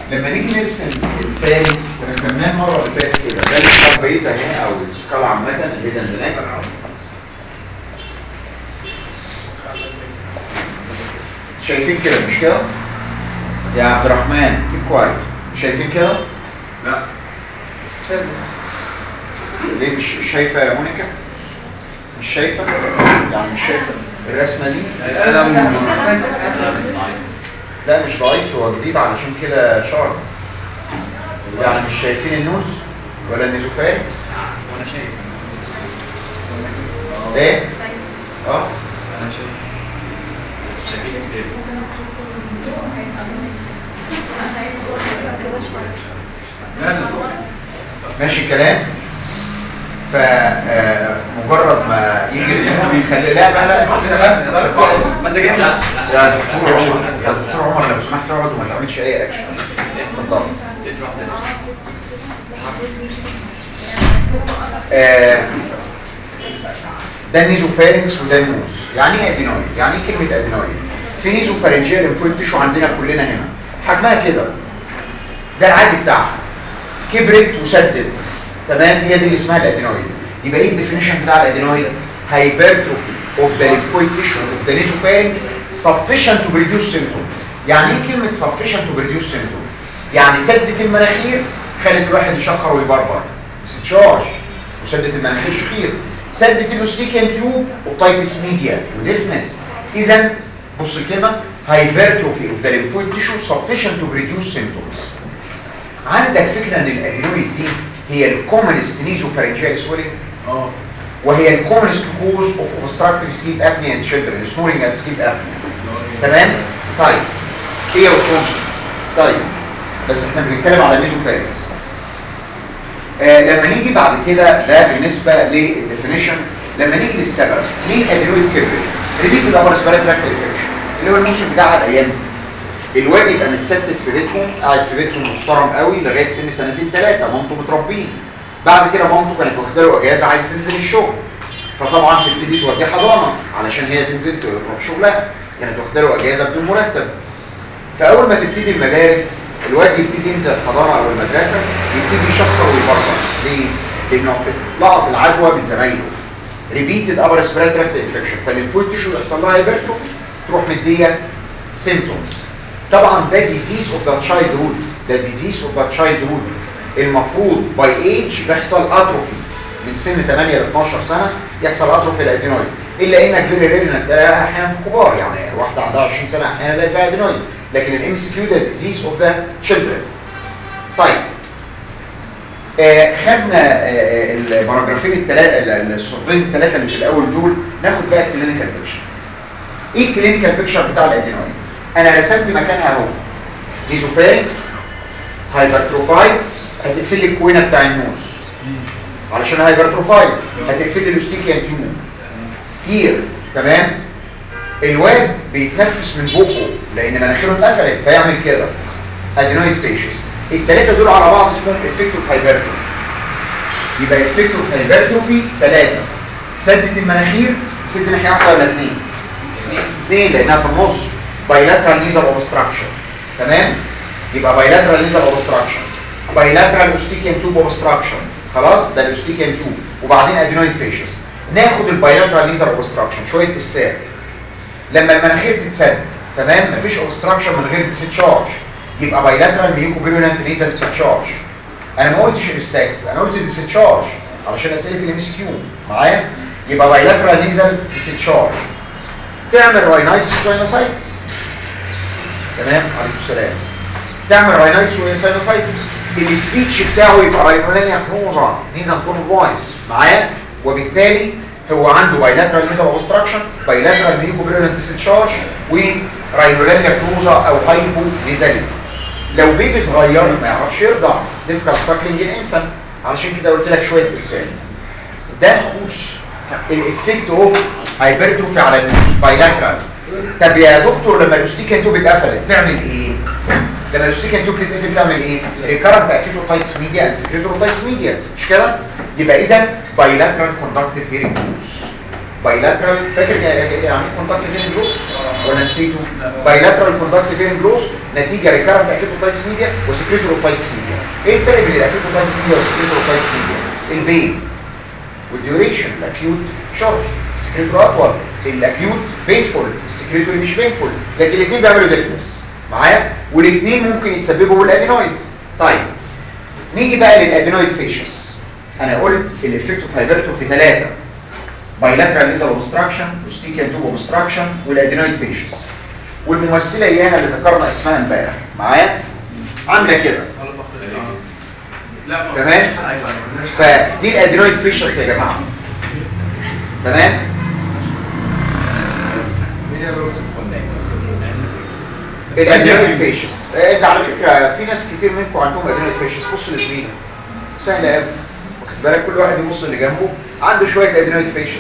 لما نيجي نرسم الفارس رسمناه مره اللي فاتت كده ده السكال بيز اهي او السكال عامه الهيدن هناك شايفين كده مش كده يا عبد الرحمن keep quiet شايفين كده لا ليه مش مش شايفه يا مونيكا مش شايفه يعني مش شايفه الرسمه دي القلم لا مش ضعيف هو جديد علشان كده شارب يعني مش شايفين النوز ولا النيزوفات وانا شايف ايه اه انا شايف شايفين كتير لا لا ماشي الكلام فمجرد ما يجي النوم يخلي لا لا لا ما انت جاي لا يا دكتور عمر يا دكتور عمر لو سمحت اقعد وما تعملش اي اكشن اتفضل آه، ده نيزوفارينكس وده النوز يعني ايه ادينويد يعني ايه كلمه ادينويد في نيزوفارنجيال انفلويد تيشو عندنا كلنا هنا حجمها كده ده العادي بتاعها كبرت وسدت تمام هي دي اللي اسمها الادينويد يبقى ايه الديفينيشن بتاع الادينويد هايبرتروفي اوف ذا ليمفويد تيشو اوف ذا نيزوفارينكس sufficient to produce symptom يعني ايه كلمه sufficient to produce symptom يعني سدت المناخير خلت الواحد يشخر ويبربر استشارج وسدت المناخير شخير سدت الاوستيكيان تيوب وبتايتس ميديا وديفنس اذا بص الكلمه هايبرتروفي اوف ذا ليمفويد تيشو sufficient to produce symptoms عندك فكره ان الادينويد دي هي الكومنست نيزوفارنجيال سويلنج اه وهي الكومنست كوز اوف اوبستراكتيف سليب ابنيا ان تشيلدرن سنورنج اند سليب ابنيا تمام طيب هي والكونسل طيب بس احنا بنتكلم على نيزوفارنجز آه لما نيجي بعد كده ده بالنسبه للديفينيشن لما نيجي للسبب ليه الادينويد كيرفل ريبيت الابر سبيرال تراكت انفكشن اللي هو الموسم بتاع الايام دي الواد يبقى متستت في بيتهم قاعد في بيتهم محترم قوي لغايه سن سنتين ثلاثه مامته متربين بعد كده مامته كانت واخده له اجازه عايز تنزل الشغل فطبعا تبتدي توديه حضانه علشان هي تنزل تروح شغلها كانت واخده له اجازه بدون مرتب فاول ما تبتدي المدارس الواد يبتدي ينزل الحضانه او المدرسه يبتدي يشخر ويفرفر ليه؟ لانه لقط العدوى من زمايله ريبيتد ابر ريسبيراتوري انفكشن فالليمفويد تيشو يحصل لها هايبرتو تروح مديه سيمتومز طبعا ده ديزيز اوف ذا تشايلد هود ده ديزيز اوف ذا تشايلد هود المفروض باي ايج بيحصل اتروفي من سن 8 ل 12 سنه يحصل اتروفي الادينويد الا انك فيري رير انك تلاقيها احيانا في كبار يعني واحده عندها 20 سنه احيانا تلاقي فيها ادينويد لكن الام سي كيو ده ديزيز اوف ذا تشيلدرن طيب آه خدنا آه الباراجرافين الثلاثه السطرين الثلاثه اللي في الاول دول ناخد بقى الكلينيكال بيكشر ايه الكلينيكال بيكشر بتاع الادينويد انا رسمت مكانها اهو ديزوفارينكس هايبرتروفايد هتقفل لي الكوينه بتاع النوز علشان هايبرتروفايد هتقفل لي الاستيكيان تيوب هير تمام الواد بيتنفس من بقه لان مناخيره اتقفلت فيعمل كده ادينويد فيشس الثلاثه دول على بعض اسمهم افكتوف هايبرتروفي يبقى افكتوف هايبرتروفي ثلاثه سدت المناخير سد ناحيه واحده ولا اثنين اثنين لانها في النص بايلاترال نيزل اوبستراكشن تمام يبقى بايلاترال نيزل اوبستراكشن بايلاترال اوستيكيان توب اوبستراكشن خلاص ده الاوستيكيان توب وبعدين ادينويد فيشس ناخد البايلاترال نيزل اوبستراكشن شويه اسات لما المناخير تتسد تمام مفيش اوبستراكشن من غير ديسشارج يبقى بايلاترال ميوكو بيرولانت نيزل ديسشارج انا ما قلتش الاستاكس انا قلت ديسشارج علشان اسئله الام اس كيو معايا يبقى بايلاترال نيزل ديسشارج تعمل راينايتس وساينوسايتس تمام عليكم السلام تعمل راينايتس وساينوسايتس السبيتش بتاعه يبقى راينولانيا كنوزا نيزل كون فويس معايا وبالتالي هو عنده بايلاترال نيزل اوبستراكشن بايلاترال ميوكو بريولنت ديسشارج وراينولانيا كنوزا او هايبو نيزاليتي لو بيبي صغير ما يعرفش يرضع ديفكال ساكلينج انفانت علشان كده قلت لك شويه اسات ده خصوص الافكت اوف هايبرتروفي على البايلاترال طب يا دكتور لما الاوستيكان توب اتقفلت تعمل ايه لما الاوستيكان توب تتقفل تعمل ايه ريكارنت اكيتوتايتس ميديا اند سكريتوتايتس ميديا مش كده يبقى اذا بايلاترال كوندكتيف هيرنج لوس بايلاترال فاكر يعني كونتاكت فين جلوس ولا نسيته بايلاترال كونتاكت فين جلوس نتيجه ريكارنت اكيوتوبايتس ميديا وسكريتوروبايتس ميديا ايه الفرق بين الاكيوتوبايتس ميديا والسكريتوروبايتس ميديا البين والديوريشن الاكيوت شورت السكريتور اطول الاكيوت بينفول السكريتور مش بينفول لكن الاثنين بيعملوا ديفنس معايا والاثنين ممكن يتسببوا بالادينويد طيب نيجي بقى للادينويد فيشس انا قلت الافكتو فايبرتو في ثلاثه بايلاترال نيزل اوبستراكشن وستيكيان توب اوبستراكشن والادينويد فيشس والممثله اياها اللي ذكرنا اسمها امبارح معايا عامله كده لا ما- تمام؟ ايوه ايوه فدي الادينويد فيشس يا جماعه تمام الادينويد فيشس انت على فكره في ناس كتير منكم عندهم ادينويد فيشس بص لزميلك سهله قوي واخد بالك كل واحد يبص اللي جنبه عنده شويه ادينويد فيشس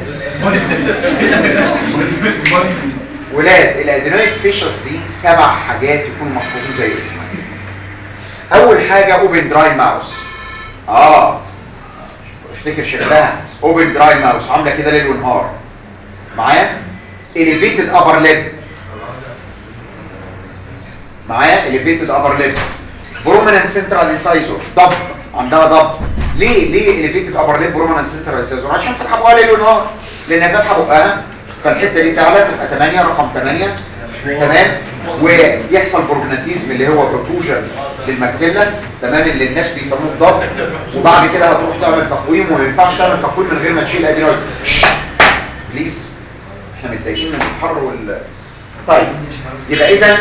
ولاد الادينويد فيشس دي سبع حاجات يكونوا محفوظين زي اسمها اول حاجه اوبن دراي ماوس اه افتكر شكلها اوبن دراي ماوس عامله كده ليل ونهار معايا elevated upper lip معايا elevated upper lip prominent central incisor ضب عندها ضب ليه ليه elevated upper lip prominent central incisor عشان فاتحه بقها ليل ونهار لانها فاتحه بقها فالحته دي تعلى تبقى 8 رقم 8 تمام ويحصل بروجناتيزم اللي هو بروتوجن للمجزله تمام اللي الناس بيسموه الضغط وبعد كده هتروح تعمل تقويم وما ينفعش تعمل تقويم من غير ما تشيل ادينويد بليز احنا متضايقين من الحر وال طيب يبقى اذا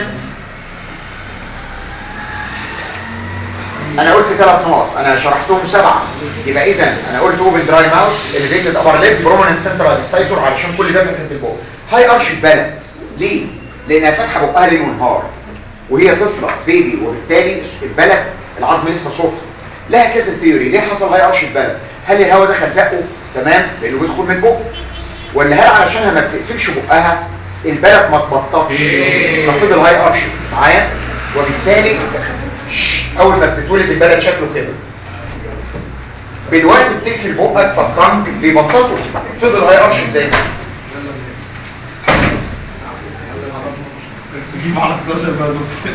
انا قلت ثلاث نقط انا شرحتهم سبعه يبقى اذا انا قلت اوبن دراي ماوس اليفيتد ابر ليب بروميننت سنترال انسايتور علشان كل ده من حته البق هاي ارش البلد ليه لانها فاتحه بقها ليل ونهار وهي طفله بيبي وبالتالي البلد العظم لسه سوفت لها كذا ثيوري ليه حصل هاي ارش البلد هل الهواء دخل زقه تمام لانه بيدخل من بقه ولا هل علشانها ما بتقفلش بقها البلد ما تبططش ففضل هاي ارش معايا وبالتالي اول ما بتتولد البلد شكله كده بالوقت بتقفل بقك فالترنك بيبططه فضل هاي ارش زي ما هو. نجيب على 11 بقى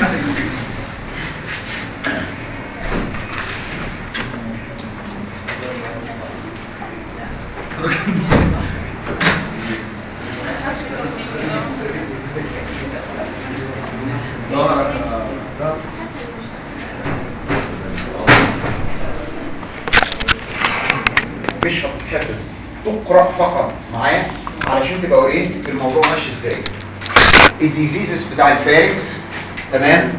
مش هتتحفظ تقرا فقط معايا علشان تبقى اورينتد الموضوع ماشي ازاي الديزيزز بتاع الفارنكس تمام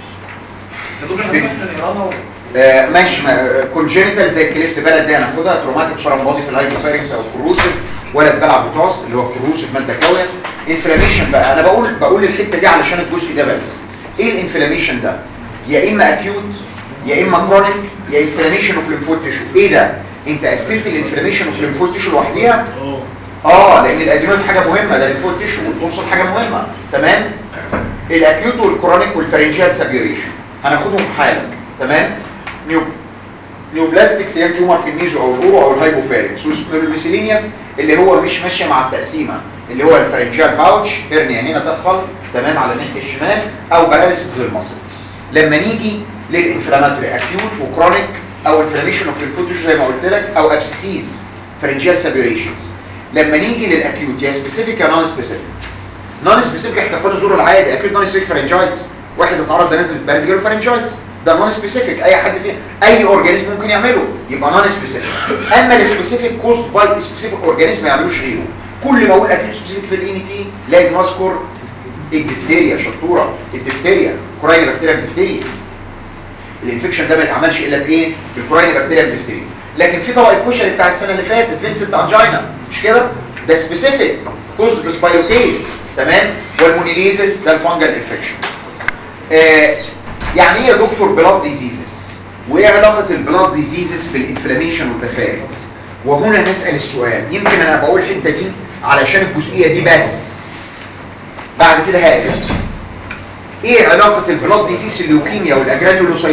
آه ماشي كونجنتال زي الكليفت بلد دي هناخدها تروماتيك بارامبوزي في الهايبوفارنكس او كروسيف ولا بلع بوتاس اللي هو كروسيف ماده كاويه انفلاميشن بقى انا بقول بقول الحته دي علشان الجزء ده بس ايه الانفلاميشن ده يا اما اكيوت يا اما كرونيك يا انفلاميشن اوف ليمفويد تيشو ايه ده انت قسمت الانفلاميشن اوف ليمفويد تيشو لوحديها اه لان الادينويد حاجه مهمه ده الليمفويد تيشو والتونسل حاجه مهمه تمام الاكيوت والكرونيك والفرنجيال سابيوريشن هناخدهم حالا تمام نيو نيوبلاستيك هي تيومر في النيزو او الاورو او الهايبوفارنكس والميسيلينيوس اللي هو مش ماشيه مع التقسيمه اللي هو الفرنجيال باوتش هرنيا هنا تحصل تمام على الناحيه الشمال او باراليسيس للمصل لما نيجي للانفلاماتوري اكيوت وكرونيك او انفلاميشن اوف الفوتوش زي ما قلت لك او ابسيسيز فرنجيال سابيوريشنز لما نيجي للاكيوت يا سبيسيفيك يا نون سبيسيفيك نون سبيسيفيك احتفال الزور العادي اكيد نون سبيسيفيك فرنجايتس واحد اتعرض لنزله برد جاله فرنجايتس ده نون سبيسيفيك اي حد فيه اي اورجانيزم ممكن يعمله يبقى نون سبيسيفيك اما السبيسيفيك كوست باي سبيسيفيك اورجانيزم ما يعملوش غيره كل ما اقول اكيد سبيسيفيك في الان تي لازم اذكر الدفتيريا شطوره الدفتيريا كوراين بكتيريا الدفتيريا الانفكشن ده ما يتعملش الا بايه بالكوراين بكتيريا الدفتيريا لكن في طبق الكشري بتاع السنه اللي فاتت فينسنت انجينا مش كده ده سبيسيفيك كوزد بسبايوتيز تمام والمونيليزس ده الفانجل انفكشن آه يعني ايه يا دكتور بلاد ديزيزز وايه علاقه البلاد ديزيزز بالانفلاميشن والتفاركس وهنا نسال السؤال يمكن انا بقول الحته دي علشان الجزئيه دي بس بعد كده هاجي ايه علاقه البلاد ديزيز الليوكيميا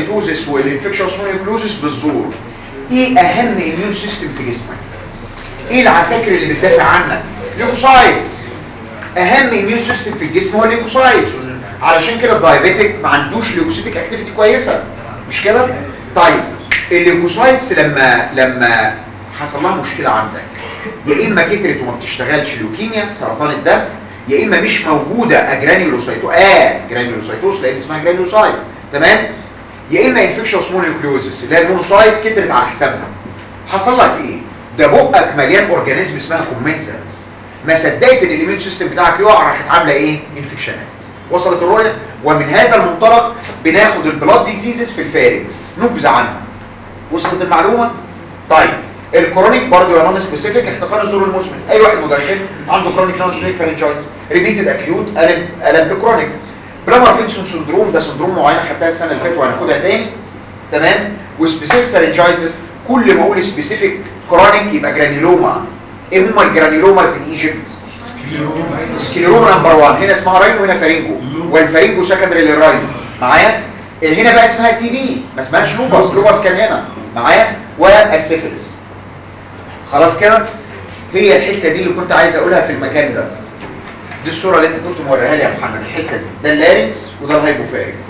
والاجرانيولوسايتوزس والانفكشن مونيوكلوزس بالزور ايه اهم اميون سيستم في جسمك ايه العساكر اللي بتدافع عنك ليوكوسايتس اهم اميون سيستم في الجسم هو الليوكوسايتس علشان كده الدايابيتك ما عندوش ليوكوسيتك اكتيفيتي كويسه مش كده طيب الليوكوسايتس لما لما حصل لها مشكله عندك يا اما كترت وما بتشتغلش لوكيميا سرطان الدم يا اما مش موجوده اجرانيولوسايتو اه جرانيولوسايتوس لان اسمها جرانيولوسايت تمام يا اما انفكشوس مونوكليوزس اللي هي المونوسايت كترت على حسابها حصل لك ايه ده بقك مليان اورجانيزم اسمها كومنسنس ما صدقت ان الاميون سيستم بتاعك يقع راحت عامله ايه انفكشنات وصلت الرؤيه ومن هذا المنطلق بناخد البلاد ديزيزز في الفارنكس نبذه عنها وصلت المعلومه طيب الكرونيك برضه يا نون سبيسيفيك احتقان الزور المزمن اي واحد مدخن عنده كرونيك نون سبيسيفيك فارنجايتس ريبيتد اكيوت الم الم كرونيك بلامر فينسون سندروم ده سندروم معين خدتها السنه اللي فاتت وهناخدها تاني تمام وسبيسيفيك فارنجايتس كل ما اقول سبيسيفيك كرونيك يبقى جرانيلوما ايه هما الجرانيلوماز ان ايجيبت سكليروما نمبر 1 هنا اسمها راينو وهنا فارينجو والفارينجو سكندري للراينو معايا هنا بقى اسمها تي بي ما اسمهاش لوباس لوباس كان هنا معايا والسيفلس خلاص كده هي الحته دي اللي كنت عايز اقولها في المكان ده دي الصوره اللي انت كنت موريها لي يا محمد الحته دي ده اللارنكس وده الهايبوفارنكس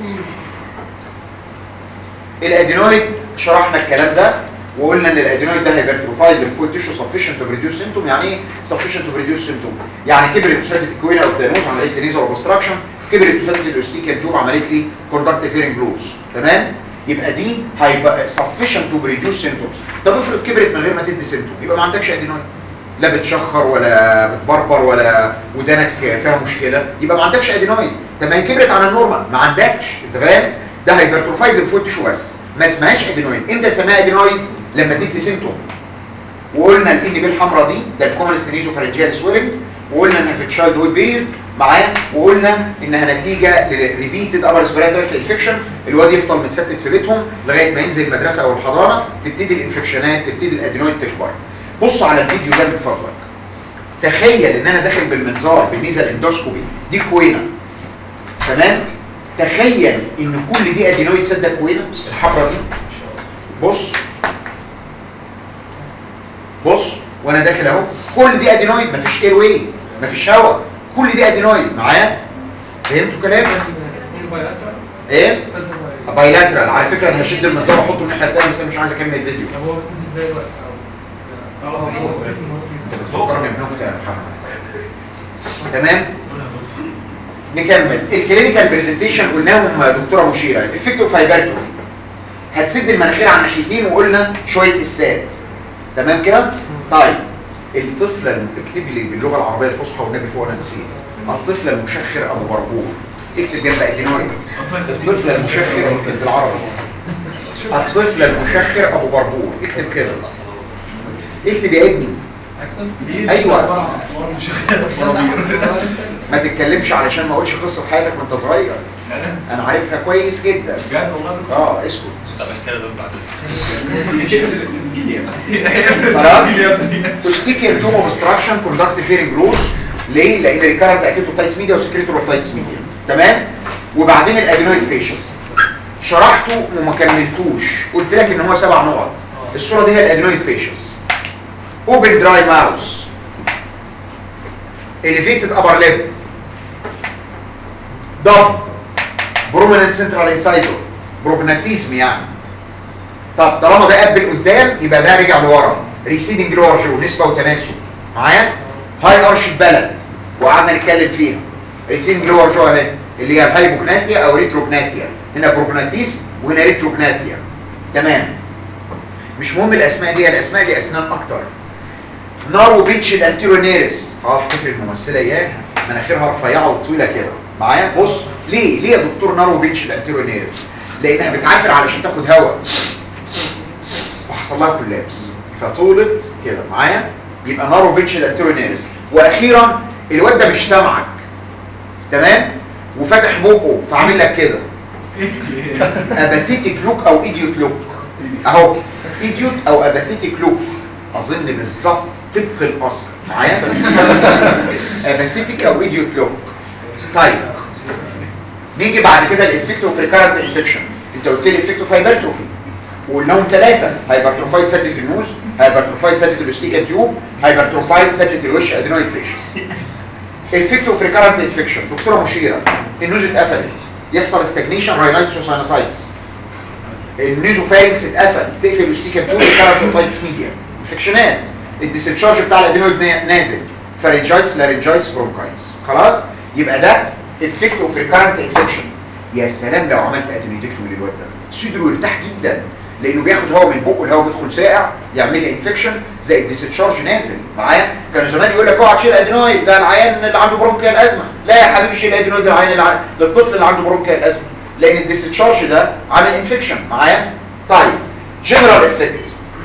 الادينويد شرحنا الكلام ده وقلنا ان الادينويد ده هيبرتروفايد للفود تيشو سفيشنت تو بريديوس سيمتوم يعني ايه سفيشنت تو بريديوس سيمتوم يعني كبرت وسادة الكوينه او الدانوز عمليه لي نيزر اوبستراكشن كبرت وسادة الاوستيكال تيوب عمليه لي كوندكتيف هيرنج لوس تمام يبقى دي هيبقى سفيشنت تو بريديوس سيمتومز طب افرض كبرت من غير ما تدي سيمتوم يبقى ما عندكش ادينويد لا بتشخر ولا بتبربر ولا ودانك فيها مشكله يبقى ما عندكش ادينويد طب ما هي كبرت على النورمال ما عندكش انت فاهم ده هيبرتروفايد للفود تيشو بس ما اسمهاش ادينويد امتى تسميها ادينويد لما تدي سيمتوم وقلنا الان بي الحمراء دي ده الكومنست نيزوفارنجيال سويلنج وقلنا انها في تشايلد هود بيريد معايا وقلنا انها نتيجه لريبيتد ابر سبيراتوري انفكشن الواد يفضل متستت في بيتهم لغايه ما ينزل المدرسه او الحضانه تبتدي الانفكشنات تبتدي الادينويد تكبر بص على الفيديو ده من فضلك تخيل ان انا داخل بالمنظار بالميزه الاندوسكوبي دي كوينه تمام تخيل ان كل دي ادينويد سد كوينه الحمراء دي بص بص وانا داخل اهو كل دي ادينويد مفيش اير واي مفيش هواء كل دي ادينويد معايا فهمتوا كلامي ايه بايلاترال على فكره انا هشد المنظار واحطه الناحيه الثانيه بس انا مش عايز اكمل الفيديو هو ازاي وقت انت بتفكرني بنكته يا محمد تمام نكمل الكلينيكال برزنتيشن قلناهم دكتوره مشيره افكتو فايبرتو هتسد المناخير على الناحيتين وقلنا شويه اسات تمام كده طيب الطفله اكتب لي باللغه العربيه الفصحى والنبي فوق انا نسيت الطفله المشخر ابو بربور اكتب جنب ادينويد الطفله المشخر بالعربي الطفله المشخر ابو بربور اكتب كده اكتب يا ابني أيوة. ما تتكلمش علشان ما اقولش قصه حياتك وانت صغير انا عارفها كويس جدا بجد والله اه اسكت طب احكي لنا دكتور خلاص تشتكي توم اوبستراكشن كوندكتيف هيرنج لوس ليه لان ريكارنت اكيتوتايتس ميديا وسكريتوروتايتس ميديا تمام وبعدين الادينويد فيشس شرحته وما كملتوش قلت لك ان هو سبع نقط الصوره دي هي الادينويد فيشس اوبن دراي ماوس elevated upper lip ضب بروميننت سنترال انسايدر بروجناتيزم يعني طب طالما ده قبل قدام يبقى ده رجع لورا ريسيدنج لور جو نسبه وتناسب معايا هاي ارش بلد وقعدنا نتكلم فيها ريسيدنج لور جو اهي اللي هي الهايبوجناتيا او ريتروجناتيا هنا بروجناتيزم وهنا ريتروجناتيا تمام مش مهم الاسماء دي الاسماء دي اسنان اكتر نارو بيتش الانتيرونيرس اه افتكر الممثله اياها مناخيرها رفيعه وطويله كده معايا بص ليه ليه يا دكتور نارو بيتش الانتيرونيرس لانها بتعافر علشان تاخد هواء وحصل لها كولابس فطولت كده معايا يبقى نارو بيتش الانتيرونيرس واخيرا الواد ده مش سامعك تمام وفتح بقه فعامل لك كده اباثيتيك لوك او ايديوت لوك اهو ايديوت او اباثيتيك لوك اظن بالظبط طبق الاصل معايا اباثيتيك او ايديوت لوك طيب نيجي بعد كده الانفكتو ريكارنت انفكشن انت قلت لي انفكتو فايبرتروفي وقلناهم ثلاثه هايبرتروفايد سد النوز هايبرتروفايد ساتيت الاستيكا تيوب هايبرتروفايد ساتيت الوش ادينويد فيشس الفكت اوف ريكارنت انفكشن دكتوره مشيره النوز اتقفلت يحصل استجنيشن راينايتس وساينوسايتس النيزوفارينكس اتقفل تقفل الاستيكا تيوب ريكارنت اوتايتس ميديا انفكشنات الديسشارج بتاع الادينويد نازل فارنجايتس لارنجايتس برونكايتس خلاص يبقى ده الفكت اوف ريكارنت انفكشن يا سلام لو عملت ادينويدكتومي للواد ده صدره يرتاح جدا لانه بياخد هواء من بقه الهواء بيدخل ساقع يعمل لي انفكشن زي الديسشارج نازل معايا كان زمان يقول لك اوعى تشيل ادينويد ده العيان اللي عنده برونكيال ازمه لا يا حبيبي شيل ادينويد العيان اللي ع- للطفل اللي عنده برونكيال ازمه لان الديسشارج ده عامل انفكشن معايا طيب جنرال افكت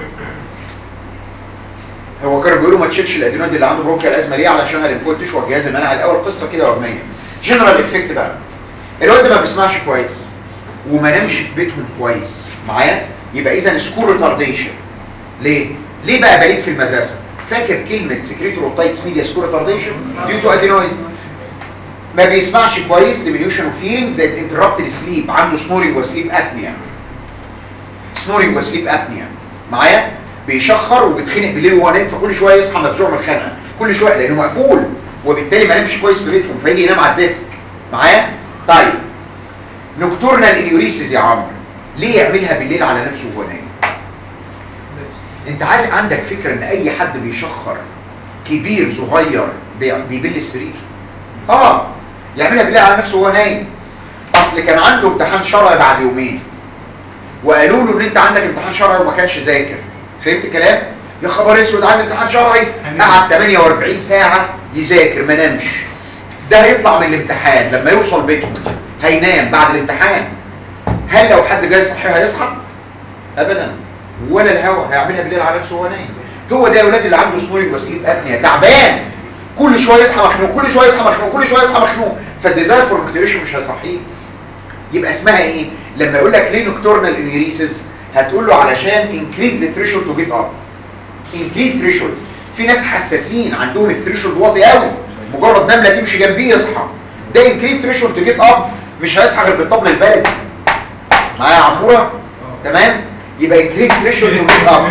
هو كانوا بيقولوا ما تشيلش الادينويد اللي عنده برونكيال ازمه ليه علشان الليمفويد تشوى الجهاز المناعي الاول قصه كده وهميه جنرال افكت بقى الواد ده ما بيسمعش كويس وما نامش في بيتهم كويس معايا يبقى اذا سكول ريتارديشن ليه ليه بقى بليد في المدرسه فاكر كلمه سكريتوروتايتس ميديا سكول ريتارديشن ديو تو ادينويد ما بيسمعش كويس diminution اوف hearing زائد انتربتد سليب عنده سنورنج وسليب ابنيا سنورنج وسليب ابنيا معايا بيشخر وبيتخنق بالليل وهو نايم فكل شويه يصحى مفزوع من الخنقه كل شويه لانه مقفول وبالتالي ما نامش كويس في بيتهم فيجي ينام على الديسك معايا طيب نكتورنال انيوريسيس يا عمرو ليه يعملها بالليل على نفسه وهو نايم انت عارف عندك فكره ان اي حد بيشخر كبير صغير بي- بيبل السرير اه يعملها بالليل على نفسه وهو نايم اصل كان عنده امتحان شرعي بعد يومين وقالوا له ان انت عندك امتحان شرعي وما كانش ذاكر فهمت الكلام يا خبر اسود عندي امتحان شرعي قعد 48 ساعه يذاكر ما نامش ده هيطلع من الامتحان لما يوصل بيته هينام بعد الامتحان هل لو حد جاي يصحيه هيصحى ابدا ولا الهوا هيعملها بالليل على نفسه وهو نايم هو ده يا اولاد اللي عنده سنورنج وسيله ابنيه تعبان كل شويه يصحى مخنوق كل شويه يصحى مخنوق كل شويه يصحى مخنوق فالديزاير فور مكتريشن مش هيصحيه يبقى اسمها ايه لما يقول لك ليه نكتورنال انيوريسيس هتقول له علشان انكريز ذا ثريشولد تو جيت اب انكريز ثريشولد في ناس حساسين عندهم الثريشولد واطي قوي مجرد نمله تمشي جنبيه يصحى ده انكريز ثريشولد تو جيت اب مش هيصحى غير بالطبل البلدي معايا يا عموره تمام يبقى انكريز ثريشولد تو جيت اب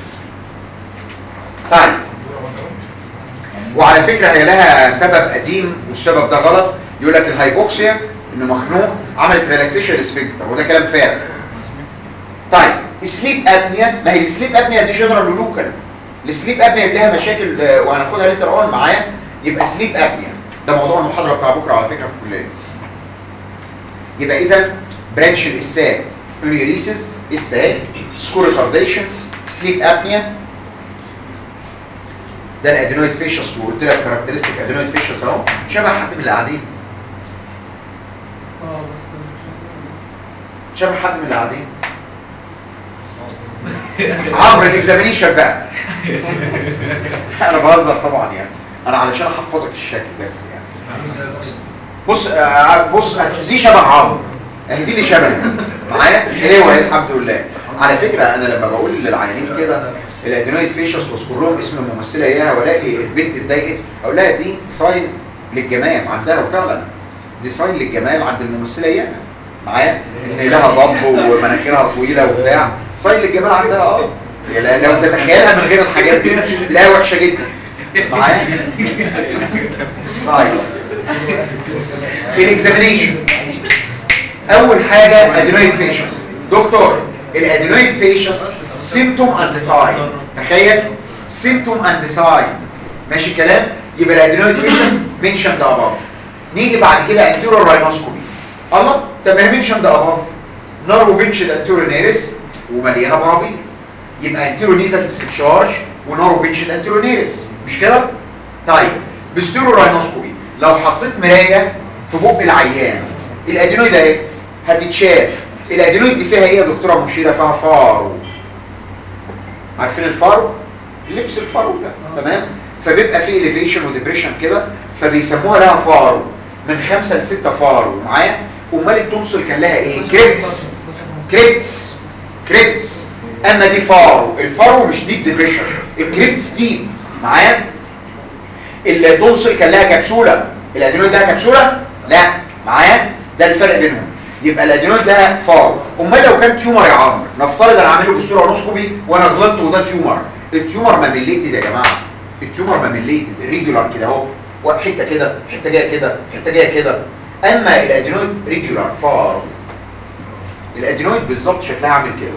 طيب وعلى فكرة هي لها سبب قديم والسبب ده غلط يقول لك الهايبوكسيا انه مخنوق عملت ريلاكسيشن اسفنكتر وده كلام فارغ طيب السليب ابنيا ما هي السليب ابنيا دي جنرال ولوكال السليب ابنيا ليها مشاكل آه، وهناخدها ليتر اون معايا يبقى سليب ابنيا ده موضوع المحاضره بتاع بكره على فكره في الكليه يبقى اذا برانش الاسات يوريسيس اسات سكور ريتارديشن سليب ابنيا ده الادينويد فيشس وقلت لك كاركترستيك ادينويد فيشس اهو شبه حد من اللي قاعدين شبه حد من اللي قاعدين عبر الاكزامينيشن بقى انا بهزر طبعا يعني انا علشان احفظك الشكل بس يعني بص آه، بص دي شبه عمرو يعني دي اللي شبه معايا ايه وهي الحمد لله على فكره انا لما بقول للعيانين كده الادينويد فيشس واذكر لهم اسم الممثله اياها والاقي البنت اتضايقت اقول لها دي ساين للجمال عندها وفعلا دي ساين للجمال عند الممثله اياها معايا ان لها ضب ومناخيرها طويله وبتاع ساين للجمال عندها اه لا- لو تتخيلها من غير الحاجات دي لا وحشه جدا معايا طيب الاكزامينيشن اول حاجه ادينويد فيشس دكتور الادينويد فيشس سيمتوم اند ساين تخيل سيمتوم اند ساين ماشي كلام يبقى الادينويد فيشس منشن ده اباف نيجي بعد كده انتيرور راينوسكوبي الله طب ما منشن ده اباف نارو فينشد انتيرور نيرس ومليانه بعضين يبقى انتيرو نيزل ديسشارج ونارو فينشد انتيرو نيرس مش كده طيب بستيرو راينوسكوبي لو حطيت مرايه في بق العيان الادينويد اهي هتتشاف الادينويد دي فيها ايه يا دكتوره مشيره فيها فارو عارفين الفارو لبس الفارو ده تمام فبيبقى فيه elevation وديبريشن كده فبيسموها لها فارو من خمسة لستة فارو معايا امال التونسل كان لها ايه كريبس كريبس كريبس اما دي فارو الفارو مش ديب ديبريشن الكريبس ديب معايا التونسل كان لها كبسولة الادينويد لها كبسولة لا معايا ده الفرق بينهم يبقى الادينويد ده فار امال لو كان تيومر يا عمرو نفترض انا عامله بصوره نسكوبي وانا غلطت وده تيومر التيومر ماميليتد يا جماعه التيومر ماميليتد ريجولار كده اهو حته كده حته جايه كده حته جايه كده اما الادينويد ريجولار فار الادينويد بالظبط شكلها عامل كده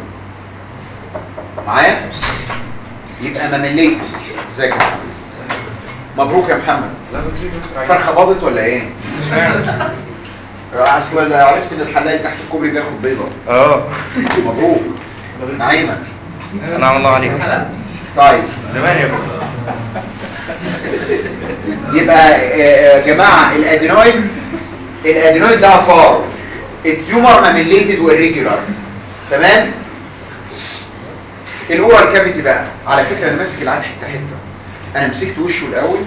معايا يبقى ماميليتد ازيك يا محمد مبروك يا محمد فرخه باضت ولا ايه اصل عرفت ان الحلاق تحت الكوبري بياخد بيضه اه مبروك نعيمه نعم الله عليك طيب زمان يا بابا يبقى آه، يا جماعه الادينويد الادينويد ده فار التيومر ماميليتد والريجولار تمام الاورال كافيتي بقى على فكره انا ماسك العين حته حته انا مسكت وشه الاول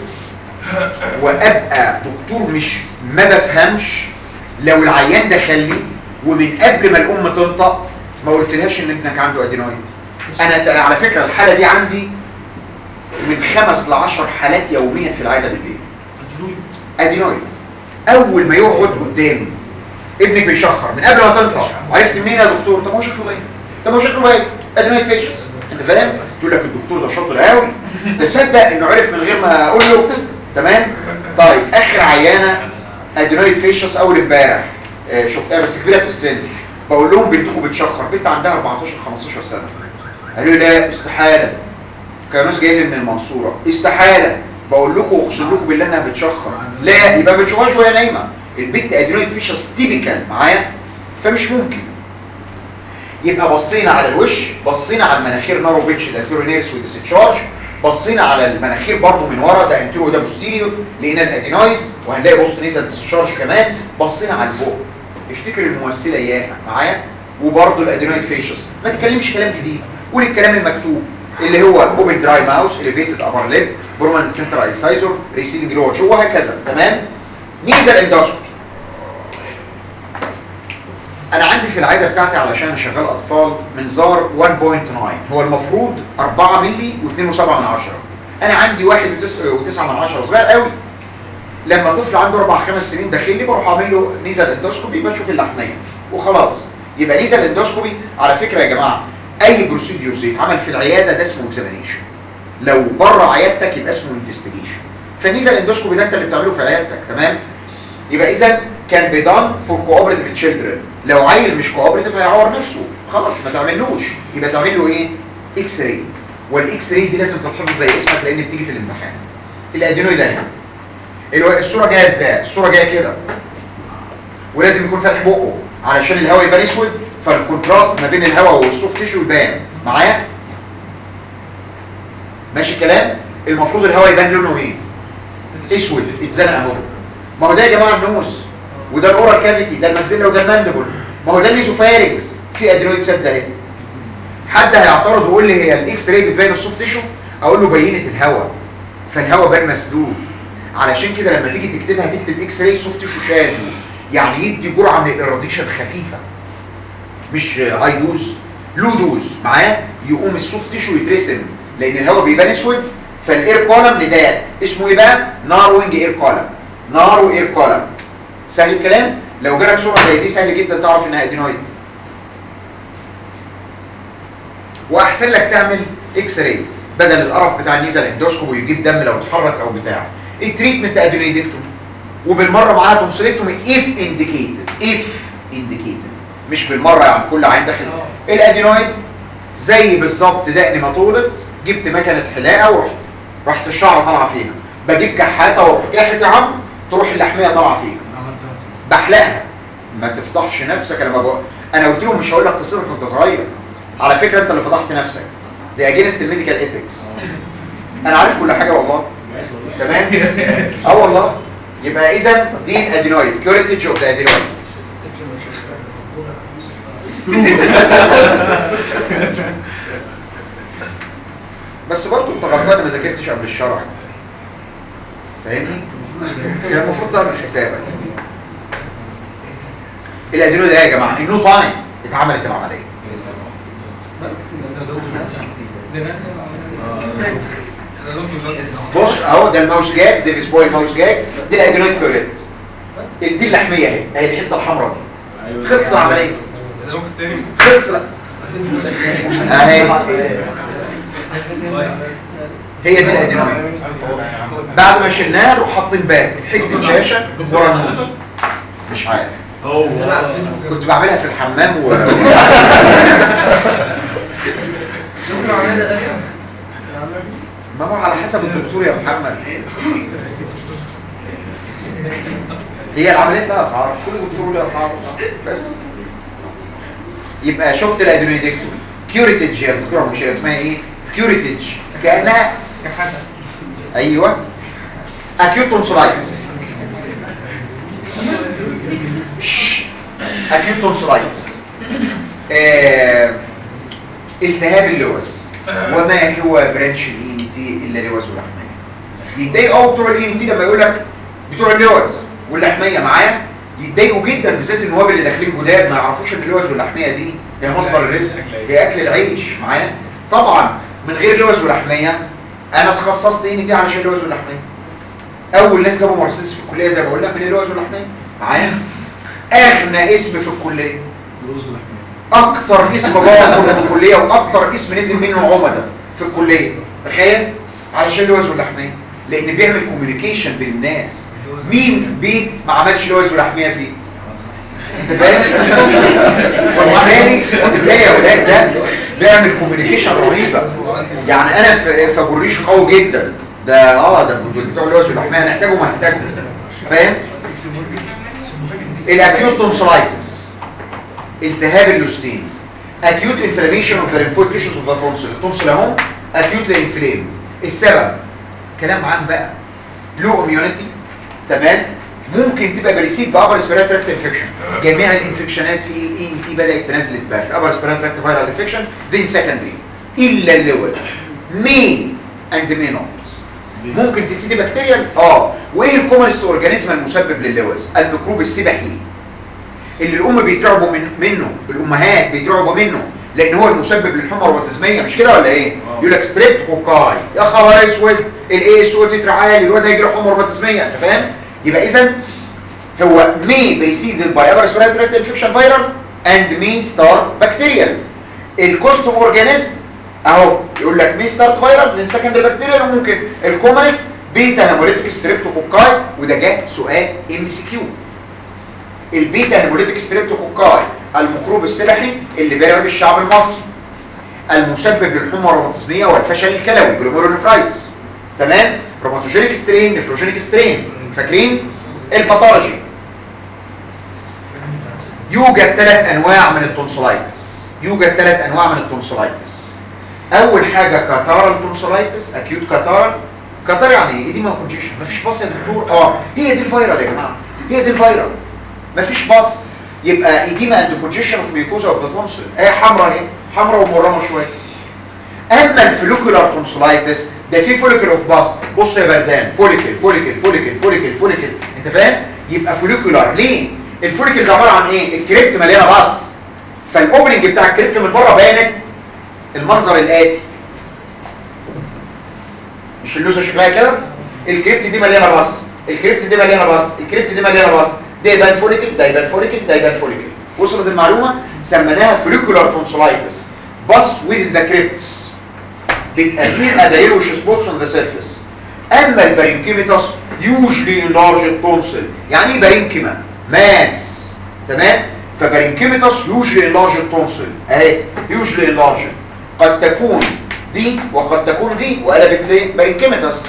وابقى دكتور مش ما بفهمش لو العيان دخل لي ومن قبل ما الام تنطق ما قلتلهاش ان ابنك عنده ادينويد انا ت- على فكره الحاله دي عندي من خمس لعشر حالات يوميا في العياده بالليل ادينويد اول ما يقعد قدامي ابنك بيشخر من قبل ما تنطق عرفت منين يا دكتور طب هو شكله باين طب هو شكله باين ادينويد فيشنز انت فاهم تقول لك الدكتور ده شاطر قوي ده تصدق انه عرف من غير ما اقول له تمام طيب اخر عيانه ادينويد فيشنز اول امبارح آه، شفتها بس كبيره في السن بقول لهم بنتكم بتشخر بنت عندها 14 15 سنه قالوا لي لا استحاله كانوا ناس جايين من المنصورة استحالة بقول لكم اقسم لكم بالله انها بتشخر لا يبقى ما بتشوفهاش وهي نايمة البنت ادرينويد فيشس تيبيكال معايا فمش ممكن يبقى بصينا على الوش بصينا على المناخير نارو بيتش ده انتيرونيرس وديسشارج بصينا على المناخير برضه من ورا ده انتيرو وده بوستيريو لقينا الادينويد وهنلاقي بوست نيزل ديسشارج كمان بصينا على البق افتكر الممثله اياها معايا وبرضه الادينويد فيشس ما تتكلمش كلام جديد قول الكلام المكتوب اللي هو اوبن دراي ماوس اليفيتد ابر ليب برومان سنتر ايسايزور ريسيلنج لور وهكذا تمام نيجي الاندوسكوبي انا عندي في العاده بتاعتي علشان شغال اطفال منظار 1.9 هو المفروض 4 مللي و2.7 من عشرة انا عندي 1 و9 من عشرة صغير قوي لما طفل عنده 4 5 سنين داخل لي بروح اعمل له نيزل اندوسكوبي بشوف اللحميه وخلاص يبقى نيزل اندوسكوبي على فكره يا جماعه اي بروسيدجرز يتعمل في العياده ده اسمه اكزامينيشن لو بره عيادتك يبقى اسمه انفستيجيشن فنيزل اندوسكوبي ده انت اللي بتعمله في عيادتك تمام يبقى اذا كان بيدان فور كوبريتيف تشيلدرن لو عيل مش كوبريتيف هيعور نفسه خلاص ما تعملوش يبقى تعمل له ايه اكس راي والاكس راي دي لازم تتحفظ زي اسمك لان بتيجي في الامتحان الادينويد اهي الو- الصوره جايه ازاي الصوره جايه كده ولازم يكون فاتح بقه علشان الهواء يبان اسود فالكونتراست ما بين الهواء والسوفت تيشو يبان معايا ماشي الكلام المفروض الهواء يبان لونه ايه اسود اتزنق اهو ما هو ده يا جماعه النوز وده الاورال كافيتي ده الماكسيلا وده الماندبل ما هو ده النيزوفارينكس في ادرينويد سد اهي حد هيعترض ويقول لي هي الاكس راي بتبين السوفت تيشو اقول له بينت الهواء فالهواء بان مسدود علشان كده لما تيجي تكتبها تكتب اكس راي سوفت تيشو شادو يعني يدي جرعه من الاراديشن خفيفه مش هاي دوز لو دوز معاه يقوم السوفت تيشو يترسم لان الهواء بيبان اسود فالاير كولم نداء اسمه ايه بقى ناروينج اير كولم نارو اير كولم سهل الكلام لو جالك صوره زي دي سهل جدا تعرف انها ادينويد واحسن لك تعمل اكس راي بدل القرف بتاع النيزل اندوسكوب ويجيب دم لو اتحرك او بتاع التريتمنت ادينويدكتومي وبالمره معاها تونسيلكتومي اف انديكيتد اف انديكيتد مش بالمره يعني كل عين داخل الادينويد زي بالظبط دقن ما طولت جبت مكنه حلاقه ورحت رحت الشعر طالعه فيها بجيب كحاته واروح كاحت يا عم تروح اللحميه طالعه فيها بحلقها ما تفضحش نفسك انا ما بقول انا قلت لهم مش هقول لك قصتك وانت صغير على فكره انت اللي فضحت نفسك دي اجينست الميديكال ايثكس انا عارف كل حاجه والله تمام اه والله يبقى اذا دي الادينويد كيوريتيج اوف ذا ادينويد بس برضه انت غلطان ما ذاكرتش قبل الشرع فاهمني؟ كان المفروض تعمل حسابك الادينويد ايه يا جماعه النو تايم اتعملت العمليه بص اهو ده الماوس جاك ده الاسبوع الماوس جاك دي الادينويد كوريت دي اللحميه اهي اهي الحته الحمراء دي خلصت العمليه ده ممكن تاني خلصت اهي هي دي الادينويد بعد ما شلناها نروح حاطين باك حته شاشه ورا النوز مش عارف هو كنت بعملها في الحمام و ما هو على حسب الدكتور يا محمد هي العمليات لها اسعار كل دكتور له اسعار بس يبقى شفت الادرينالكتومي كيوريتج يا دكتوره مش اسمها ايه كيوريتج كانها ايوه اكيوت تونسلايتس اكيوت تونسلايتس آه، التهاب اللوز وما هو برانش الاي تي الا لوز ولحميه يتضايقوا قوي بتوع الاي تي لما يقول لك بتوع اللوز واللحميه معايا يتضايقوا جدا بالذات النواب اللي داخلين جداد ما يعرفوش ان اللوز واللحميه دي هي مصدر الرزق هي اكل العيش معايا طبعا من غير لوز ولحميه انا اتخصصت اي تي علشان اللوز واللحميه اول ناس جابوا مرسيدس في الكليه زي ما بقول لك من اللوز واللحميه معايا اغنى اسم في الكليه اكتر اسم بابا في الكليه واكتر اسم نزل منه عمده في الكليه تخيل علشان لوز واللحميه لان بيعمل كوميونيكيشن بين الناس مين بيت ما عملش لوز ولحميه فيه انت فاهم وبالتالي وبالتالي يا ولاد ده بيعمل كوميونيكيشن رهيبه يعني انا في في جريش قوي جدا ده اه ده بتوع اللوز واللحميه هنحتاجه ما هنحتاجه فاهم الاكيوت تونسلايتس التهاب اللوستين acute inflammation of the lymphoid tissues of the tonsil التونسل اهو acute inflame السبب كلام عام بقى لو immunity تمام ممكن تبقى بريسيد بأبر ريسبيراتوري تراكت انفكشن جميع الانفكشنات في اي ان تي بدات تنزل باك ابر ريسبيراتوري تراكت فايرال انفكشن ذين سكندري الا اللوز مي اند مي نوت ممكن تبتدي بكتيريال اه وايه الكومنست اورجانيزم المسبب للوز الميكروب السبحي اللي الام بيترعبوا من منه الامهات بيترعبوا منه لان هو المسبب للحمى الروماتيزميه مش كده ولا ايه يقول لك ستريبت كوكاي يا خبر اسود الايه اسود تتر عالي الواد هيجي له حمى روماتيزميه انت فاهم يبقى اذا هو مي بيسيد البايبر ريسبيراتوري انفكشن فايرال اند مي ستار بكتيريال الكوست اورجانيزم اهو يقول لك مي ستارت فايرال من سكندري بكتيريال وممكن الكومنست بيتا هيموليتيك ستريبتوكوكاي وده جه سؤال ام سي كيو البيتا هيموليتيك ستريبتوكوكاي الميكروب السلحي اللي بيرعب الشعب المصري المسبب للحمى الروماتيزميه والفشل الكلوي جلوميرونيفرايتس تمام روماتوجينيك سترين نفروجينيك سترين فاكرين الباثولوجي يوجد ثلاث انواع من التونسلايتس يوجد ثلاث انواع من التونسلايتس اول حاجه كاتارال تونسلايتس اكيوت كاتارال كاتار يعني ايه دي ما كونجيشن مفيش باص يا دكتور اه هي دي الفيرال يا جماعه هي دي الفيرال مفيش باص يبقى ايديما اند كونجيشن اوف ميكوزا اوف ذا تونسل اهي حمراء اهي حمراء ومرمه شويه اما الفوليكولار تونسلايتس ده فيه فوليكل اوف باص بص يا بردان فوليكل فوليكل فوليكل فوليكل فوليكل انت فاهم يبقى فوليكولار ليه الفوليكل ده عباره عن ايه الكريبت مليانه باص فالاوبننج بتاع الكريبت من بره بانت المنظر الاتي مش اللوزه شكلها كده الكريبت دي مليانه باص الكريبت دي مليانه باص الكريبت دي مليانه باص ده يبان فوليكل ده يبان فوليكل ده يبان فوليكل وصلت المعلومه سميناها فوليكولار تونسلايتس باص within the crypts بتأثير ادايروش سبوتس on the surface اما البارينكيميتاس usually enlarged tonsil يعني ايه بارينكيما ماس تمام فبارينكيميتاس usually enlarged tonsil اهي usually enlarged قد تكون دي وقد تكون دي وقلبت ليه بارينكيميتاس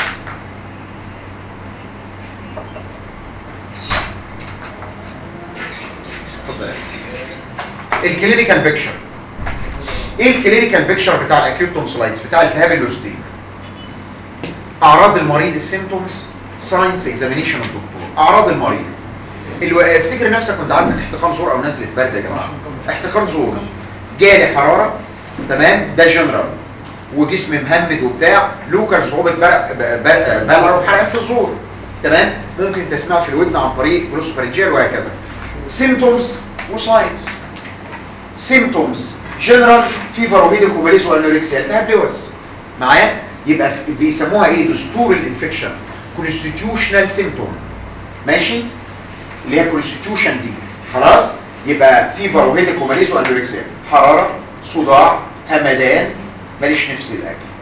الكلينيكال بيكتشر ايه الكلينيكال بيكتشر بتاع الاكيوت تونسلايتس بتاع التهاب اللوستين اعراض المريض السيمتومز ساينس اكزامينيشن الدكتور اعراض المريض الو... افتكر نفسك كنت عندك احتقان زور او نزله برد يا جماعه احتقان زور جالي حراره تمام ده جنرال وجسم مهمد وبتاع لوكال صعوبه برق برق بلع وحرقان في الزور تمام ممكن تسمع في الودن عن طريق جلوسوفارينجيال وهكذا سيمتومز وساينس سيمتومز جنرال فيفر وهيدك وباليس وانوركسيا التهاب لوز معايا يبقى بيسموها ايه دستور الانفكشن كونستيتيوشنال سيمتوم ماشي اللي هي كونستيتيوشن دي خلاص يبقى فيفر وهيدك وباليس وانوركسيا حراره صداع همدان ماليش نفس الاكل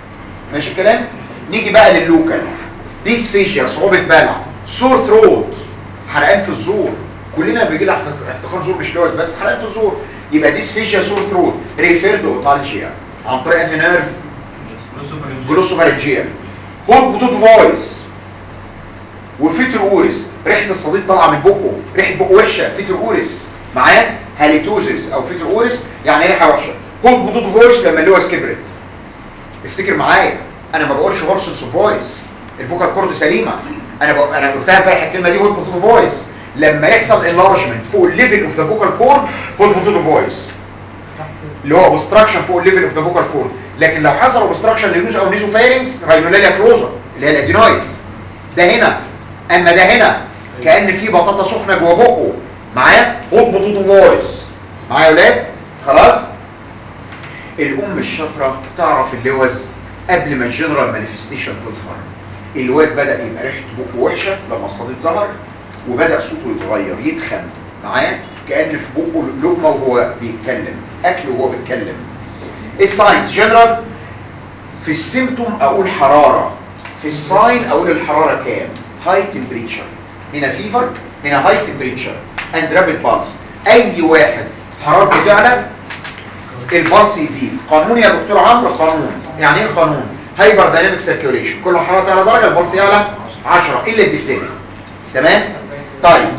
ماشي الكلام نيجي بقى لللوكال ديسفيجيا صعوبة بلع سور ثروت حرقان في الزور كلنا بيجي لنا احتقان زور مش لوز بس حرقان في الزور يبقى ديسفيجيا سور ثروت ريفيرد اوتالجيا عن طريق انهي نيرف جلوسوفارنجيا هوت بوتوت فويس وفيتر اوريس ريحه الصديد طالعه من بقه ريحه بقه وحشه فيتر اوريس معاه هاليتوزيس او فيتر اوريس يعني ريحه وحشه هوت بوتوت فويس لما اللوز كبرت افتكر معايا انا ما بقولش هورسنس فويس الفوكال كورد سليمه انا بق... انا قلتها امبارح الكلمه دي هوت بوتوت فويس لما يحصل انلارجمنت فوق الليفل اوف ذا فوكال كورد هوت بوتوت فويس اللي هو اوبستراكشن فوق الليفل اوف ذا فوكال كورد لكن لو حصل اوبستراكشن للنوز او نيزو فارنكس راينوليا كلوزا اللي هي الادينويد ده هنا اما ده هنا كان في بطاطا سخنه جوه بقه معايا هوت بوتوتو فويس معايا يا ولاد خلاص الام الشاطره تعرف اللوز قبل ما الجنرال مانيفستيشن تظهر الواد بدا يبقى ريحته بقه وحشه لما الصديد ظهر وبدا صوته يتغير يتخن معايا كان في بقه لقمه وهو بيتكلم اكل وهو بيتكلم الساينس جنرال في السيمتوم اقول حراره في الساين اقول الحراره كام هاي تمبريتشر هنا فيفر هنا هاي تمبريتشر اند رابيد بالس اي واحد حرارته تعلى البلس يزيد قانون يا دكتور عمرو قانون يعني ايه قانون هايبر دايناميك سيركيوليشن كل ما الحراره تعلى درجه البلس يعلى 10 الا الدفتيريا تمام طيب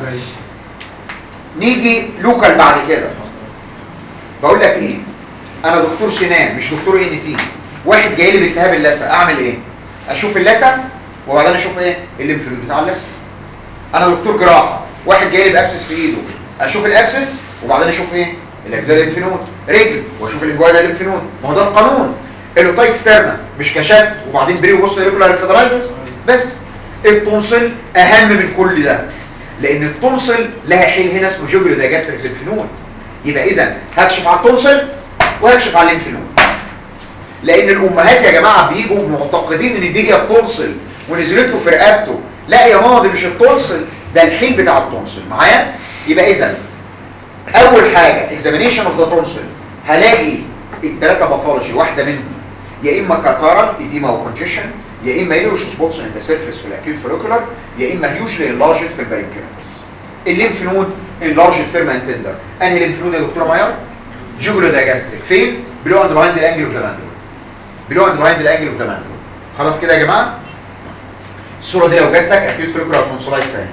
نيجي لوكال بعد كده بقول لك ايه انا دكتور سنان مش دكتور ان تي واحد جاي لي بالتهاب اللثه اعمل ايه اشوف اللثه وبعدين اشوف ايه الليمفنود بتاع اللثه انا دكتور جراحه واحد جاي لي بابسس في ايده اشوف الابسس وبعدين اشوف ايه الاجزاء الليمفنود رجل واشوف الانجوانا الليمفنود ما هو ده القانون اللوتايك ستيرنا مش كشات وبعدين بري وبص ريجولار فيدرايتس بس التونسل اهم من كل ده لان التونسل لها حين هنا اسمه جوجل دايجاستريك ليمفنود يبقى اذا هكشف على التونسل وهكشف على الليمفنود لان الامهات يا جماعه بيجوا معتقدين ان دي هي التونسل ونزلت له في رقبته لا يا ماما دي مش التونسل ده الحين بتاع التونسل معايا يبقى اذا اول حاجه اكزامينيشن اوف ذا تونسل هلاقي الثلاثه باثولوجي واحده منهم يا اما كاتارال ايديما وكونجيشن يا اما يلوش سبوتس ان ذا سيرفيس في الاكيوت فوليكولار يا اما هيوجلي انلارجد في البارينكيماتس الليمف نود انلارجد فيرما انتندر انهي ليمف نود يا دكتوره مايار جوجلو دايجاستريك فين بلو اند بلايند الانجل اوف ذا ماندول بلو اند بلايند الانجل اوف ذا ماندول خلاص كده يا جماعه الصوره دي لو جات لك اكيوت فوليكولار تونسلايتس اهي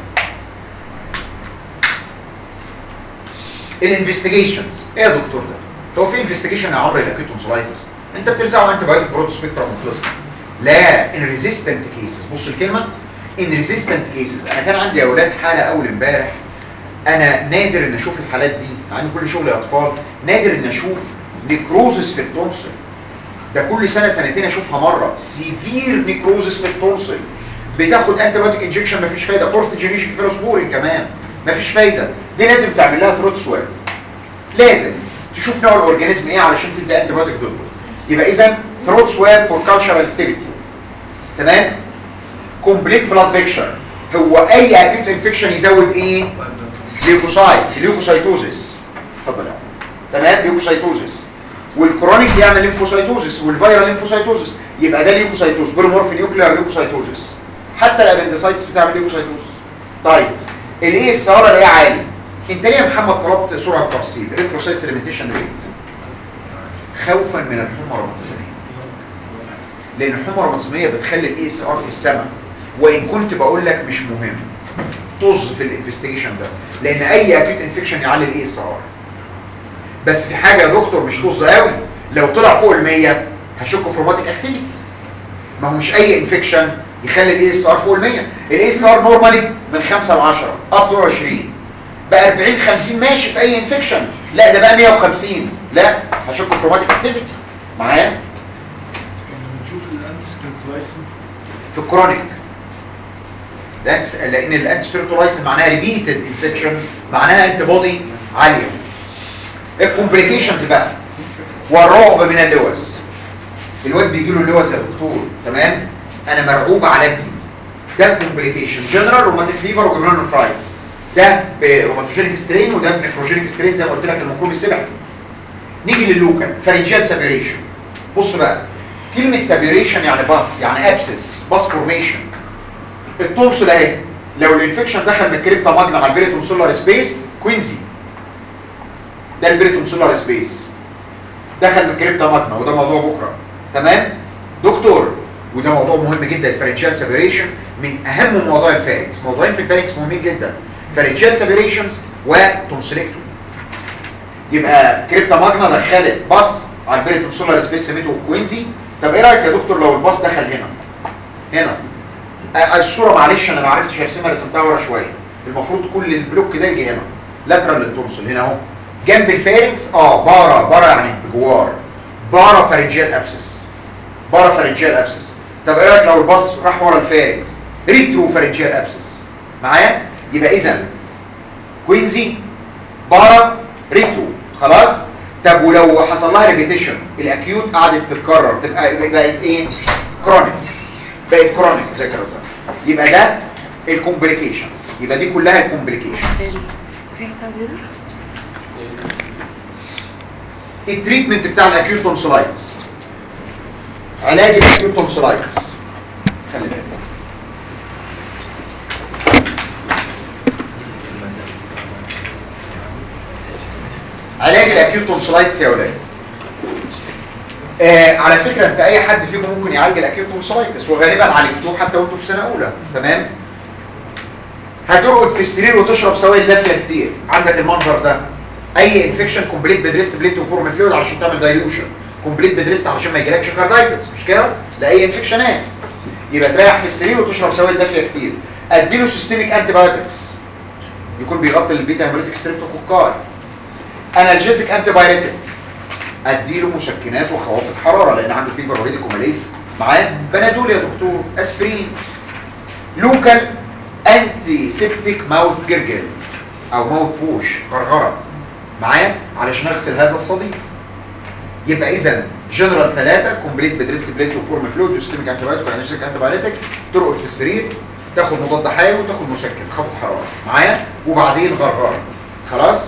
الانفستيجيشنز ايه يا دكتور ده هو في انفستيجيشن يا عمرو الاكيوت تونسلايتس انت بترزعه انت بايوتيك برود سبيكترم وخلصت لا ان ريزيستنت كيسز بص الكلمه ان ريزيستنت كيسز انا كان عندي اولاد حاله اول امبارح انا نادر ان اشوف الحالات دي مع ان كل شغل اطفال نادر ان اشوف نيكروزس في التونسل ده كل سنه سنتين اشوفها مره سيفير نيكروزس في التونسل بتاخد انتي بايوتيك انجكشن مفيش فايده فورث جينيشن فيروسبورين كمان مفيش فايده دي لازم تعمل لها ثروت سواب لازم تشوف نوع الاورجانيزم ايه علشان تدي انتي بايوتيك ضده يبقى اذا ثروت سواب فور كالتشرال ستيبيتي تمام كومبليت بلاد بيكشر هو اي اكيوت انفكشن يزود ايه ليوكوسايتس ليوكوسايتوزيس اتفضل يا عم. تمام ليوكوسايتوزيس والكرونيك يعمل ليمفوسايتوزيس والفيرال ليمفوسايتوزيس يبقى ده ليوكوسايتوز بوليمورف نيوكليار ليوكوسايتوزيس حتى الابندسايتس بتعمل ليوكوسايتوزيس طيب الايه السعره الايه عالي انت ليه يا محمد طلبت سرعه تفصيل ريتروسايت سيليمنتيشن ريت خوفا من الحمى الروماتيزميه لان الحمى الروماتيزميه بتخلي الاي اس ار في السماء وان كنت بقول لك مش مهم طز في الانفستيجيشن ده لان اي اكيوت انفكشن يعلي الاي اس ار بس في حاجه يا دكتور مش طز قوي لو طلع فوق ال 100 هشك في روماتيك اكتيفيتي ما هو مش اي انفكشن يخلي الاي اس ار فوق ال 100 الاي اس ار نورمالي من 5 ل 10 اب تو 20 بقى 40 50 ماشي في اي انفكشن لا ده بقى 150 لا هشك في روماتيك اكتيفيتي معايا بنشوف الانتستنتلايسن في الكرونيك الأنتس- لان الانتستيرتولايسن معناها ريبيتد انفكشن معناها انت بودي عاليه الكومبليكيشنز بقى والرعب من اللوز الواد بيجي له اللوز يا دكتور تمام انا مرعوب على ابني ده كومبليكيشن جنرال روماتيك فيفر وجرانوفرايتس ده بروماتوجينيك سترين وده بنفروجينيك سترين زي ما قلت لك الميكروب السبحي نيجي للوكال فارنجيال سابيريشن بص بقى كلمة سابيريشن يعني باس يعني ابسس باس فورميشن التونسل اهي لو الانفكشن دخل من الكريبتا ماجنا على البريتون سولار سبيس كوينزي ده البريتون سولار سبيس دخل من الكريبتا ماجنا وده موضوع بكره تمام دكتور وده موضوع مهم جدا الفرنشال سابيريشن من اهم مواضيع الفارنكس موضوعين في الفارنكس مهمين جدا فرنشال سابيريشنز وتونسلكتومي يبقى كريبتا ماجنا دخلت باص على البريتون سولار سبيس سميته كوينزي طب ايه رايك يا دكتور لو الباص دخل هنا هنا آه، الصوره معلش انا ما عرفتش ارسمها رسمتها ورا شويه المفروض كل البلوك ده يجي هنا لاترال للتونسل هنا اهو جنب الفارنكس اه بارا بارا يعني بجوار بارا فارنجيال ابسس بارا فارنجيال ابسس طب ايه رايك لو الباص راح ورا الفارنكس ريترو فارنجيال ابسس معايا يبقى اذا كوينزي بارا ريترو خلاص طب ولو حصل لها ريبيتيشن الاكيوت قعدت تتكرر تبقى بقت ايه كرونيك بقت كرونيك زي كده صح. يبقى ده الكومبليكيشنز يبقى دي كلها الكومبليكيشنز في تعبير التريتمنت بتاع الاكيوت تونسلايتس علاج الاكيوت تونسلايتس خلي بالك علاج الاكيوت تونسلايتس يا ولاد آه على فكرة انت اي حد فيكم ممكن يعالج الاكيوت تونسلايتس وغالبا عالجتوه حتى وانتوا في سنة اولى تمام هترقد في السرير وتشرب سوائل دافيه كتير عندك المنظر ده اي انفكشن كومبليت بدريست بليت وفورم فلويد علشان تعمل دايلوشن كومبليت بدريست علشان ما يجيلكش كاردايتس مش كده لاي انفكشنات يبقى تريح في السرير وتشرب سوائل دافيه كتير اديله سيستميك انتي بايوتكس يكون بيغطي البيتا هيموليتيك ستريبتوكوكاي انالجيزيك انتي بايوتيك اديله مسكنات وخوافض حراره لان عنده فيبر اوريدي كوماليز معاه بنادول يا دكتور اسبرين لوكال انتي سيبتيك ماوث جرجل او ماوث ووش غرغره معايا علشان اغسل هذا الصديق يبقى اذا جنرال ثلاثة كومبليت بدريست بليت وفورم فلويد وسيستميك انتي بايوتيك وانالجيزيك انتي بايوتيك ترقد في السرير تاخد مضاد حيوي وتاخد مسكن خفض حراره معايا وبعدين غرغره خلاص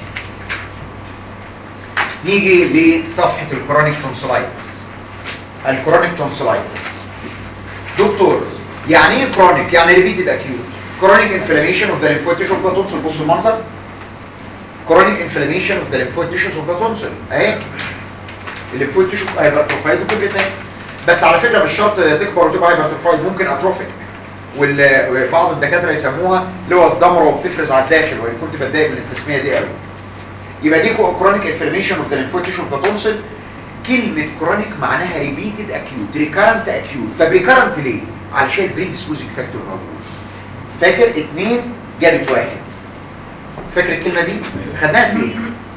نيجي لصفحة الكرونيك تونسلايتس الكرونيك تونسلايتس دكتور يعني ايه كرونيك يعني ريبيتد اكيوت كرونيك انفلاميشن اوف ذا lymphoid tissue اوف ذا تونسل بص المنظر كرونيك انفلاميشن اوف ذا lymphoid tissues اوف ذا تونسل اهي الليمفويد تيشو هايبرتروفايد وكبرت اهي بس على فكره مش شرط تكبر وتبقى هايبرتروفايد ممكن اتروفيك وبعض الدكاتره يسموها لوز ضمره وبتفرز على الداخل وان كنت بتضايق من التسميه دي قوي يبقى دي كرونيك انفلاميشن اوف ذا lymphoid tissue اوف ذا تونسل كلمة كرونيك معناها ريبيتد اكيوت ريكارنت اكيوت طب ريكارنت ليه؟ علشان البريدسبوزنج فاكتور موجود فاكر اتنين جابت واحد فاكر الكلمة دي؟ خدناها في ايه؟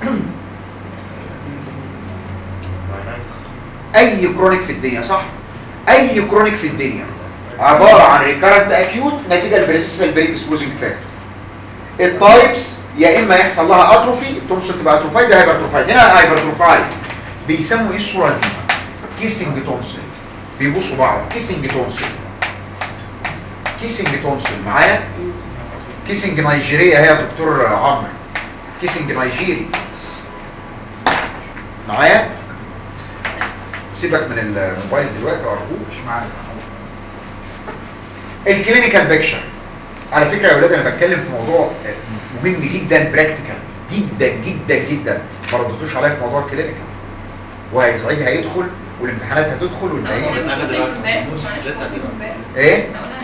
اي كرونيك في الدنيا صح؟ اي كرونيك في الدنيا عبارة عن ريكارنت اكيوت نتيجة البريسيسال بريدسبوزنج فاكتور التايبس يا اما يحصل لها اتروفي التونسل تبقى اتروفايد هايبرتروفايد هنا هايبرتروفايد بيسموا ايه الصورة دي كيسنج تونسل بيبوسوا بعض كيسنج تونسل كيسنج تونسل معايا كيسنج نيجيريا هي يا دكتور عمرو كيسنج نيجيري معايا سيبك من الموبايل دلوقتي ارجوك مش معايا الكلينيكال بيكشر على فكرة يا ولاد انا بتكلم في موضوع مهم جدا براكتيكال جدا جدا جدا ما ردتوش عليا في موضوع الكلينيكال وهيتعيد هيدخل والامتحانات هتدخل والنهاية ايه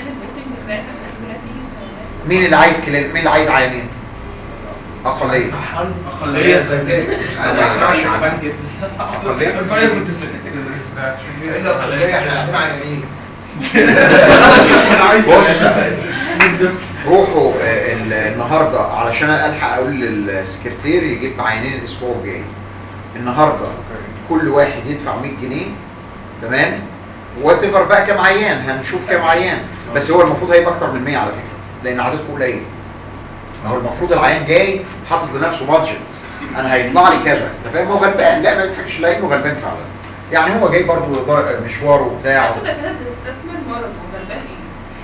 مين اللي عايز كلين مين اللي عايز عيانين اقليه اقليه زي ما ينفعش اقليه الفرق كنت الا اقليه احنا عايزين عيانين انا عايز روحوا آه، ال- النهارده علشان الحق اقول للسكرتير يجيب عينين الاسبوع الجاي النهارده كل واحد يدفع 100 جنيه تمام واتفر بقى كام عيان هنشوف كام عيان بس هو المفروض هيبقى اكتر من 100 على فكره لان عددكم قليل ما هو المفروض العيان جاي حاطط لنفسه بادجت انا هيطلع لي كذا انت فاهم هو غلبان لا ما يضحكش لانه غلبان فعلا يعني هو جاي برضه ضا- مشواره وبتاع كده كده بنستثمر مرض وغلبان ايه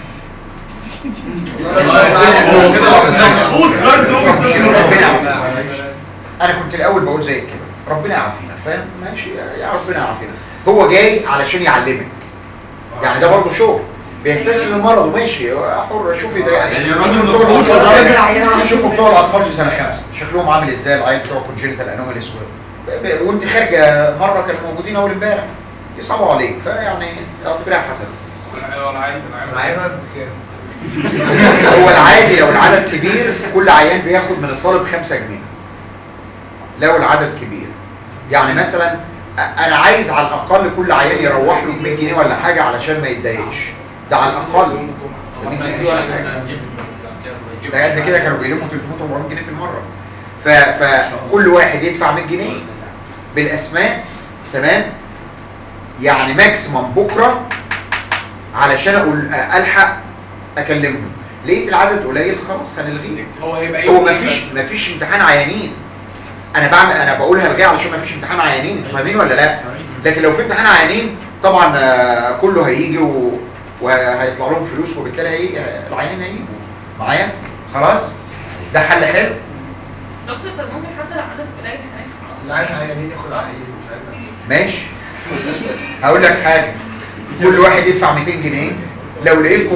ربنا يعافينا انا كنت الاول بقول زي كده ربنا يعافينا فاهم ماشي يا ربنا يعافينا هو جاي علشان يعلمك يعني ده برضه شغل بيستسلم المرض وماشي هو حر شوفي ده يعني يعني شوفوا الراجل بتوع المفروض الأطفال- شوفوا بتوع الاطفال في سنه خمسه شكلهم عامل ازاي العيال بتوع كونجنتال انوماليز وانت خارجه مره كانوا موجودين اول امبارح يصعبوا عليك فيعني اعتبرها حسنه معايا بكام؟ هو العادي لو العدد كبير كل عيان بياخد من الطالب 5 جنيه لو العدد كبير يعني مثلا أ- انا عايز على الاقل كل عيان يروح له ب 100 جنيه ولا حاجه علشان ما يتضايقش ده على الاقل 100 جنيه ولا حاجه ده قد كده كانوا بيلموا 300 400 جنيه في المره ف... فكل واحد يدفع 100 جنيه بالاسماء تمام يعني ماكسيمم بكره علشان اقول الحق اكلمهم لقيت العدد قليل خلاص هنلغيه هو هيبقى هو مفيش مفيش امتحان عيانين انا بعمل انا بقول هلغيه علشان مفيش امتحان عيانين انتوا فاهمين ولا لا لكن لو في امتحان عيانين طبعا آه، كله هيجي و... وهيطلع لهم فلوس وبالتالي هي... العيانين هيجوا معايا خلاص ده حل حلو دكتور طب ممكن حتى لو عدد قليل هناك اللي عايز عيانين ياخد عيانين مش عايز ماشي هقول لك حاجه كل واحد يدفع 200 جنيه لو لقيتكم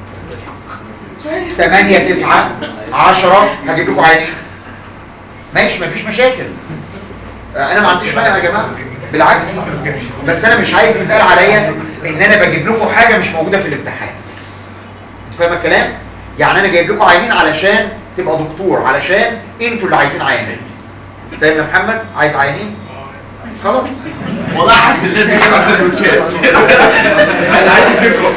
8 9 10 هجيب لكم عينين ماشي مفيش مشاكل آه، انا ما عنديش مانع يا جماعه بالعكس بس انا مش عايز يتقال عليا ان انا بجيب لكم حاجه مش موجوده في الامتحان انت فاهم الكلام يعني انا جايب لكم عينين علشان تبقى دكتور علشان انتوا اللي عايزين عينين فاهم يا محمد عايز عينين خلاص والله عارف الذي كان سندوتشات انا عايز فكره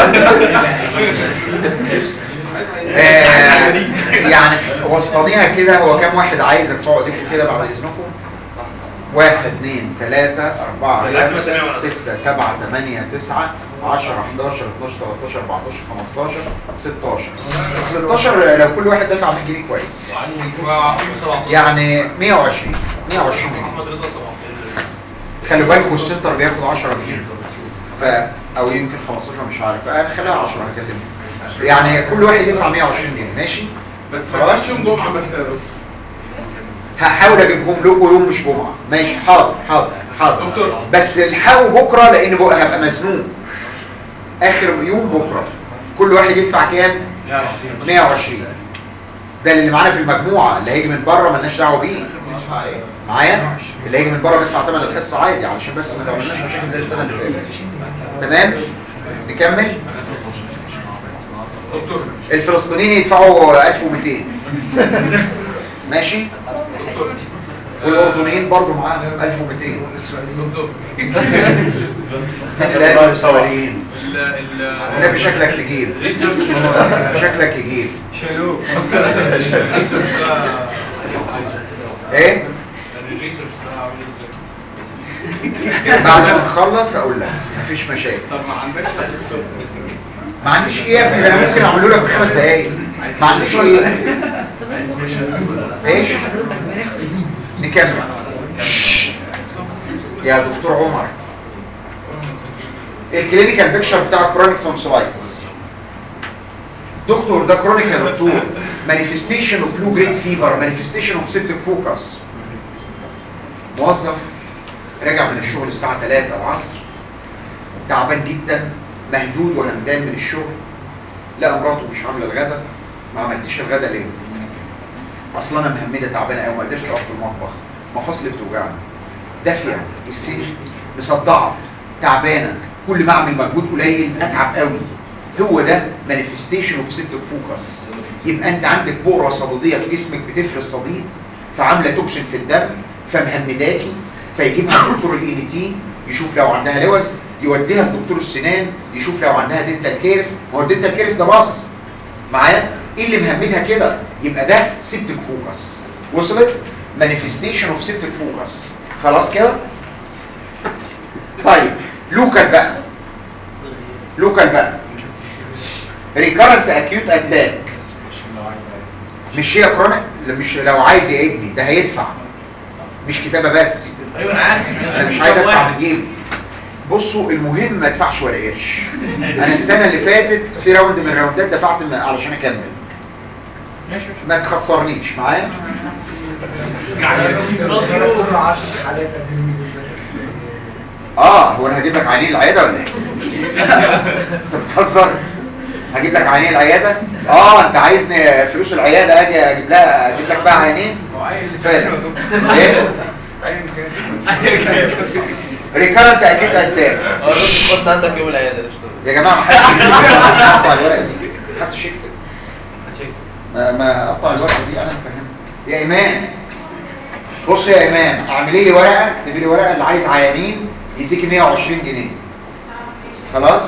آه، يعني وسطانيها كده هو كام واحد عايزك تقعد اكتب كده بعد اذنكم واحد اثنين ثلاثة أربعة خمسة ستة سبعة ثمانية تسعة عشرة 11 12 13 14 15 16 16 لو كل واحد دفع 100 جنيه كويس يعني 120 120 جنيه محمد رضا 17 خلي بالكوا السنتر بياخد 10 جنيه ف او يمكن 15 مش عارف انا خليها 10 هكلمك يعني كل واحد يدفع 120 جنيه ماشي بس ما يبقاش يوم جمعه بس يا دكتور هحاول اجيبهم لكم يوم مش جمعه ماشي حاضر حاضر حاضر دكتور. بس الحقوا بكره لان بقى هبقى مزنوق اخر يوم بكره كل واحد يدفع كام 120 ده اللي معانا في المجموعه اللي هيجي من بره ملناش دعوه بيه معايا اللي هيجي من بره بيدفع ثمن الحصه عادي علشان بس ما تعملناش مشاكل زي السنه اللي فاتت تمام نكمل دكتور الفلسطينيين يدفعوا 1200 ماشي والاردنيين برضو معاهم 1200 دكتور لا السوريين ال ال النبي شكلك تجيب شكلك يجيب شالوه ايه الريسيرش ده عامل ازاي بعد ما نخلص اقول لك مفيش مشاكل طب ما عندكش يا دكتور ما عنديش ايه يا ابني ده انا ممكن اعمله لك في خمس دقايق ما عنديش ايه ايش نكمل يا دكتور عمر الكلينيكال بيكشر بتاع كرونيك تونسلايتس دكتور ده كرونيك يا دكتور مانيفستيشن اوف لو جريد فيبر مانيفستيشن اوف سيبتك فوكس موظف راجع من الشغل الساعه 3 العصر تعبان جدا مهدود وهمدان من الشغل لقى مراته مش عامله الغدا ما عملتيش الغدا ليه اصلا انا مهمده تعبانه قوي ما قدرتش اقف في المطبخ مفاصلي بتوجعني دافيه السن مصدعه تعبانه كل ما اعمل مجهود قليل اتعب قوي هو ده مانيفستيشن اوف سيبتك فوكس يبقى انت عندك بؤره صديديه في جسمك بتفرز صديد فعامله توكسين في الدم فمهمداكي فيجيبها دكتور الاي تي يشوف لو عندها لوز يوديها لدكتور السنان يشوف لو عندها دنتال كيرس ما هو الدنتال كيرس ده باص معايا ايه اللي مهمدها كده يبقى ده سيبتك فوكس وصلت مانيفستيشن اوف سيبتك فوكس خلاص كده طيب لوكال بقى لوكال بقى ريكارنت اكيوت اتاك مش هي كرونيك مش لو عايز يا ابني ده هيدفع مش كتابه بس ايوه انا عارف انا مش عايز ادفع من جيبي بصوا المهم ما ادفعش ولا قرش انا السنه اللي فاتت في راوند من الراوندات دفعت م- علشان اكمل ما تخسرنيش معايا دكتور 10 حالات قديمين اه هو انا هجيب لك عينين العياده ولا ايه انت بتهزر هجيب لك عينين العياده اه انت عايزني فلوس العياده اجي اجيب لها اجيب لك بقى عينين هو عين اللي فعلا. فعلا ايه عين كان ريكارنت اكيد اتاك اه الراجل كنت عندك يوم العياده اشتغل يا جماعه ما حدش يكتب قطع الورقه دي محدش يكتب ما ما قطع الورقه دي انا فاهم يا ايمان بص يا ايمان اعملي لي ورقه اكتبي لي ورقه اللي عايز عيانين يديكي 120 جنيه خلاص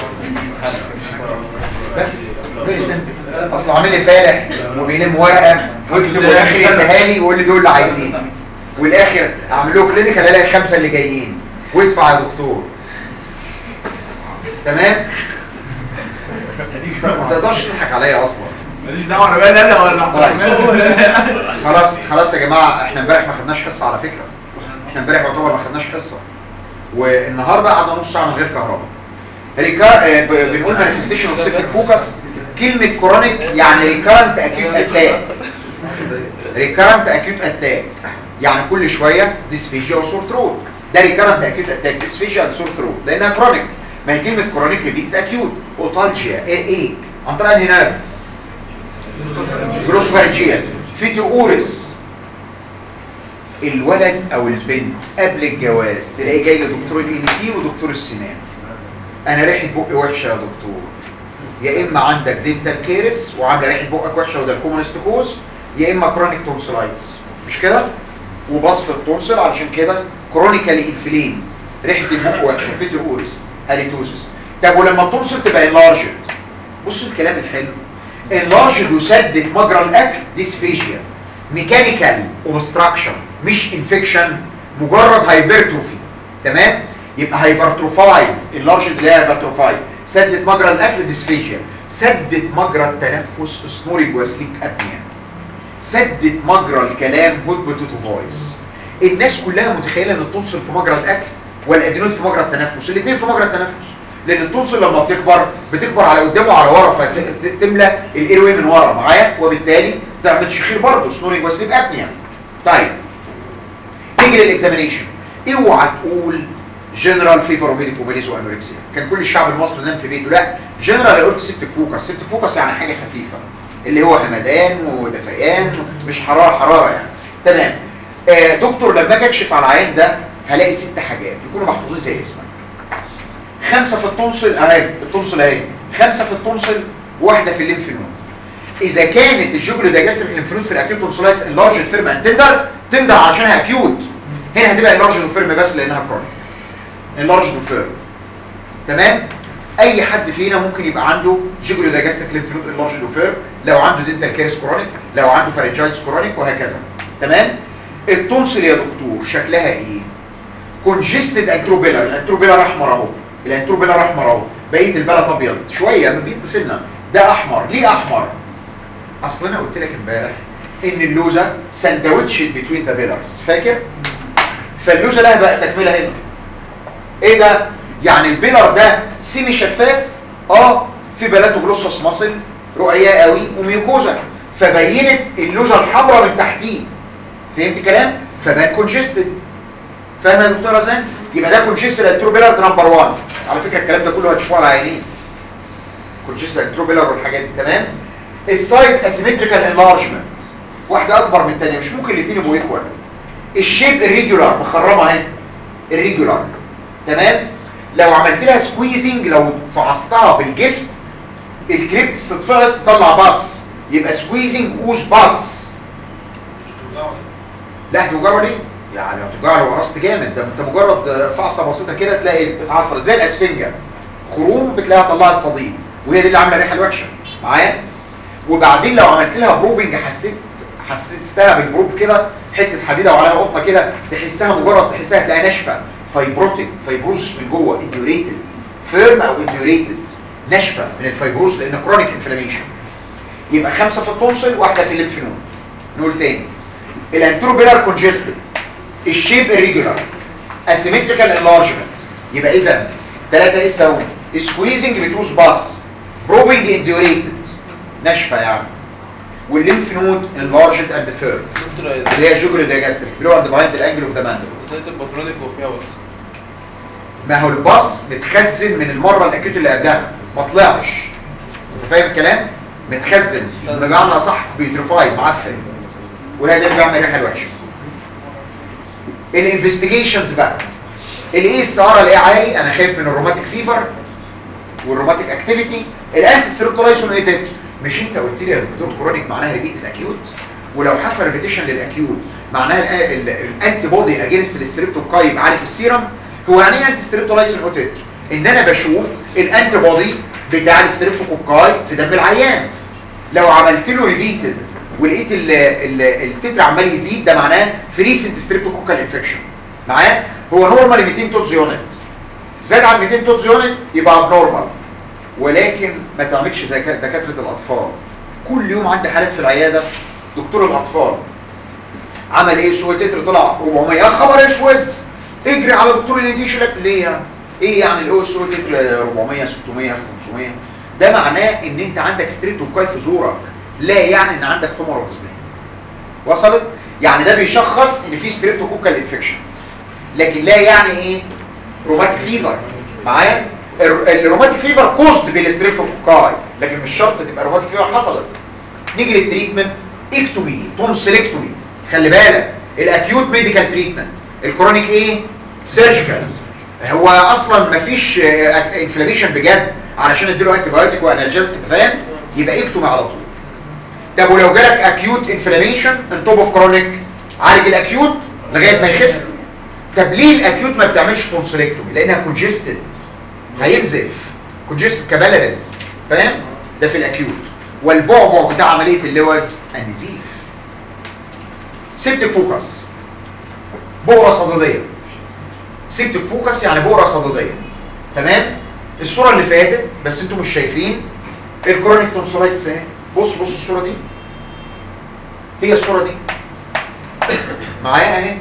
بس فيري سمبل اصل عامل لي فالح وبيلم ورقه ويكتب والاخر يديها لي ويقول لي دول اللي عايزين والاخر اعمل له كلينيكال الاقي الخمسه اللي جايين وادفع يا دكتور تمام ما تقدرش تضحك عليا اصلا ماليش دعوه انا بقى انا ولا خلاص خلاص يا جماعه احنا امبارح ما خدناش حصه على فكره احنا امبارح يعتبر ما خدناش حصه والنهارده قعدنا نص ساعه من غير كهرباء ريكار آه، ب- بنقول مانيفستيشن اوف سيبتيك فوكس كلمه كرونيك يعني ريكارنت اكيوت اتاك ريكارنت اكيوت اتاك يعني كل شويه ديسفيجيا وسور ثروت ده ريكارنت اكيوت اتاك ديسفيجيا وسور ثروت لانها كرونيك ما هي كلمه كرونيك ريبيت اكيوت اوتالجيا ايه ايه عن طريق الهناب جروسفارجيا فيتيوريس الولد او البنت قبل الجواز تلاقيه جاي لدكتور الان تي ودكتور السنان انا ريحه بقي وحشه يا دكتور يا اما عندك دينتال كيرس وعامله ريحه بقك وحشه وده الكومونست كوز يا اما كرونيك تونسلايتس مش كده وبصف التونسل علشان كده كرونيكالي انفليمد ريحه البق وحشه فيتيوريس هاليتوزس طب ولما التونسل تبقى انلارجد بص الكلام الحلو انلارجد يسدد مجرى الاكل ديسفيجيا ميكانيكال اوبستراكشن مش انفكشن مجرد هايبرتروفي تمام يبقى هايبرتروفاي اللارجد اللي هي هايبرتروفاي سدد مجرى الاكل ديسفيجيا سدد مجرى التنفس سنورينج وسليك ابنيا سدد مجرى الكلام هود بوتوتو فويس الناس كلها متخيله ان التونسل في مجرى الاكل والادينويد في مجرى التنفس الاثنين في مجرى التنفس لان التونسل لما بتكبر بتكبر على قدام وعلى ورا فتملى الايروي من ورا معايا وبالتالي تعمل شخير برضه سنورينج وسليب ابنيا طيب تيجي للاكزامينيشن اوعى تقول جنرال فيفر وميديك اوبيليز وانوركسيا كان كل الشعب المصري نام في بيته لا جنرال قلت سيبتك فوكس سيبتك فوكس يعني حاجه خفيفه اللي هو همدان ودفيان مش حراره حراره يعني تمام آه دكتور لما اجي اكشف على العيان ده هلاقي ست حاجات يكونوا محفوظين زي اسمك خمسه في التونسل اهي التونسل اهي خمسه في التونسل واحده في الليمف نود اذا كانت الجوجل دايجاستريك الليمف نود في الاكيوت تونسلايتس اللارج فيرم ان تندر تندر علشانها اكيوت هنا هتبقى اللارج فيرم بس لانها كرونيك اللارج فيرم تمام اي حد فينا ممكن يبقى عنده جوجل دايجاستريك ليمف نود اللارج فيرم لو عنده دينتال كيرس كرونيك لو عنده فارنجايتس كرونيك وهكذا تمام التونسل يا دكتور شكلها ايه كونجستد انتروبيلر الانتروبيلر احمر اهو الانتروبيلر احمر اهو بقيه البلد ابيض شويه من بيض سنه ده احمر ليه احمر اصل انا قلت لك امبارح ان اللوزه ساندوتش بتوين ذا بيلرز فاكر فاللوزه لها بقى تكمله هنا ايه ده يعني البيلر ده سيمي شفاف اه في بلاتو جلوسوس ماسل رؤيه قوي وميوكوزا فبينت اللوزه الحمراء من تحتيه فهمت كلام فبان كونجستد فاهم يا دكتوره زين يبقى ده كونجستد انتروبيلر نمبر 1 على فكره الكلام ده كله هتشوفوه على عينين كونجستد انتروبيلر والحاجات دي تمام السايز اسيمتريكال انلارجمنت واحده اكبر من الثانيه مش ممكن الاثنين يبقوا ايكوال الشيب الريجولار مخرمه اهي الريجولار تمام لو عملت لها سكويزنج لو فعصتها بالجفت الكريبت تتفعص تطلع باص يبقى سكويزنج اوز باص لا هتوجعه ليه؟ يعني هتوجعه لو قرصت جامد ده انت مجرد فعصه بسيطه كده تلاقي اتعصرت زي الاسفنجه خروم بتلاقيها طلعت صديد وهي دي اللي عامله الريحه الوحشه معايا وبعدين لو عملت لها بروبنج حسيت حسستها بالبروب كده حته حديده وعليها قطه كده تحسها مجرد تحسها تلاقيها ناشفه فايبروتيك فايبروز من جوه انديوريتد فيرم او انديوريتد ناشفه من الفايبروز لان كرونيك انفلاميشن يبقى خمسه في التونسل واحده في الليمف نود نقول تاني الانتروبيلار كونجستد الشيب irregular asymmetrical enlargement يبقى اذا ثلاثه ايه السوي squeezing بتوز باس probing indurated ناشفه يعني والليمف نود enlarged and firm دكتور اللي هي جوجل دايجاستريك below and behind the angle of the mandible سيد البطرونيك وفيها وكس ما هو الباص متخزن من المره الاكيوت اللي قبلها ما طلعش انت فاهم الكلام متخزن بمعنى صح بيترفايد معفن وهذا اللي بيعمل ريحه الوحشه الانفستيجيشنز بقى الايه السعره الايه عالي انا خايف من الروماتيك فيفر والروماتيك اكتيفيتي الانتي ستريبتولايسون ايه تاني مش انت قلت لي يا دكتور كرونيك معناها ريبيت الاكيوت ولو حصل ريبيتيشن للاكيوت معناها الانتي بودي اجينست الستريبتوكاي يبقى عالي في السيرم هو يعني ايه انتي ستريبتولايسون ايه تاني ان انا بشوف الانتي بودي بتاع الستريبتوكوكاي في دم العيان لو عملت له ريبيتد ولقيت ال- ال- التتر عمال يزيد ده معناه فريسنت ستريبتوكوكال انفكشن معاه هو نورمال 200 توتز يونت زاد عن 200 توتز يونت يبقى نورمال ولكن ما تعملش زي كا- دكاتره الاطفال كل يوم عندي حالات في العياده دكتور الاطفال عمل ايه شويه تتر طلع 400 يا خبر اسود اجري على دكتور الانتيش لك ليه يعني ايه يعني الاو اس او تتر 400 600 500 ده معناه ان انت عندك ستريبتوكاي في زورك لا يعني ان عندك حمى وظيفيه وصلت يعني ده بيشخص ان في ستريبتوكوكال انفكشن لكن لا يعني ايه روماتيك فيفر معايا الر- الروماتيك فيفر كوزد بالستريبتوكوكاي لكن مش شرط تبقى روماتيك فيفر حصلت نيجي للتريتمنت اكتومي تونسلكتومي خلي بالك الاكيوت ميديكال تريتمنت الكرونيك ايه سيرجيكال هو اصلا مفيش انفلاميشن بجد علشان اديله انتي بايوتيك وانالجيزك انت فاهم يبقى اكتومي على طول طب ولو جالك اكيوت انفلاميشن انتوب اوف كرونيك عالج الاكيوت لغايه ما يخف طب ليه الاكيوت ما بتعملش تونسلكتومي لانها كونجستد هينزف كونجستد كبالرز فاهم ده في الاكيوت والبعبع بتاع عمليه اللوز النزيف سيبتك فوكس بؤره صدديه سيبتك فوكس يعني بؤره صدديه تمام الصوره اللي فاتت بس انتوا مش شايفين الكرونيك تونسلايتس اهي بص بص الصوره دي هي الصوره دي معايا اهي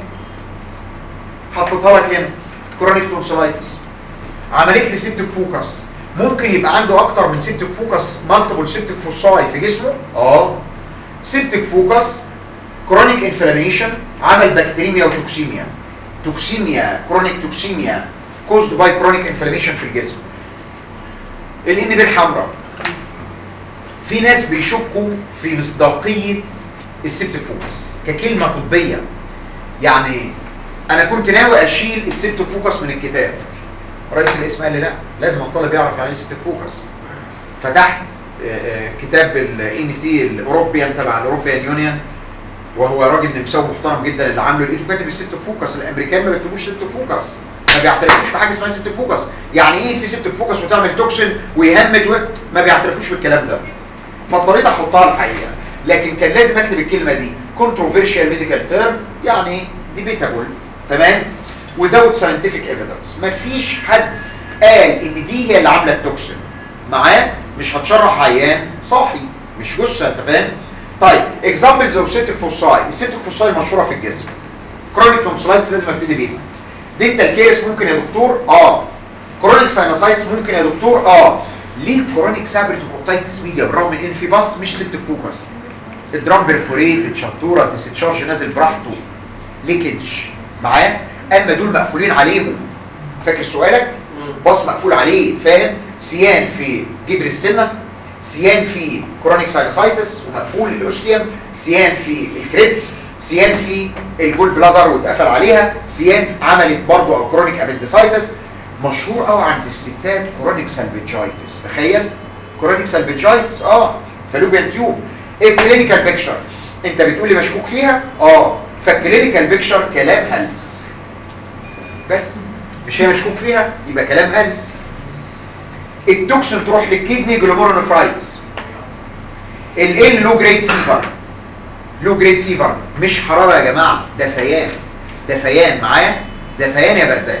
حطيتها لك هنا كرونيك تونسلايتس عملت لي سيبتك فوكس ممكن يبقى عنده اكتر من سيبتك فوكس مالتيبل سيبتك فوساي في جسمه اه سيبتك فوكس كرونيك انفلاميشن عمل بكتيريميا وتوكسيميا توكسيميا كرونيك توكسيميا كوزد باي كرونيك انفلاميشن في الجسم الان بي الحمراء في ناس بيشكوا في مصداقية السبت فوكس ككلمة طبية يعني انا كنت ناوي اشيل السبت فوكس من الكتاب رئيس الاسم قال لي لا لازم الطالب يعرف يعني ايه سبت فوكس فتحت آه، آه، كتاب الان تي الاوروبيان تبع الاوروبيان يونيون وهو راجل نمساوي محترم جدا اللي عامله لقيته كاتب السبت فوكس الامريكان ما بيكتبوش سبت فوكس ما بيعترفوش بحاجه اسمها سبت فوكس يعني ايه في سبت فوكس وتعمل توكسين ويهمد و... ما بيعترفوش بالكلام ده فاضطريت احطها الحقيقه لكن كان لازم اكتب الكلمه دي controversial medical term يعني debatable تمام without scientific evidence مفيش حد قال ان دي هي اللي عامله التوكسين معاه مش هتشرح عيان صاحي مش جثه انت فاهم طيب examples of septic foci السيبتك فوساي مشهوره في الجسم chronic tonsillitis لازم ابتدي بيها dental كيس ممكن يا دكتور اه chronic sinusitis ممكن يا دكتور اه ليه chronic sabretococcitis media بالرغم من ان في باص مش سيبتك فوكس الدرام بيرفوريتد شطوره ديستشارج نازل براحته ليكج معاه اما دول مقفولين عليهم فاكر سؤالك باص مقفول عليه فاهم سيان في جدر السنه سيان في كرونيك ساينسايتس ومقفول الاوستيوم سيان في الكريبس سيان في الجول بلادر واتقفل عليها سيان عملت برضو او كرونيك ابندسايتس مشهور قوي عند الستات كرونيك سالفيجايتس تخيل كرونيك سالفيجايتس اه فالوبيان تيوب ايه الكلينيكال بيكشر انت بتقول لي مشكوك فيها اه فالكلينيكال بيكشر كلام هلس بس مش هي مشكوك فيها يبقى كلام هلس التوكسين تروح للكيدني جلوميرونفرايتس ال لو جريد فيفر لو جريد فيفر مش حرارة يا جماعة دفيان دفيان معايا دفيان يا بردان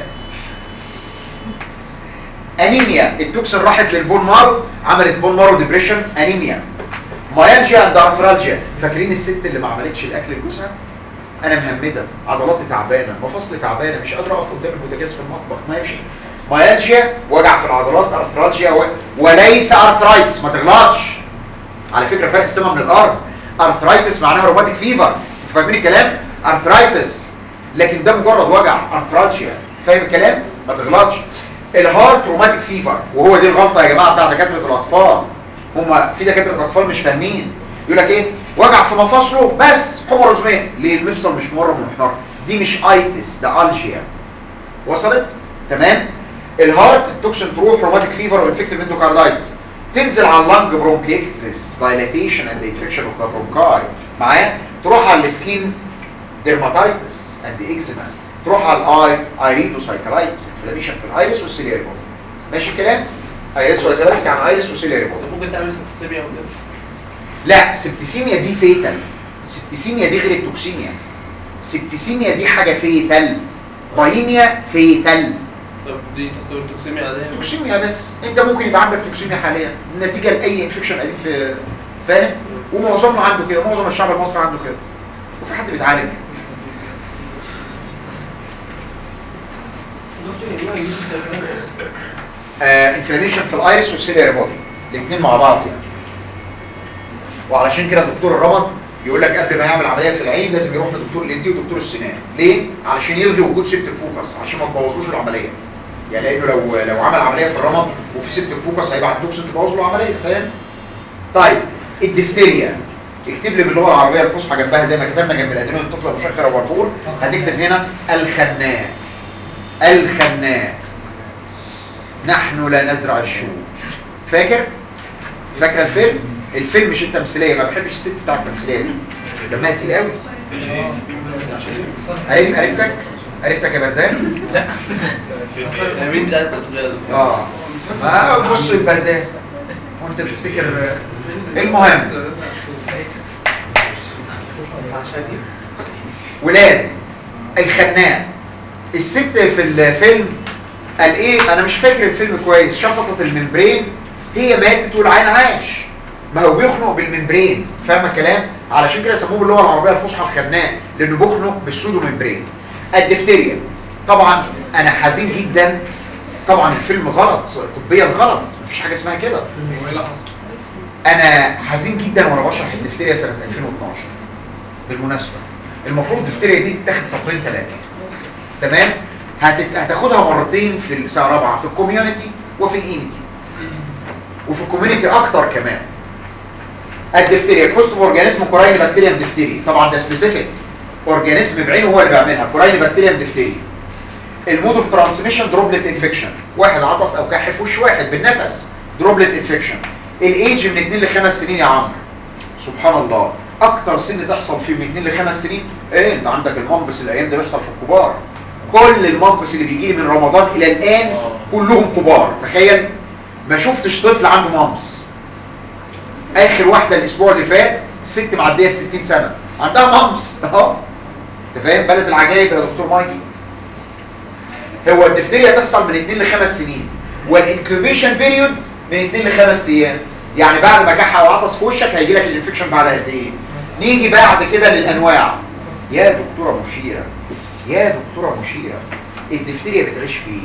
انيميا التوكسين راحت للبون مارو عملت بون مارو ديبريشن انيميا مايالجيا اند ارثرالجيا فاكرين الست اللي ما عملتش الاكل لجوزها انا مهمده عضلاتي تعبانه مفاصلي تعبانه مش قادره اقف قدام البوتاجاز في المطبخ ماشي مايالجيا وجع في العضلات ارثرالجيا و... وليس ارثرايتس ما تغلطش على فكره فرق السما من الارض ارثرايتس معناها روماتيك فيفر انتوا فاهمين الكلام ارثرايتس لكن ده مجرد وجع ارثرالجيا فاهم الكلام ما تغلطش الهارت روماتيك فيفر وهو دي الغلطه يا جماعه بتاع دكاتره الاطفال هم في دكاتره اطفال مش فاهمين يقول لك ايه وجع في مفاصله بس حمى رزميه ليه المفصل مش مورم ومحمر دي مش ايتس ده الجيا وصلت تمام الهارت التوكسين تروح روماتيك فيفر وانفكتيف اندوكاردايتس تنزل على اللنج برونكيتس دايلاتيشن اند انفكشن اوف ذا برونكاي معايا تروح على السكين ديرماتايتس اند اكزيما تروح على الاي ايريدوسايكلايتس انفلاميشن في الايريس والسيلياري بودي ماشي الكلام ايريس والسايكلايتس يعني ايريس وسيلياري بودي طب ممكن تعمل سيبيا وكده لا سبتسيميا دي فيتال سبتسيميا دي غير التوكسيميا سبتسيميا دي حاجة فيتال بايميا فيتال طب دي تعتبر توكسيميا عادية توكسيميا بس انت ممكن يبقى عندك توكسيميا حاليا نتيجة لأي انفكشن قديم في فاهم ومعظمنا عنده كده معظم الشعب المصري عنده كده وفي حد بيتعالج آه انفلاميشن في الايرس والسيلياري بودي الاثنين مع بعض يعني وعلشان كده دكتور الرمد يقول لك قبل ما يعمل عمليه في العين لازم يروح لدكتور الانتي ودكتور السنان ليه علشان يلغي وجود سيبتك فوكس عشان ما تبوظوش العمليه يعني لانه لو لو عمل عمليه في الرمد وفي سيبتك فوكس هيبعت توكسين تبوظ له العمليه فاهم طيب الدفتيريا اكتب لي باللغه العربيه الفصحى جنبها زي ما كتبنا جنب الادرينال الطفل المشخر والفور هتكتب هنا الخناء الخناء نحن لا نزرع الشوك فاكر فاكره الفيلم الفيلم مش التمثيليه ما بحبش الست بتاع التمثيليه دي دمها تقيل قوي قريب قريبتك قريبتك يا بردان مين بتاعت البطولية دول؟ اه ما بص البردان وانت بتفتكر المهم ولاد الخناق الست في الفيلم قال ايه انا مش فاكر الفيلم كويس شفطت الممبرين هي ماتت والعين عاش ما هو بيخنق بالممبرين فاهم الكلام علشان كده سموه باللغه العربيه الفصحى الخناق لانه بيخنق بالسودو ممبرين الدفتيريا طبعا انا حزين جدا طبعا الفيلم غلط طبيا غلط مفيش حاجه اسمها كده انا حزين جدا وانا بشرح الدفتيريا سنه 2012 بالمناسبه المفروض الدفتيريا دي تاخد سطرين ثلاثه تمام هتت... هتاخدها مرتين في الساعه رابعه في الكوميونتي وفي الانتي وفي الكوميونتي اكتر كمان الدفتيريا كوستوم اورجانيزم كوراين بكتيريا دفتيري طبعا ده سبيسيفيك اورجانيزم بعينه هو اللي بيعملها كوراين بكتيريا دفتيري المود اوف ترانسميشن دروبلت انفكشن واحد عطس او كح في وش واحد بالنفس دروبلت انفكشن الايدج من 2 ل 5 سنين يا عمرو سبحان الله اكتر سن تحصل فيه من 2 ل 5 سنين ايه انت عندك المنبس الايام ده بيحصل في الكبار كل المنبس اللي بيجي لي من رمضان الى الان كلهم كبار تخيل ما شفتش طفل عنده منبس اخر واحده الاسبوع اللي فات الست معديه 60 سنه عندها منبس اهو انت فاهم بلد العجائب يا دكتور مايكل هو الدفتيريا تحصل من 2 ل 5 سنين والانكوبيشن بيريود من 2 ل 5 ايام يعني بعد ما كح او عطس في وشك هيجي لك الانفكشن بعد قد ايه نيجي بعد كده للانواع يا دكتوره مشيره يا دكتوره مشيره الدفتيريا بتعيش في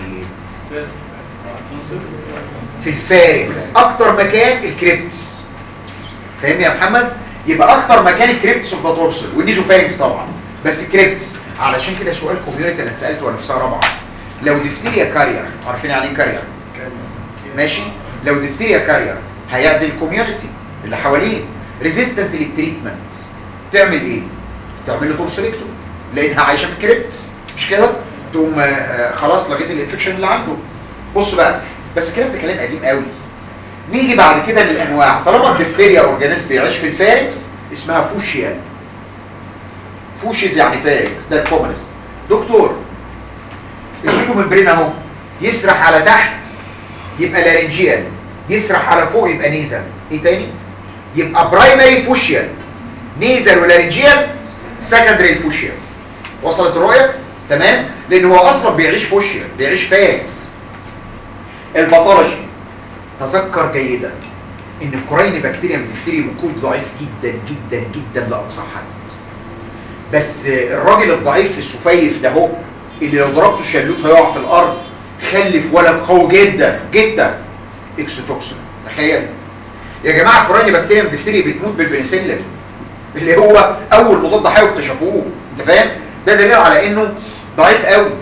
في الفارس اكتر مكان الكريبتس فاهمني يا محمد يبقى اكتر مكان الكريبتس اوف ذا تورسل والنيزو فارنكس طبعا بس كريبتس علشان كده سؤال كوميونتي انا اتسالته وانا في سنه رابعه لو دفتيريا كارير عارفين يعني ايه كارير ماشي لو دفتيريا كارير هيعدي الكوميونتي اللي حواليه ريزيستنت للتريتمنت تعمل ايه تعمل له تورسلكتوم لانها عايشه في كريبتس مش كده تقوم آه، آه، خلاص لغيت الانفكشن اللي عنده بص بقى بس الكلام ده كلام قديم قوي نيجي بعد كده للانواع طالما الدفتيريا اورجانيزم بيعيش في الفاركس اسمها فوشيال فوشيز يعني فاركس ده الكومنست دكتور السودو ممبرين اهو يسرح على تحت يبقى لارنجيال يسرح على فوق يبقى نيزل ايه تاني يبقى برايمري فوشيال نيزل ولارنجيال سكندري فوشيال وصلت الرؤيه تمام لان هو اصلا بيعيش فوشيال بيعيش فاركس الباثولوجي تذكر جيدا ان الكورين بكتيريا بتفتري ميكروب ضعيف جدا جدا جدا لاقصى حد بس الراجل الضعيف السفيف ده هو اللي لو ضربته شلوت هيقع في الارض خلف ولد قوي جدا جدا اكسوتوكسين تخيل يا جماعه الكورين بكتيريا بتفتري بتموت بالبنسلين اللي هو اول مضاد حيوي اكتشفوه انت فاهم ده دليل على انه ضعيف قوي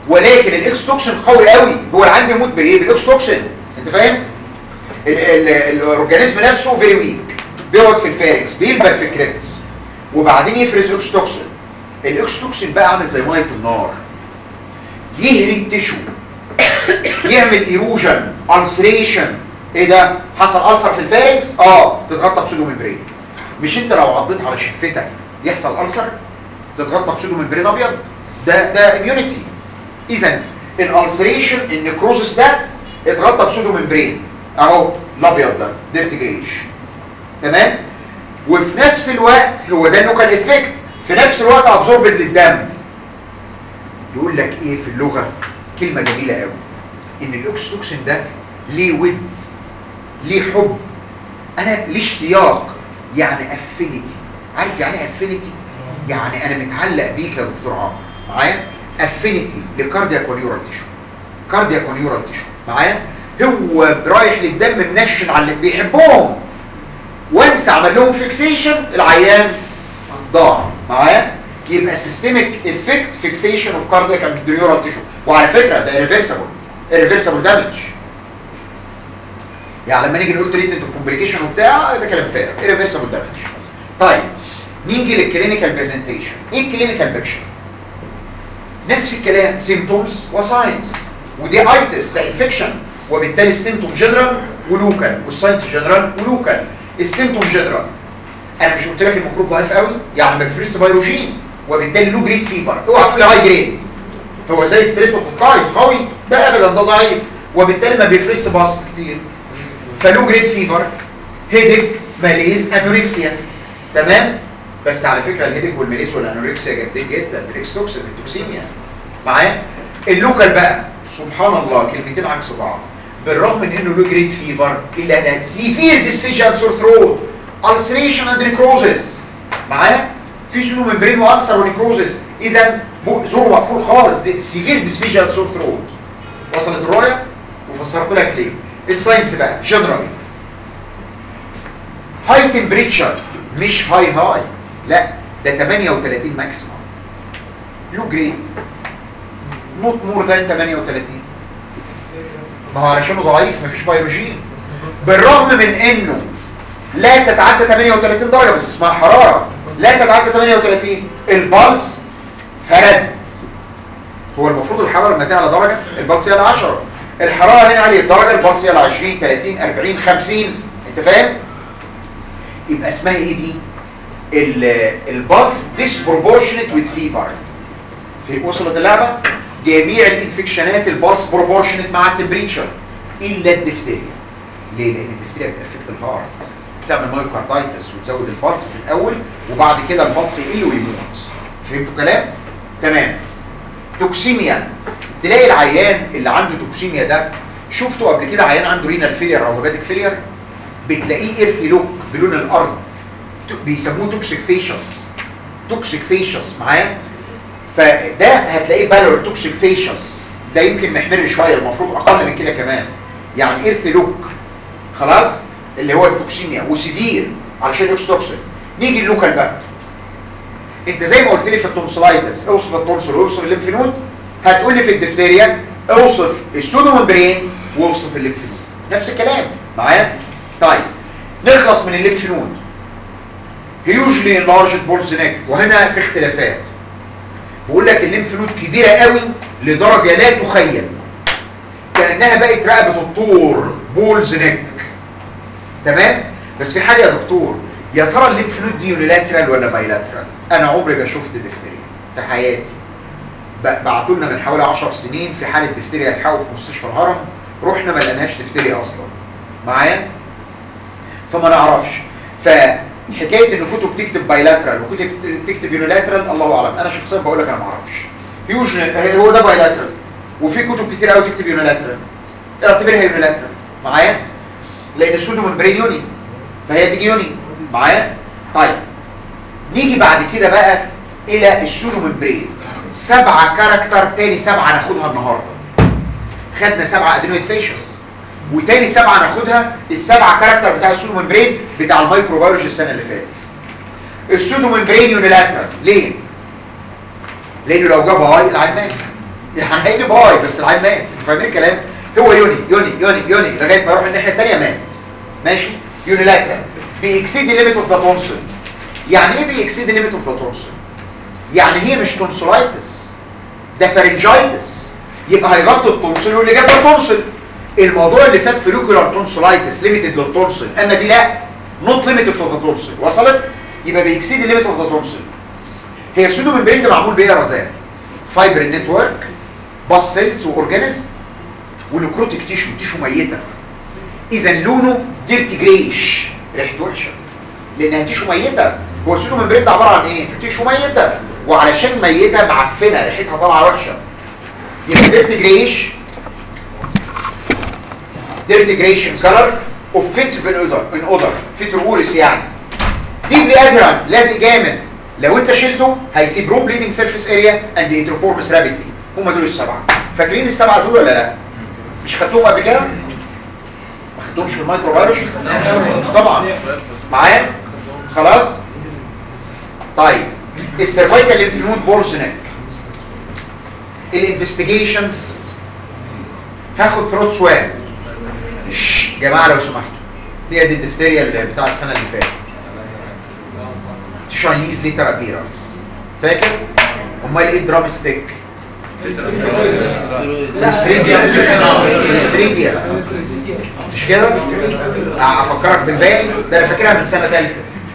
ولكن الاكس توكسين قوي قوي هو العيان بيموت بايه بالاكس توكسين انت فاهم ال- ال- الاورجانيزم نفسه فيري ويك بيقعد في الفاركس بيلبك في الكريبس وبعدين يفرز اكس توكسين الاكس توكسين بقى عامل زي ميه النار يهري التشو يعمل ايروجن السريشن ايه ده حصل ألسر في الفاركس اه تتغطى بسودو ممبرين مش انت لو عضيت على شفتك يحصل ألسر تتغطى بسودو ممبرين ابيض ده ده اميونيتي اذا الالسريشن النكروزس ده اتغطى بسودو ممبرين اهو الابيض ده ديرتي جريش تمام وفي نفس الوقت هو ده اللوكال افكت في نفس الوقت ابزوربد للدم يقول لك ايه في اللغه كلمه جميله قوي ان الاكسوتوكسين ده ليه ود ليه حب انا ليه اشتياق يعني افينيتي عارف يعني ايه افينيتي يعني انا متعلق بيك يا دكتور عمرو معايا افينيتي لكاردياك ونيورال تيشو كاردياك ونيورال تيشو معايا هو رايح للدم منشن على اللي بيحبهم وانس عمل لهم فيكسيشن العيان ضاع معايا يبقى سيستميك افكت فيكسيشن اوف كاردياك اند نيورال تيشو وعلى فكره ده ريفرسبل ريفرسبل دامج يعني لما نيجي نقول تريتمنت اوف كومبليكيشن وبتاع ده كلام فارغ ريفرسبل دامج طيب نيجي للكلينيكال برزنتيشن ايه الكلينيكال بيكشر نفس الكلام سيمبتومز وساينز ودي ايتس ده انفكشن وبالتالي السيمتوم جنرال ولوكال والساينس جنرال ولوكال السيمتوم جنرال انا مش قلت لك الميكروب ضعيف قوي يعني ما بيفرس فيروجين وبالتالي له جريد فيبر اوعى تقول هاي جريد هو زي ستريبتوكوكاي قوي ده ابدا ده ضعيف وبالتالي ما بيفرس باص كتير فلو جريد فيبر هيدك ماليز انوركسيا تمام بس على فكره الهيدك والماليز والانوركسيا جامدين جدا بالاكستوكسين التوكسيميا معايا اللوكال بقى سبحان الله كلمتين عكس بعض بالرغم من انه له جريد فيبر الا ان سيفير ديسفيجن سور ثروت ulceration and necrosis معايا في شنو ممبرين والسر ونيكروزس اذا زور مقفول خالص دي سيفير ديسفيجن سور ثروت وصلت الرؤيه وفسرت لك ليه الساينس بقى جنرالي هاي تمبريتشر مش هاي هاي لا ده 38 ماكسيمم لو جريد نوت مور ذان 38 ما هو علشانه ضعيف مفيش فيروجين بالرغم من انه لا تتعدى 38 درجة بس اسمها حرارة لا تتعدى 38 البلس فرد هو المفروض الحرارة لما تعلى درجة البلس هي 10 الحرارة هنا عليه الدرجة البلس هي 20 30 40 50 انت فاهم يبقى اسمها ايه دي البلس disproportionate with fever في وصلت اللعبة جميع الانفكشنات البلس بروبورشنت مع التمبريتشر الا الدفتيريا ليه لان الدفتيريا بتأفكت الهارت بتعمل مايوكاردايتس وتزود البلس في الاول وبعد كده البلس يقل ويموت فهمتوا كلام تمام توكسيميا تلاقي العيان اللي عنده توكسيميا ده شفته قبل كده عيان عنده رينال فيلير او هيباتيك فيلير بتلاقيه ايرثي لوك بلون الارض بيسموه توكسيك فيشس توكسيك فيشس معايا فده هتلاقيه بالور توكسيك فيشس ده يمكن محمر شويه المفروض اقل من كده كمان يعني ايرثي لوك خلاص اللي هو التوكسيميا وسيفير علشان اكستوكسين نيجي اللوكال بقى انت زي ما قلت لي في التونسلايتس اوصف التونسل واوصف الليمف نود هتقول لي في الدفتيريا اوصف السودو ممبرين واوصف الليمف نود نفس الكلام معايا طيب نخلص من الليمف نود هيوجلي انلارجد بولز نيك وهنا في اختلافات بقول لك الليمف نود كبيره قوي لدرجه لا تخيل كانها بقت رقبه الطور بولز نيك تمام بس في حاجه يا دكتور يا ترى الليمف نود دي يونيلاترال ولا بايلاترال انا عمري ما شفت دفتريا في حياتي بعتوا لنا من حوالي 10 سنين في حاله دفتريا الحقوا في مستشفى الهرم رحنا ما لقيناش دفتريا اصلا معايا فما نعرفش فحكايه ان كتب تكتب بايلاترال وكتب تكتب يونيلاترال الله اعلم انا شخصيا بقول لك انا ما اعرفش يوجن هو ده بايلاترال وفي كتب كتير قوي تكتب يونيلاترال اعتبرها يونيلاترال معايا لان السودو ممبرين يوني فهي تيجي يوني معايا طيب نيجي بعد كده بقى الى السودو ممبرين سبعة كاركتر تاني سبعة ناخدها النهاردة خدنا سبعة ادينويد فيشس وتاني سبعة ناخدها السبعة كاركتر بتاع السودو ممبرين بتاع الميكروبيولوجي السنة اللي فاتت السودو ممبرين يونيلاترال ليه؟ لانه لو جاب هاي العين مات يعني هيجي باي بس العيل مات انتوا فاهمين الكلام هو يوني يوني يوني يوني لغايه ما يروح الناحيه الثانيه مات ماشي يوني لاكرال بيكسيد ليميت اوف ذا تونسل يعني ايه بيكسيد ليميت اوف ذا تونسل يعني هي مش تونسلايتس ده فارنجايتس يبقى هيغطي التونسل واللي جاب التونسل الموضوع اللي فات فلوكولار تونسلايتس ليميتد للتونسل اما دي لا نوت ليميتد تو ذا تونسل وصلت يبقى بيكسيد الليميت اوف ذا تونسل هي السودو ممبرين ده معمول بايه يا رزان فايبر نتورك باس سيلز واورجانيزم ونكروتيك تيشو تيشو ميته اذا لونه ديرتي جريش ريحته وحشه لانها تيشو ميته هو السودو ممبرين ده عباره عن ايه تيشو ميته وعلشان ميته معفنه ريحتها طالعه وحشه يبقى ديرتي جريش ديرتي جريشن كلر اوفنسيف ان اودر ان اودر في ترورس يعني ديبلي ادران لازق جامد لو انت شلته هيسيب برو بليدنج سيرفيس اريا اند انتروفورمس رابيدلي هم دول السبعه فاكرين السبعه دول ولا لا مش خدتوهم قبل كده ما خدتهمش في المايكرو بيولوجي طبعا معايا خلاص طيب السيرفايكال انفلود بورسنك الانفستيجيشنز هاخد ثروت سواب جماعه لو سمحتوا دي دي الدفتريا اللي بتاع السنه اللي فاتت تشاينيز ليتر ابيرنس فاكر امال ايه درام ستيك الاستريديا مش كده افكرك بالباقي ده انا فاكرها من سنه ثالثه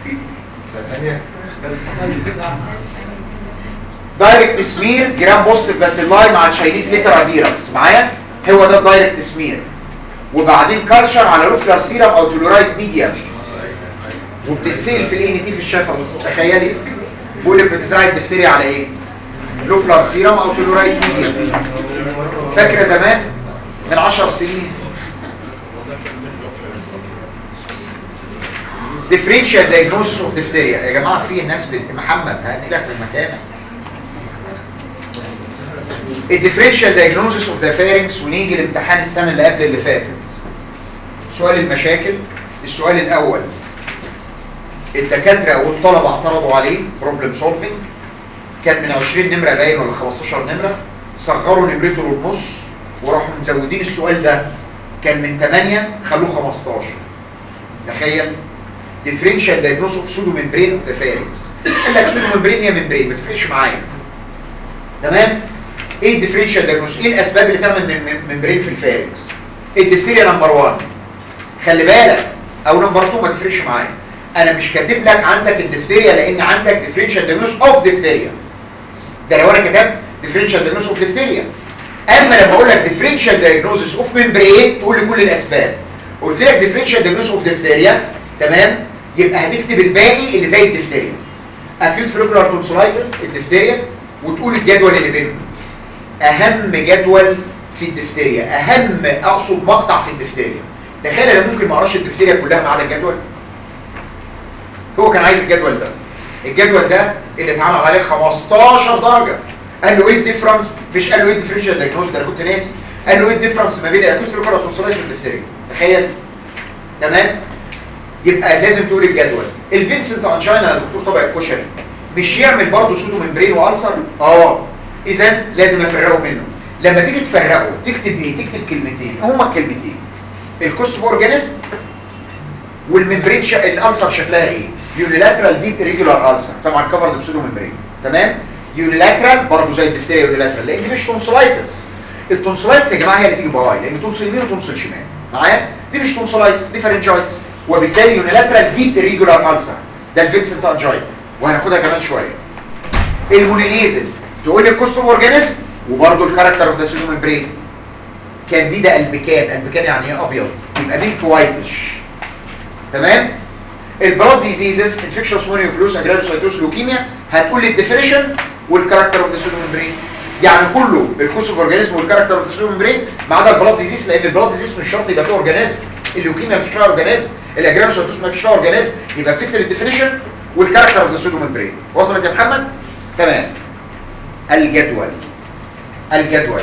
دايركت سمير جرام بوزيتيف باسيلاي مع الشاينيز ليتر ابيرنس معايا هو ده الدايركت سمير وبعدين كالشر على روفلر سيرم او تلورايد ميديا وبتتسال في الاي ان تي في الشفه تخيلي بيقول لك بتزرعي الدفتري على ايه لوفلر سيرم او تلورايد ميديا فاكره زمان من 10 سنين ديفرنشال دايجنوستس اوف ديفتيريا يا جماعه في ناس بت... محمد هنقلك من مكانك الديفرنشال دايجنوستس اوف ذا فارنكس ونيجي لامتحان السنه اللي قبل اللي فاتت سؤال المشاكل السؤال الاول الدكاتره والطلبه اعترضوا عليه بروبلم سولفنج كان من 20 نمره باين ولا 15 نمره صغروا نمرته للنص وراحوا مزودين السؤال ده كان من 8 خلوه 15 تخيل ديفرنشال دايجنوستس اوف سودو ممبرين اوف ذا فارنكس قال لك سودو ممبرين هي ممبرين ما تفرقش معايا تمام ايه الديفرنشال دايجنوستس ايه الاسباب اللي تعمل ممبرين في الفارنكس الدفتيريا نمبر 1 خلي بالك او نمبر 2 ما تفرقش معايا انا مش كاتب لك عندك الدفتيريا لان عندك ديفرنشال دايجنوستس اوف دفتيريا ده لو انا كتبت ديفرنشال دايجنوستس اوف دفتيريا اما لما اقول لك ديفرنشال دايجنوستس اوف ممبرين تقول لي كل الاسباب قلت لك ديفرنشال دايجنوستس اوف دفتيريا تمام يبقى هتكتب الباقي اللي زي الدفتيريا اكيوت فلوكولار تونسلايتس الدفتيريا وتقول الجدول اللي بينهم اهم جدول في الدفتيريا اهم اقصد مقطع في الدفتيريا تخيل انا ممكن ما اقراش الدفتيريا كلها ما عدا الجدول هو كان عايز الجدول ده الجدول ده اللي اتعمل عليه 15 درجه قال له ايه الديفرنس مش قال له ايه الديفرنشال دايجنوز ده انا كنت ناسي قال له ايه الديفرنس ما بين الاكوت فلوكولار تونسلايتس والدفتيريا تخيل تمام يبقى لازم تقول الجدول الفينسنت انجينا يا دكتور طبع الكشري مش يعمل برضه سودو ممبرين والسر اه اذا لازم افرقه منه لما تيجي تفرقه تكتب ايه تكتب كلمتين هما الكلمتين الكوست اورجانيزم والممبرين ش... الالسر شكلها ايه يونيلاترال ديب ريجولار السر طبعا كفرد بسودو ممبرين تمام يونيلاترال برضه زي الدفتيريا يونيلاترال لان دي مش تونسلايتس التونسلايتس يا جماعه هي اللي تيجي باي لان تونسل يمين وتونسل شمال معايا دي مش تونسلايتس دي فارنجايتس وبالتالي يونيلاترال ديب ريجولار السر ده الفينسنت انجاين وهناخدها كمان شويه المونيليزس تقول لي الكوستوم اورجانيزم وبرده الكاركتر اوف ذا سيزو ممبرين كانديدا البكان البكان يعني ايه ابيض يبقى ميلك وايتش تمام البلاد ديزيزز انفكشوس مونيوكلوس اجرانوسايتوس لوكيميا هتقول لي الديفينيشن والكاركتر اوف ذا سيزو ممبرين يعني كله الكوستوم اورجانيزم والكاركتر اوف ذا سيزو ممبرين ما عدا البلاد ديزيز لان البلاد ديزيز مش شرط يبقى فيه اورجانيزم اللوكيميا مش فيها اورجانيزم الاجرانوسايتوس ما فيش فيها اورجانيزم يبقى بتكتب الديفينيشن والكاركتر اوف ذا سودو ممبرين وصلت يا محمد تمام الجدول الجدول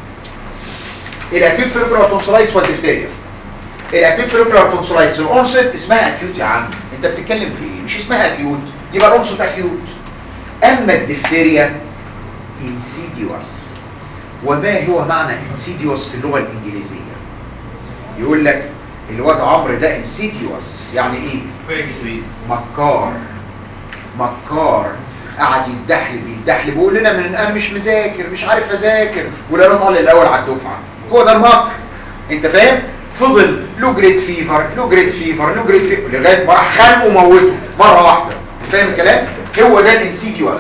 الاكيوت فيبرال تونسلايتس والدفتيريا الاكيوت فيبرال تونسلايتس الانست اسمها اكيوت يا عم انت بتتكلم في ايه مش اسمها اكيوت يبقى الانست اكيوت اما الدفتيريا انسيديوس وما هو معنى انسيديوس في اللغة الانجليزية يقول لك الواد عمرو ده انسيديوس يعني ايه مكار مكار قعد يتدحلب يتدحلب ويقول لنا من انا مش مذاكر مش عارف اذاكر ولا انا طالع الاول على الدفعه هو ده المكر انت فاهم فضل له جريد فيفر له جريد فيفر له جريد فيفر لغايه ما راح خانقه وموته مره واحده فاهم الكلام هو ده الانسيديوس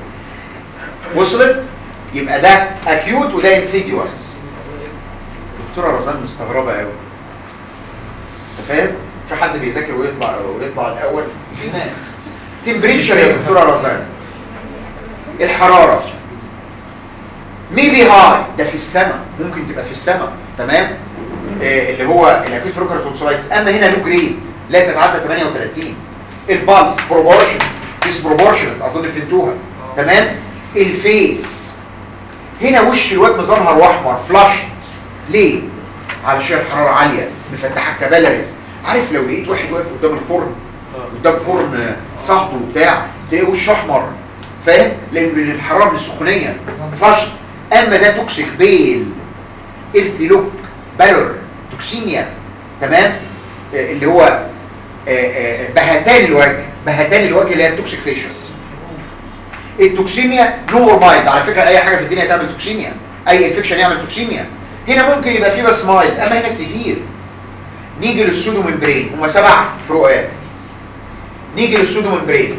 وصلت يبقى ده اكيوت وده انسيديوس دكتوره رزان مستغربه قوي انت فاهم في حد بيذاكر ويطلع ويطلع الاول في ناس تمبريتشر يا دكتوره رزان الحراره ميبي هاي ده في السماء ممكن تبقى في السماء تمام آه اللي هو الاكيوت فروكر تونسولايتس اما هنا له جريد لا تتعدى 38 البالس بروبورشن ديسبروبورشن اظن فهمتوها تمام الفيس هنا وش الواد مظهر واحمر فلاش ليه علشان الحراره عاليه مفتحه كبالرز عارف لو لقيت واحد واقف قدام الفرن قدام فرن صهد وبتاع تلاقيه وشه احمر فاهم لان من الحراره من السخونيه فلاش اما ده توكسيك بيل ارثيلوك بالور توكسيميا تمام آه، اللي هو آه، آه، بهتان الوجه بهتان الوجه اللي هي التوكسيك فيشس التوكسيميا نو اور مايلد على فكره اي حاجه في الدنيا تعمل توكسيميا اي انفكشن يعمل توكسيميا هنا ممكن يبقى فيه بس مايلد اما هنا سيفير نيجي للسودو ممبرين هما سبع فروقات نيجي للسودو ممبرين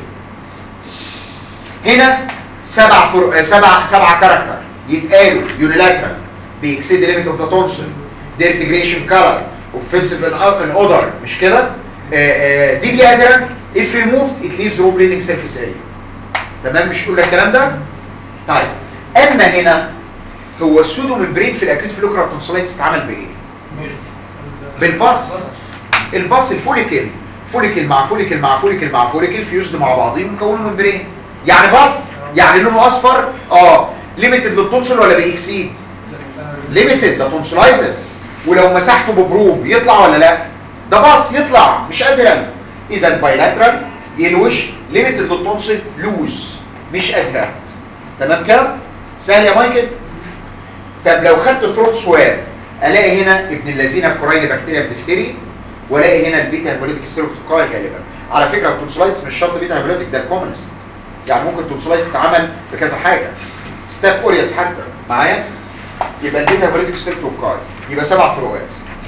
هنا سبع فرق سبع سبع كاركتر يتقالوا يونيلاترال بيكسيد ليميت اوف ذا تونسل ديرتيجريشن كلر اوفنسيف ان اودر مش كده دي بلادرا if removed it leaves raw bleeding surface area تمام مش كل الكلام ده طيب اما هنا هو السودو ممبرين في الاكيوت فلوكرا تونسلايتس اتعمل بايه بالباص الباص الفوليكل فوليكل مع فوليكل مع فوليكل مع فوليكل فيوزد مع بعضهم وكونوا ممبرين يعني باص يعني لونه اصفر اه ليميتد للتونسل ولا بيكسيد ليميتد ده تونسلايتس ولو مسحته ببروب يطلع ولا لا ده باص يطلع مش ادرن اذا بايلاترال يلوش ليميتد للتونسل لوز مش ادرنت تمام كده سهل يا مايكل طب لو خدت ثروت سواب الاقي هنا ابن الذين كوراين بكتيريا بتفتري والاقي هنا البيتا هيموليتيك ستيروكتوكاي غالبا على فكره التونسلايتس مش شرط بيتا هيموليتيك ده الكومنست يعني ممكن التونسلايتس تتعمل بكذا حاجه ستاف اوريوس حتى معايا يبقى البيتا هيموليتيك ستيروكتوكاي يبقى سبع فروقات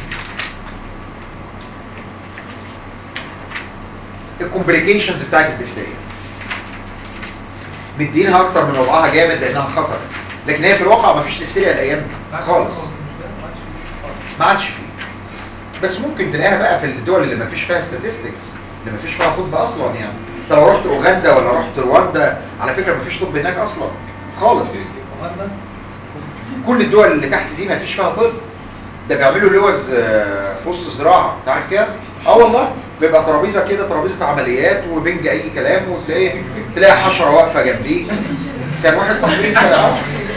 الكومبليكيشنز بتاعت الدفتريه مدينها اكتر من وضعها جامد لانها خطر لكن هي في الواقع ما فيش دفتريه الايام دي خالص ما عادش فيه بس ممكن تلاقيها بقى في الدول اللي ما فيش فيها statistics اللي ما فيش فيها طب اصلا يعني انت لو رحت اوغندا ولا رحت رواندا على فكره ما فيش طب هناك اصلا خالص كل الدول اللي تحت دي ما فيش فيها طب ده بيعملوا لوز آه، في وسط الزراعه تعرف كده اه والله بيبقى ترابيزه كده ترابيزه عمليات وبنج اي كلام وتلاقي تلاقي حشره واقفه جنبيك كان واحد صاحبي لسه يعرف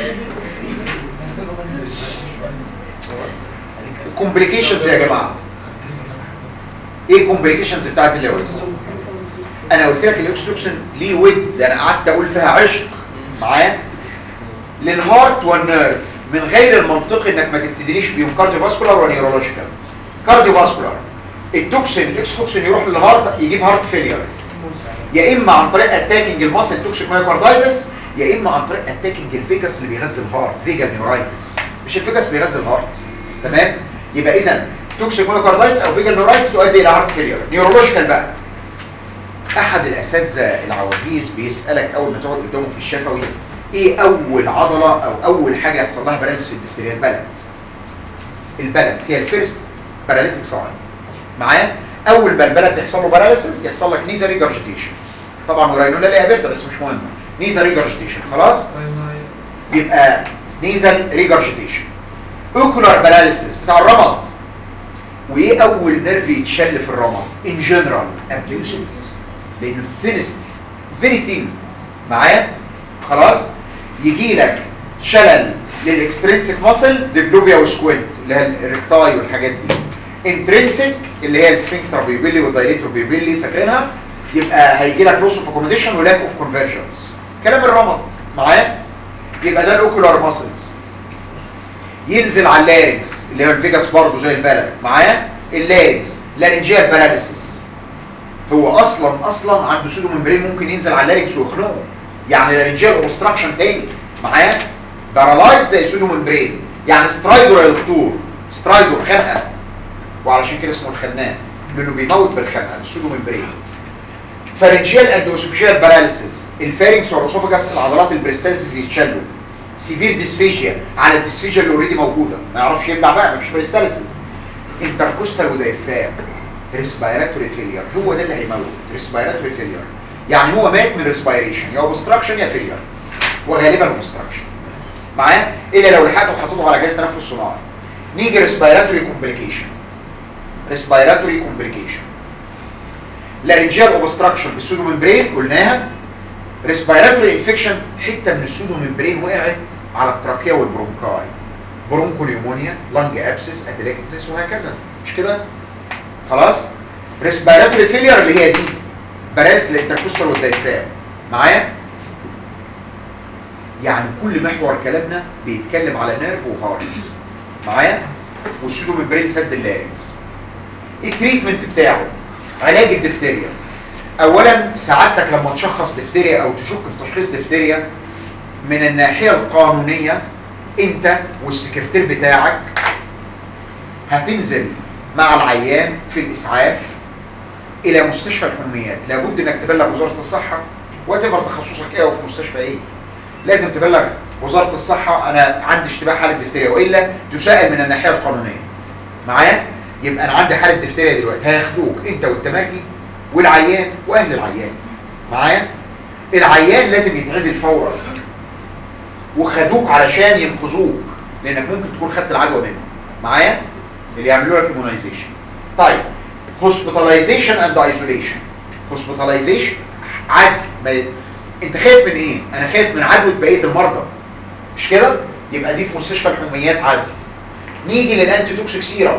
الكومبليكيشنز يا جماعه ايه الكومبليكيشنز بتاعت اللوز انا قلت لك الاكستروكشن ليه ود انا قعدت اقول فيها عشق معايا للهارت والنيرف من غير المنطقي انك ما تبتدينيش بيهم كارديو فاسكولار ونيورولوجيكال كارديو فاسكولار التوكسين الاكستروكشن يروح للهارت يجيب هارت فيلير يا اما عن طريق اتاكينج الماسل توكسيك مايوكاردايتس يا اما عن طريق اتاكينج الفيجاس اللي بيغذي الهارت فيجا نيورايتس مش الفيجاس بيغذي الهارت تمام يبقى اذا توكسيك مايوكاردايتس او فيجا نيورايتس تؤدي الى هارت فيلير نيورولوجيكال بقى احد الاساتذه العواجيز بيسالك اول ما تقعد قدامه في الشفوي ايه اول عضله او اول حاجه يحصل لها بالانس في الدفتريه البلد البلد هي الفيرست باراليتيك ساين معايا اول ما البلد يحصل له باراليسيس يحصل لك نيزا ريجرجيتيشن طبعا وراينولا ليها بيرده بس مش مهم نيزا ريجرجيتيشن خلاص يبقى نيزا ريجرجيتيشن اوكولار باراليسيس بتاع الرمد وايه اول نيرف يتشل في الرمد ان جنرال ابديوسنت لانه ثينست فيري ثين معايا خلاص يجي لك شلل للاكسترينسيك ماسل ديبلوبيا وسكوينت اللي هي الريكتاي والحاجات دي انترنسيك اللي هي السفنكتر بيبيلي والدايليتور بيبيلي فاكرينها يبقى هيجي لك لوس اوف اكوموديشن ولاك اوف كونفرجنس كلام الرمد معايا يبقى ده الاوكولار ماسلز ينزل على اللارنكس اللي هو الفيجاس برضه زي البلد معايا اللارنكس لارنجيال باراليسيس هو اصلا اصلا عنده سودو ممبرين ممكن ينزل على اللارنكس ويخنقه يعني لارنجيال اوبستراكشن تاني معايا بارالايز زي سودو ممبرين يعني سترايدور يا دكتور سترايدور خنقه وعلشان كده اسمه الخنان لانه بيموت بالخنقه السودو ممبرين فارنجيال اند اوسوفيجيال باراليسيس الفارنكس والاسوفاجاس العضلات البريستالسيس يتشلوا سيفير ديسفيجيا على الديسفيجيا اللي اوريدي موجوده ما يعرفش يبلع بقى مفيش بريستالسيس انتركوستال ودايفرام ريسبيراتوري فيلير هو ده اللي هيموت ريسبيراتوري فيلير يعني هو مات من ريسبيريشن يا اوبستراكشن يا فيلير وغالبا اوبستراكشن معايا الا لو لحقته وحطيته على جهاز تنفس صناعي نيجي ريسبيراتوري كومبليكيشن ريسبيراتوري كومبليكيشن لارنجيال اوبستراكشن بالسودو ممبرين قلناها ريسبيراتوري انفكشن حته من السودو ممبرين وقعت على التراكيه والبرونكاي برونكوليومونيا لانج ابسس ابيلكتسس وهكذا مش كده خلاص ريسبيراتوري فيلير اللي هي دي براسل الانتركوستال والدايفرام معايا يعني كل محور كلامنا بيتكلم على نيرف وهارت معايا والسودو ممبرين سد اللارنكس التريتمنت بتاعه علاج الدفتيريا اولا سعادتك لما تشخص دفتيريا او تشك في تشخيص دفتيريا من الناحية القانونية انت والسكرتير بتاعك هتنزل مع العيان في الاسعاف الى مستشفى الحميات لابد انك تبلغ وزارة الصحة وتبر تخصصك ايه وفي مستشفى ايه لازم تبلغ وزارة الصحة انا عندي اشتباه حالة دفتيريا والا تسائل من الناحية القانونية معايا يبقى انا عندي حالة دفتيريا دلوقتي هياخدوك انت والتماجي والعيان واهل العيان معايا العيان لازم يتعزل فورا وخدوك علشان ينقذوك لانك ممكن تكون خدت العدوى منه معايا اللي يعملوا لك immunization طيب hospitalization and isolation hospitalization عزل ما ي... انت خايف من ايه انا خايف من عدوى بقيه المرضى مش كده يبقى دي في مستشفى الحميات عزل نيجي للانتي توكسيك سيرم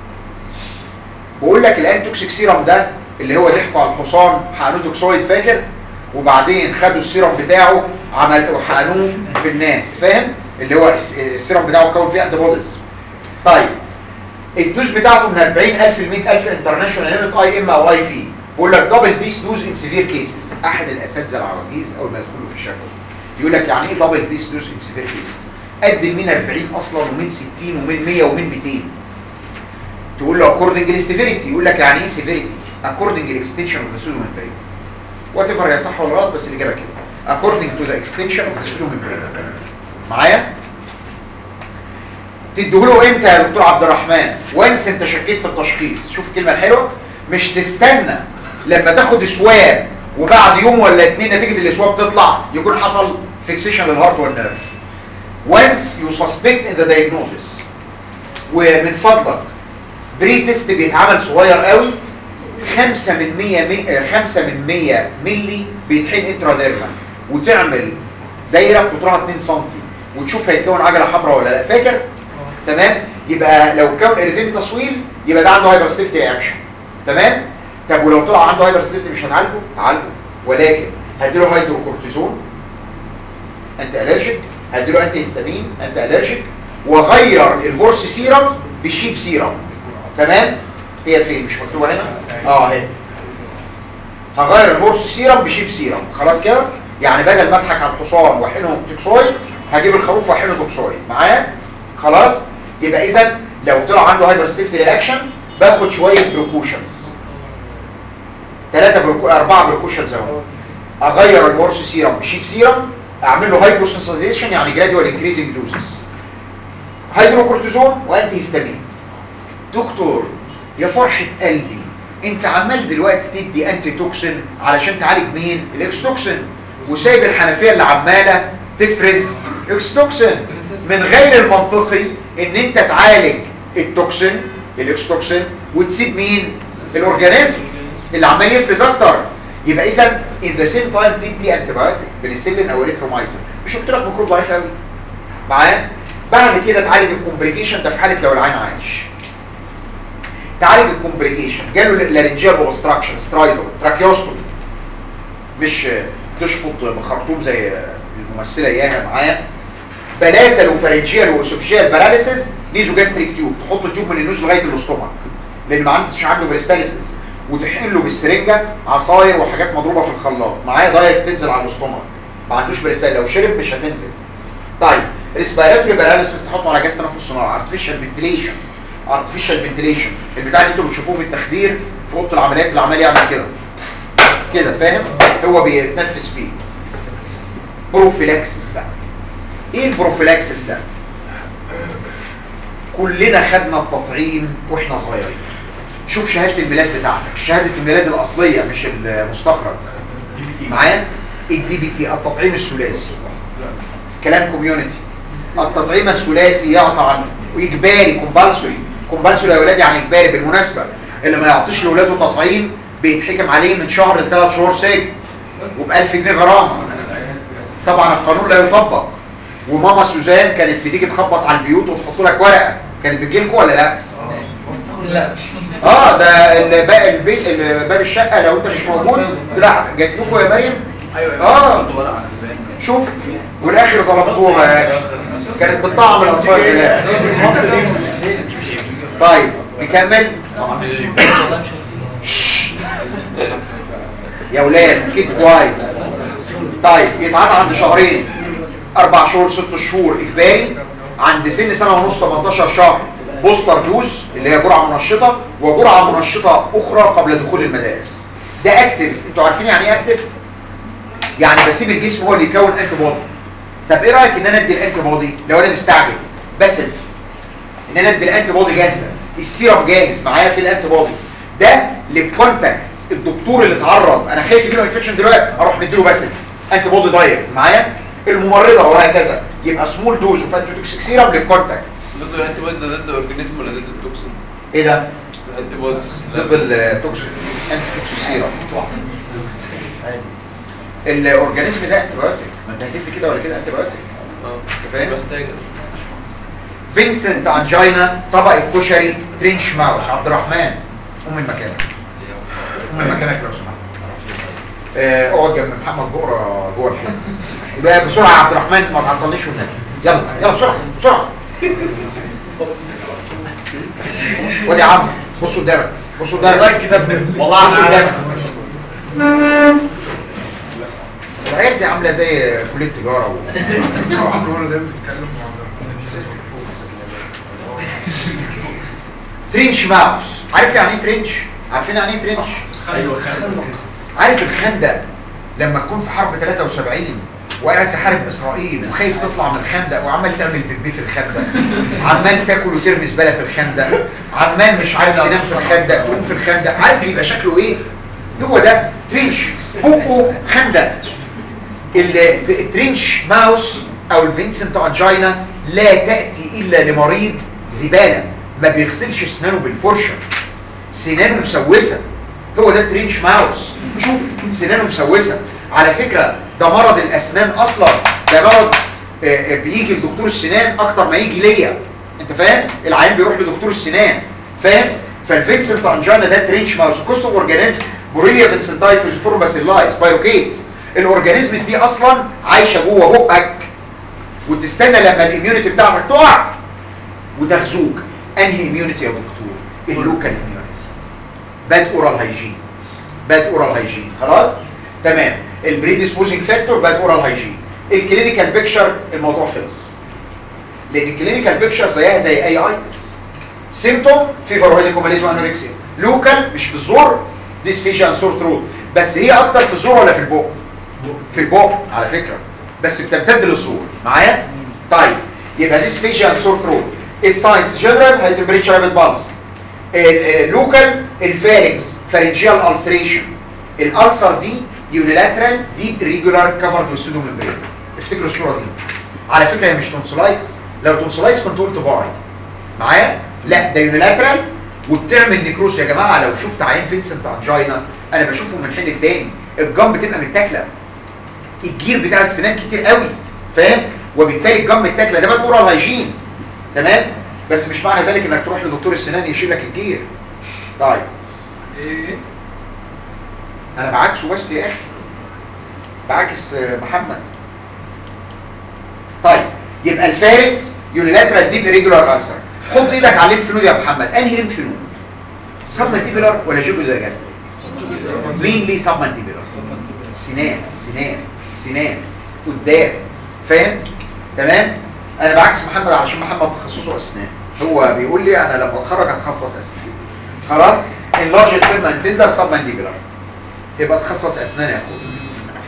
بقول لك الانتي توكسيك سيرم ده اللي هو ضحكوا على الحصان حقنوه توكسويد فاكر وبعدين خدوا السيرم بتاعه عمل وحقنوه في الناس فاهم اللي هو الس- السيرم بتاعه كون فيه انتي بوديز طيب الدوز بتاعته من 40000 ل 100000 انترناشونال يونت اي ام او اي في بقول لك دبل ديس دوز ان سيفير كيسز احد الاساتذه العواجيز اول ما يدخلوا في الشكوى يقول لك يعني ايه دبل ديس دوز ان سيفير كيسز قد من 40 اصلا ومن 60 ومن 100 ومن 200 تقول له according للسيفيريتي يقول لك يعني ايه سيفيريتي according للاكستنشن اوف ذا سودو ممبرين وات ايفر هي صح ولا غلط بس الاجابه كده according to the extension of the pseudo membrane معايا تديهوله امتى يا دكتور عبد الرحمن وانس انت شكيت في التشخيص شوف الكلمه الحلوه مش تستنى لما تاخد سواب وبعد يوم ولا اتنين نتيجه الاسواب تطلع يكون حصل فيكسيشن للهارت والنيرف وانس يو سسبكت ان ذا diagnosis ومن فضلك بري تيست بيتعمل صغير قوي 5 من 100 مي... 5 من 100 ملي بيتحين انتراديرمال وتعمل دايره قطرها 2 سم وتشوف هيتكون عجله حمراء ولا لا فاكر تمام يبقى لو كون اريثيم تصوير يبقى ده عنده هايبر ستيفتي رياكشن تمام طب ولو طلع عنده هايبر ستيفتي مش هنعالجه هعالجه ولكن هديله هيدروكورتيزون انت الرجيك هديله انتي هيستامين انت الرجيك واغير الهورس سيرم بالشيب سيرم تمام هي فين مش مكتوبه هنا اه اهي هغير الهورس سيرم بشيب سيرم خلاص كده يعني بدل ما اضحك على الحصان واحقنه توكسويد هجيب الخروف واحقنه توكسويد معايا خلاص يبقى اذا لو طلع عنده هايبر ستيفتي رياكشن باخد شويه بريكوشنز ثلاثه بريكو اربعه بريكوشنز اهو اغير الهورس سيرم بشيب سيرم اعمل له هايبوسنسيزيشن يعني جراديوال انكريزنج دوزز هيدروكورتيزون وانتي هيستامين دكتور يا فرحة قلبي انت عمال دلوقتي تدي انتي توكسين علشان تعالج مين الاكس توكسين وسايب الحنفية اللي عمالة تفرز اكس توكسين من غير المنطقي ان انت تعالج التوكسين الاكس توكسين وتسيب مين الاورجانيزم اللي عمال يفرز اكتر يبقى اذا ان ذا سيم تايم تدي انتي بايوتيك بنسلين او اريثرومايسين مش قلت لك ميكروب ضعيف قوي معايا بعد كده تعالج الكومبليكيشن ده في حاله لو العين عايش تعالج الكومبليكيشن جاله لارنجيال اوبستراكشن سترايدو تراكيوستومي مش تشفط بخرطوم زي الممثله اياها معايا بلاتال وفارنجيال واسوفيجيال باراليسيس نيزو جاستريك تيوب تحط تيوب من النوز لغايه الاستومك لان ما عندش عنده بريستاليسيس وتحقن له بالسرنجه عصاير وحاجات مضروبه في الخلاط معايا دايركت تنزل على الاستومك ما عندوش بريستال لو شرب مش هتنزل طيب ريسبيراتوري باراليسيس تحطه على جهاز تنفس صناعي ارتفيشال فنتيليشن ارتفيشال فنتيليشن البتاع اللي انتوا بتشوفوه بالتخدير في اوضه العمليات اللي عمال يعمل كده كده فاهم هو بيتنفس فيه بروفيلاكسس بقى ايه البروفيلاكسس ده كلنا خدنا التطعيم واحنا صغيرين شوف شهاده الميلاد بتاعتك شهاده الميلاد الاصليه مش المستخرج معايا الدي بي تي التطعيم الثلاثي كلام كوميونتي التطعيم الثلاثي يعطى عنه واجباري كومبالسوري كومبالسوري يا ولاد يعني اجباري بالمناسبه اللي ما يعطيش لاولاده تطعيم بيتحكم عليه من شهر لثلاث شهور سجن وب 1000 جنيه غرامه طبعا القانون لا يطبق وماما سوزان كانت بتيجي تخبط على البيوت وتحط لك ورقه كانت بتجي لكم ولا لا لا اه ده ال- باب البيت ال- باب الشقه لو انت مش موجود لا جات لكم يا مريم اه شوف والاخر ظلمتوها يا اخي كانت بتطعم الاطفال هناك طيب نكمل يا ولاد كيد كوايت طيب يتعاد عند شهرين اربع شهور ست شهور اجباري عند سن سنه ونص 18 شهر بوستر دوز اللي هي جرعه منشطه وجرعه منشطه اخرى قبل دخول المدارس ده اكتف انتوا عارفين يعني ايه اكتف يعني بسيب الجسم هو اللي يكون انتي بودي طب ايه رايك ان انا ادي الانتي بودي لو انا مستعجل بس ان انا ادي الانتي بودي جاهزه السيرم جاهز معايا في الانتي بودي ده للكونتاكت الدكتور اللي اتعرض انا خايف يجيله انفكشن دلوقتي اروح مديله بس انتي بودي دايركت معايا الممرضه وهكذا يبقى سمول دوز وفانتوتوكسيك سيرم للكونتاكت ضد الانتي بودي ده ضد اورجانيزم ولا ضد التوكسين؟ ايه ده الانتي بودي ضد التوكسين انتي توكسيك سيرم الاورجانيزم ده انتي بايوتيك ما انت هتدي كده ولا كده انتي بايوتيك اه فاهم؟ محتاج فينسنت انجينا طبق الكشري ترينش ماوس عبد الرحمن قوم من مكانك قوم من مكانك لو سمحت آه، اقعد جنب محمد بقرة جوه الحلم يبقى بسرعة يا عبد الرحمن ما تعطلنيش والنبي يلا يلا بسرعة بسرعة وادي يا عم بص قدامك بص قدامك والله كده ابن والله بص انا قدامك العيال دي عاملة زي كلية تجارة و... عمرو ده بيتكلم مع ترينش ماوس عارف يعني ايه ترينش عارفين يعني ايه ترينش ايوه خالد عارف الخندق لما تكون في حرب 73 وقاعد تحارب اسرائيل وخايف تطلع من الخندق وعمال تعمل بيبي في الخندق عمال تاكل وترمي زباله في الخندق عمال مش عارف تنام في الخندق تقوم في الخندق عارف يبقى شكله ايه هو ده ترينش بوقه خندق ال- الترينش ماوس او الفينسنت انجينا لا تأتي الا لمريض زبالة ما بيغسلش اسنانه بالفرشة سنانه مسوسة هو ده الترينش ماوس شوف سنانه مسوسة على فكرة ده مرض الاسنان اصلا ده مرض آه، آه، بيجي لدكتور السنان اكتر ما يجي ليا انت فاهم العيان بيروح لدكتور السنان فاهم فالفينسنت انجينا ده ترينش ماوس كوستو اورجانيزم بوريليا فينسنتاي فيزوفورم باسيلاي سبايروكيتس الاورجانيزمز دي اصلا عايشه جوه بقك وتستنى لما الاميونيتي بتاعتك تقع وتغزوك انهي اميونيتي يا دكتور اللوكال اميونيتي باد اورال هايجين باد اورال هايجين خلاص تمام البريديسبوزنج فاكتور باد اورال هايجين الكلينيكال بيكتشر الموضوع خلص لان الكلينيكال بيكتشر زيها زي اي ايتس سيمتوم فيفر هيليكوماليزم انوركسيا لوكال مش في الزور ديسفيشيا سور ثروت بس هي اكتر في الزور ولا في البق في البق على فكره بس بتمتد للزور معايا طيب يبقى ديسفيشيا سور ثروت الساينس جنرال هاي تمبريتشر رابيد بالس اللوكال الفارنكس فارنجيال السريشن الالسر دي يونيلاترال ديب ريجولار كفرد بالسودو ممبرين افتكروا الصوره دي على فكره هي مش تونسلايتس لو تونسلايتس كنت قلت باي معايا لا ده يونيلاترال وبتعمل نيكروس يا جماعه لو شفت عين فينسنت انجينا انا بشوفه من حين التاني الجنب بتبقى متاكله الجير بتاع السنان كتير قوي فاهم وبالتالي الجنب التاكله ده بقى اورال هايجين تمام بس مش معنى ذلك انك تروح لدكتور السنان يشيل لك الجير طيب ايه انا بعكسه بس يا اخي بعكس آه، محمد طيب يبقى الفاركس يونيلاترال ديب ريجولار ألسر حط ايدك على الليمف نود يا محمد انهي ليمف نود سبمنتيبولار ولا جوجولار جاستريك مين ليه سبمنتيبولار سنان سنان سنان قدام فاهم تمام انا بعكس محمد علشان محمد تخصصه اسنان هو بيقول لي انا لما اتخرج هتخصص اسنان خلاص اللارج فيرم انتندر سبمنتيبولار يبقى تخصص اسنان يا اخويا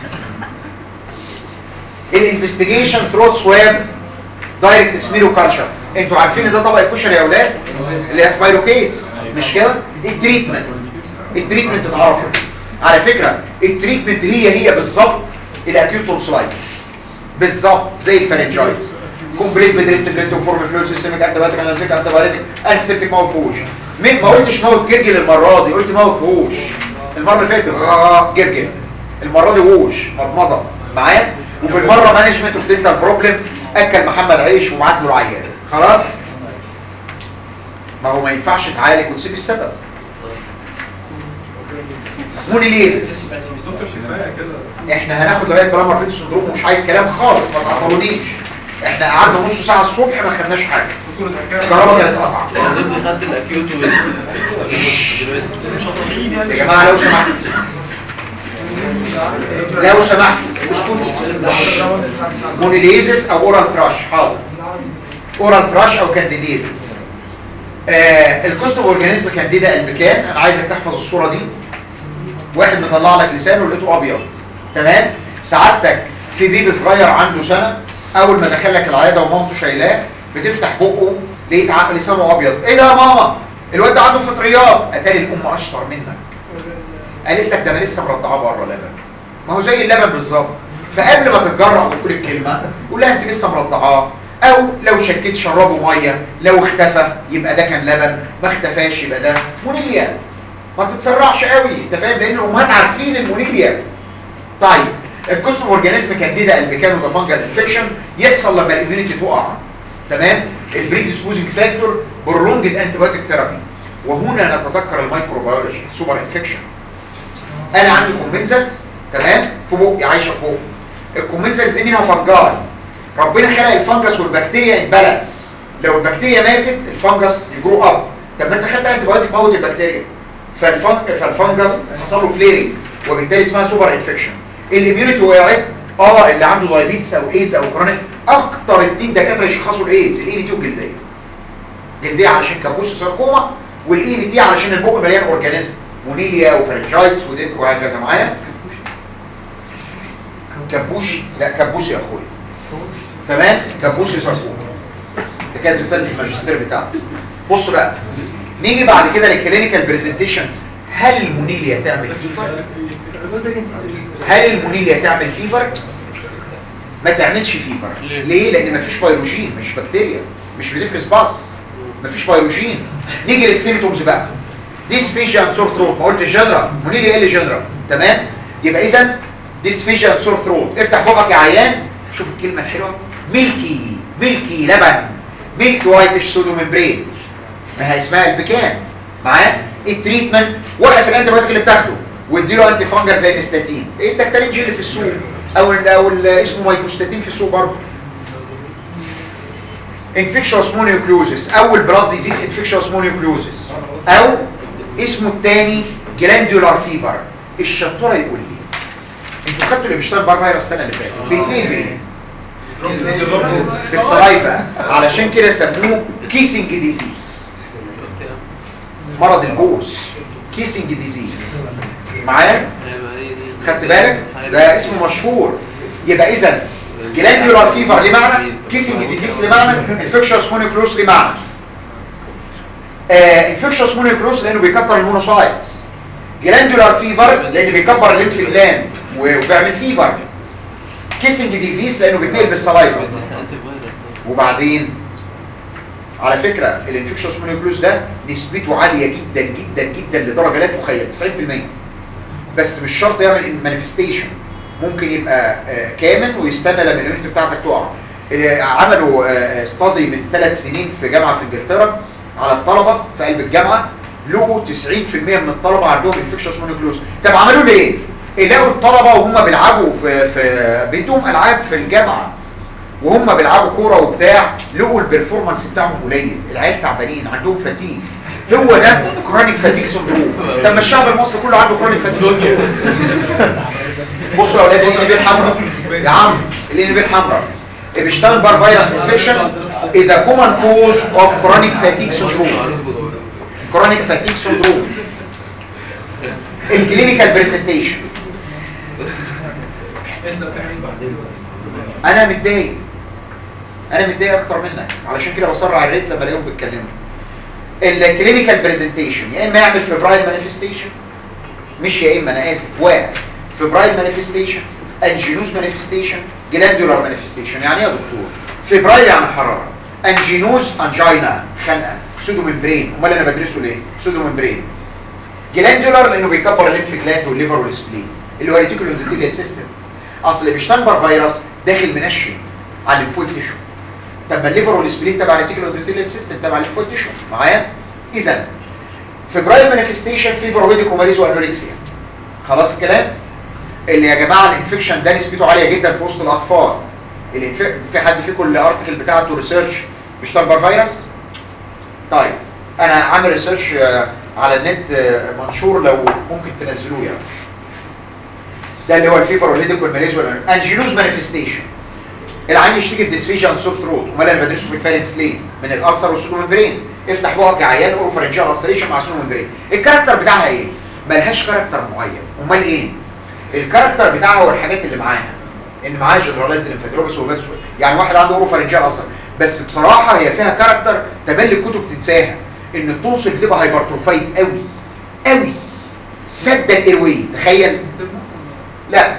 الانفستيجيشن ثروت سواب دايركت سميرو كالشر انتوا عارفين ان ده طبق الكشري يا اولاد اللي هي سبايروكيتس مش كده التريتمنت التريتمنت اتعرفت على فكره التريتمنت هي هي بالظبط الاكيوت تونسلايتس بالظبط زي الفارنجايتس كومبليت بدريستبليت وفورم فلويد سيستميك انتبايوتيك انالجيك انتبايوتيك انتسيبتيك ماوث فوش مين ما قلتش ماوث جرجل المره دي قلت ماوث فوش المره اللي فاتت غا جرجل المره دي ووش مضمضه معايا وفي المره مانجمنت اوف دينتال بروبلم اكل محمد عيش وبعت له العيان خلاص ما هو ما ينفعش تعالج وتسيب السبب مونيليزس احنا هناخد لغايه برامر فيت سندروم ومش عايز كلام خالص ما تعطلونيش احنا قعدنا نص ساعه الصبح ما خدناش حاجه الكهرباء كانت قطع خدت الاكيوت يا جماعه لو سمحتوا لو سمحتوا اسكتوا مونيليزس او اورال ثراش حاضر اورال ثراش او كانديديزس آه الكوستوم اورجانيزم كانديدا البكان انا عايزك تحفظ الصوره دي واحد مطلع لك لسانه لقيته ابيض تمام سعادتك في بيبي صغير عنده سنه اول ما دخل لك العياده ومامته شايلاه بتفتح بقه لقيت ع- لسانه ابيض ايه ده يا ماما الواد ده عنده فطريات اتاري الام اشطر منك قالت لك ده انا لسه مرضعاه بره لبن ما هو زي اللبن بالظبط فقبل ما تتجرأ وتقول الكلمه قول لها انت لسه مرضعاه او لو شكيت شربه ميه لو اختفى يبقى ده كان لبن ما اختفاش يبقى ده مونيليا ما تتسرعش قوي انت فاهم لان الامهات عارفين المونيليا طيب الكوستوم اورجانيزم كانديدا البيكان وده فانجل انفكشن يحصل لما الاميونيتي تقع تمام البريديسبوزنج فاكتور برولونجد انتيبيوتيك ثيرابي وهنا نتذكر الميكروبيولوجي سوبر انفكشن انا عندي كومنزلز تمام في بقي عايشه في بقي الكومنزلز دي منها فنجاي ربنا خلق الفنجس والبكتيريا ان بالانس لو البكتيريا ماتت الفنجس يجرو اب طب ما انت خدت انتي بايوتيك موت البكتيريا فالفن... فالفنجس حصل له فليرنج وبالتالي اسمها سوبر انفكشن الاميونيتي وقعت اه اللي عنده دايابيتس او ايدز او كرونيك اكتر اتنين دكاتره يشخصوا الايدز الاي تي والجلديه جلديه علشان كابوس ساركوما والاي تي علشان البق مليان اورجانيزم مونيليا وفرنجايتس وديك وهكذا معايا كابوشي لا كابوسي يا اخويا تمام كابوسي ساركوما ده كانت رساله الماجستير بتاعتي بص بقى نيجي بعد كده للكلينيكال برزنتيشن هل المونيليا تعمل فيفر هل المونيليا تعمل فيفر ما تعملش فيفر ليه لان مفيش فيروجين مش بكتيريا مش بتفرز باص مفيش فيروجين نيجي للسيمتومز بقى ديسفيجيا سور ثروت ما قلتش جنرال مونيليا ايه اللي جنرال تمام يبقى اذا ديسفيجيا سور ثروت افتح بقك يا عيان شوف الكلمه الحلوه ميلكي ميلكي لبن ميلك وايتش سودو ممبرين ما هي اسمها البكان معاه التريتمنت وقف الانتيبيوتيك اللي بتاخده واديله انتي فانجر زي الاستاتين ايه الدكتورين اللي في السوق او ال او ال اسمه مايكوستاتين في السوق برضه انفكشوس مونيوكلوزس او البلاد ديزيز انفكشوس مونيوكلوزس او اسمه الثاني جلاندولار فيبر الشطوره يقول لي انتوا خدتوا اللي بيشتغل بار فيروس السنه اللي فاتت باثنين بايه بالسلايفا علشان كده سموه كيسنج ديزيز مرض البوس كيسنج ديزيز معايا خدت بالك ده اسمه مشهور يبقى اذا جلاندولار فيفر ليه معنى كيسنج ديزيز ليه معنى انفكشوس مونيكلوس ليه معنى انفكشوس مونيكلوس لانه بيكتر المونوسايتس جلاندولار فيفر لانه بيكبر الليمف جلاند وبيعمل فيفر كيسنج ديزيز لانه بيتنقل بالسلايفا وبعدين على فكرة الانفكشوس مونيكلوس ده نسبته عالية جدا جدا جدا لدرجة لا تخيل 90% بس مش شرط يعمل مانيفستيشن ممكن يبقى آه، كامن ويستنى لما اليونت بتاعتك تقع آه، عملوا استادي من ثلاث سنين في جامعة في انجلترا على الطلبة في قلب الجامعة لقوا 90% من الطلبة عندهم انفكشوس مونيكلوس طب عملوا ليه؟ لقوا الطلبة وهم بيلعبوا في, في بيدهم ألعاب في الجامعة وهم بيلعبوا كوره وبتاع لقوا البرفورمانس بتاعهم قليل العيال تعبانين عندهم فتيج هو ده كرونيك فاتيك سندروم طب ما الشعب المصري كله عنده كرونيك فاتيك سندروم بصوا يا اولاد الان بي الحمراء يا عم الان بي الحمراء بيشتغل بار فيروس انفكشن is a common cause of chronic fatigue syndrome chronic fatigue syndrome الكلينيكال برزنتيشن انا متضايق انا متضايق اكتر منك علشان كده بسرع الريت لما الاقيهم بيتكلموا الكلينيكال برزنتيشن يا اما يعمل فيبرايل مانيفستيشن مش يا اما انا اسف واحد فيبرايل مانيفستيشن انجينوز مانيفستيشن جلاندولار مانيفستيشن يعني ايه يا دكتور فيبرايل يعني حراره انجينوز انجينا خنقه سودو ممبرين امال انا بدرسه ليه سودو ممبرين جلاندولار لانه بيكبر الليمف جلاند والليفر والسبلين اللي هو ريتيكولو اندوثيليال سيستم اصل اللي بيشتنبر فيروس داخل منشن على الليمفويد تيشو طب ما الليفر والسبلين تبع ريتيكولو اندوثيليال سيستم تبع الليمفويد تيشو معايا اذا فيبرايل مانيفستيشن فيفر ويديكوماليز وانوركسيا خلاص الكلام اللي يا جماعه الانفكشن ده نسبته عاليه جدا في وسط الاطفال الانف... في حد فيكم الارتكل بتاعته ريسيرش بيشتنبر فيروس طيب انا عامل ريسيرش آه، على النت آه، منشور لو ممكن تنزلوه يعني ده اللي هو الفيبر والهيدك والماليز والانجينوز مانيفستيشن العين يشتكي بديسفيجيا سوفت رود امال انا بدرسه في الفالنكس ليه من الالسر والسودوممبرين افتح بقك يا عيان اوروفرنجيال السريشن مع سودوممبرين الكاركتر بتاعها ايه ملهاش كاركتر معين امال ايه الكاركتر بتاعها هو الحاجات اللي معاها ان معاها جنرالايز ليمفادروبس وبس يعني واحد عنده اوروفرنجيال السر بس بصراحه هي فيها كاركتر تبان الكتب تنساها ان التونسل بتبقى هايبرتروفايد قوي قوي سد الايروي تخيل لا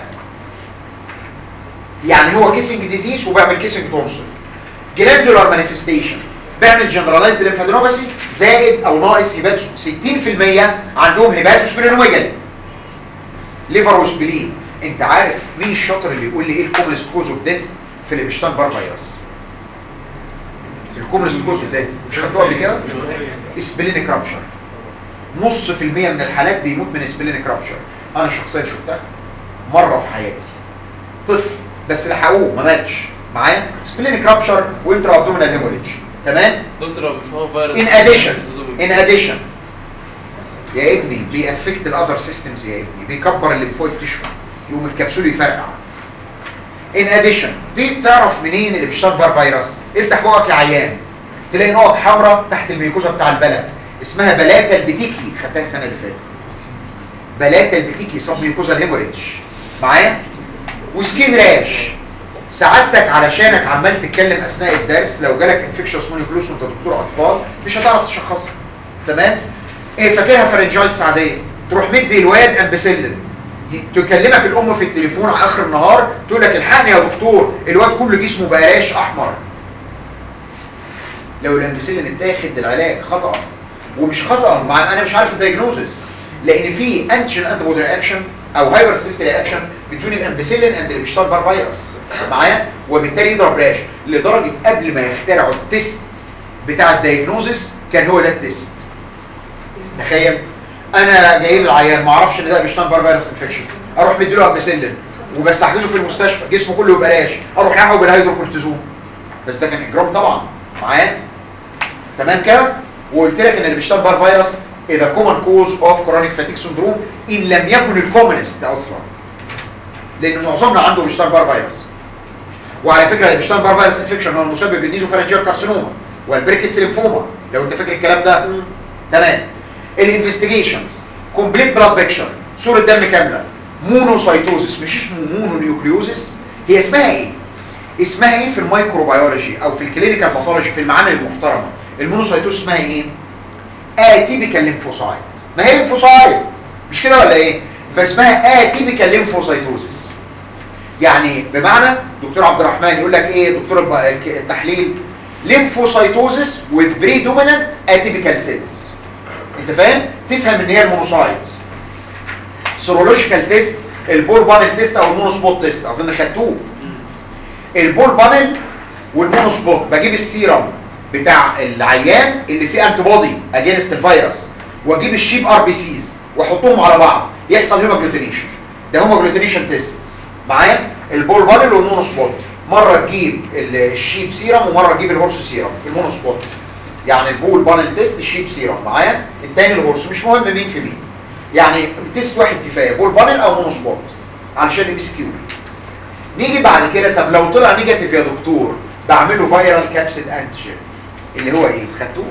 يعني هو كيسنج ديزيز وبيعمل كيسنج تونسل جلاندولار مانيفستيشن بيعمل جنرالايزد ليمفادينوباثي زائد او ناقص هيباتوس 60% عندهم هيباتوس برينويجل ليفر وسبلين انت عارف مين الشاطر اللي يقول لي ايه الكومنست كوز اوف ديث في اللي بيشتغل بار فيروس الكومنست كوز اوف ديث مش خدتوها قبل كده سبلينيك رابشر نص في المية من الحالات بيموت من سبلينيك رابشر انا شخصيا شفتها مرة في حياتي طفل بس لحقوه ما ماتش معايا سبلينيك رابشر وانترا ابدومينال هيموريدج تمام دكتور مش هو فيروس in addition in addition يا ابني بيأفكت الاذر سيستمز يا ابني بيكبر الليمفويد تيشو يقوم الكبسول يفرقع in addition دي تعرف منين اللي بيشتغل بار فيروس افتح بقك يا عيان تلاقي نقط حمراء تحت الميكوزا بتاع البلد اسمها بلاكا البتيكي خدتها السنه اللي فاتت بلاكا البتيكي سب ميكوزا الهيموريدج معايا وسكين راش سعادتك علشانك عمال تتكلم اثناء الدرس لو جالك انفكشوس مونيكلوس وانت دكتور اطفال مش هتعرف تشخصها تمام ايه فاكرها فرنجايتس عاديه تروح مدي الواد امبسلين ي- تكلمك الام في التليفون على اخر النهار تقول لك الحقني يا دكتور الواد كله جسمه بقى راش احمر لو الامبسلين اتاخد العلاج خطا ومش خطا مع انا مش عارف الدايجنوزس لان في انتيجين انتيبودي رياكشن او هايبر سيلف رياكشن بين الامبسلين اند اللي بيشتغل بار فيروس معايا وبالتالي يضرب راش لدرجه قبل ما يخترعوا التيست بتاع الدايجنوزس كان هو ده التيست تخيل انا جاي لي العيان ما اعرفش ان ده بيشتغل بار فيروس انفكشن اروح مديله امبسلين وبستحجزه في المستشفى جسمه كله يبقى راش اروح لاحقه بالهيدروكورتيزون بس ده كان اجرام طبعا معايا تمام كده وقلت لك ان اللي بيشتغل بار فيروس اذا كومن كوز اوف كرونيك فاتيك سندروم ان لم يكن الكومنست اصلا لان معظمنا عنده بيشتغل بار فيروس وعلى فكره اللي بيشتغل بار فيروس انفكشن هو المسبب للنيزوفارنجيال كارسينوما والبريكتس ليمفوما لو انت فاكر الكلام ده تمام الانفستيجيشنز كومبليت بلاد بيكشر صوره دم كامله مونوسايتوزس مش اسمه مونونيوكليوزس هي اسمها ايه اسمها ايه في الميكروبيولوجي او في الكلينيكال باثولوجي في المعامل المحترمه المونوسايتوز اسمها ايه اتيبيكال ليمفوسايت ما هي ليمفوسايت مش كده ولا ايه فاسمها اتيبيكال ليمفوسايتوزس يعني بمعنى دكتور عبد الرحمن يقول لك ايه دكتور الب- الك- التحليل ليمفوسايتوزس with predominant atypical cells انت فاهم تفهم ان هي المونوسايتس سيرولوجيكال تيست البول بانل تيست او المونو سبوت تيست اظن خدتوه البول بانل والمونو سبوت بجيب السيرم بتاع العيان اللي فيه انتي بودي اجينست الفيروس واجيب الشيب ار بي سيز واحطهم على بعض يحصل هيموجلوتينيشن ده هيموجلوتينيشن تيست معايا البول بانل والمونو سبوت مره تجيب ال- الشيب سيرم ومره تجيب الهورس سيرم المونو سبوت يعني البول بانل تيست الشيب سيرم معايا التاني الهورس مش مهم مين في مين يعني تيست واحد كفايه بول بانل او مونو سبوت علشان الام اس كيو نيجي بعد كده طب لو طلع نيجاتيف يا دكتور بعمله فايرال كابسيد انتيجين اللي هو ايه خدتوه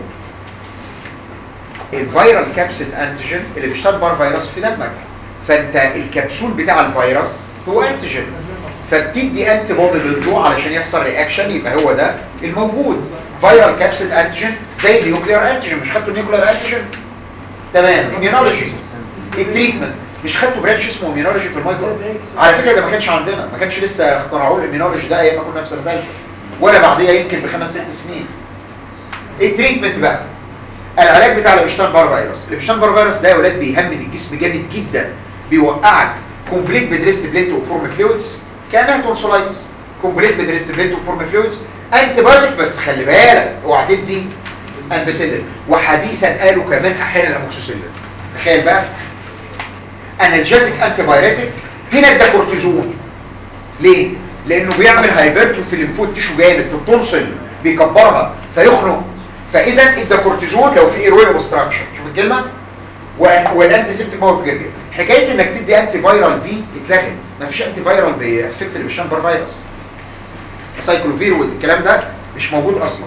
الفيرال كابسيد انتيجين اللي بيشتغل فيروس في دمك فانت الكبسول بتاع الفيروس هو انتيجين فبتدي انتي بودي للضوء علشان يحصل رياكشن يبقى هو ده الموجود فيرال كابسيد انتيجين زي النيوكليير انتيجين مش خدتوا النيوكليير انتيجين تمام اميونولوجي التريتمنت مش خدتوا برانش اسمه اميونولوجي في المايكرو على فكره ده ما كانش عندنا ما كانش لسه اخترعوه الاميونولوجي ده ايام ما كنا في سنه ثالثه ولا بعديها يمكن بخمس ست سنين التريتمنت بقى العلاج بتاع الابشتان بار فيروس الابشتان بار فيروس ده يا ولاد بيهمد الجسم جامد جدا بيوقعك كومبليت بدريست بليت وفورم فلويدز كانها تونسولايتس كومبليت بدريست بليت وفورم فلويدز انتي بايوتيك بس خلي بالك اوعى تدي امبيسيلين وحديثا قالوا كمان احيانا اموكسيسيلين تخيل بقى انالجيزيك انتي بايوتيك هنا ادى كورتيزون ليه لانه بيعمل هايبرتو في الليمفويد تيشو جامد في التونسل بيكبرها فيخنق فاذا ادى كورتيزون لو في ايروي اوبستراكشن شوف الكلمه والانتي سيبتيك ماوث جرجر حكايه انك تدي انتي فايرال دي اتلغت مفيش انتي فايرال بيأفكت البشامبر فيروس سايكلوفير والكلام ده مش موجود اصلا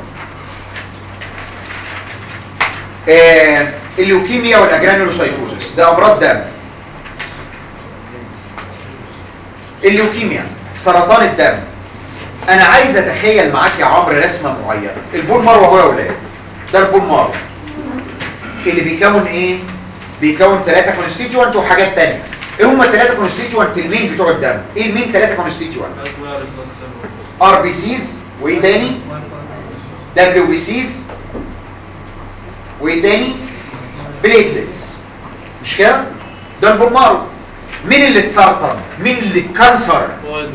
آه الليوكيميا والاجرانيولوسايتوزس ده امراض دم الليوكيميا سرطان الدم انا عايز اتخيل معاك يا عمرو رسمه معينه البون مارو اهو يا اولاد ده البون مارو اللي بيكون ايه بيكون ثلاثه كونستيتيوانت وحاجات تانية ايه هم الثلاثه كونستيتيوانت المين بتوع الدم ايه المين ثلاثه كونستيتيوانت ار بي سيز وايه تاني دبليو بي سيز وايه تاني بليتلتس مش كده ده البون مارو مين اللي اتسرطن مين اللي اتكنسر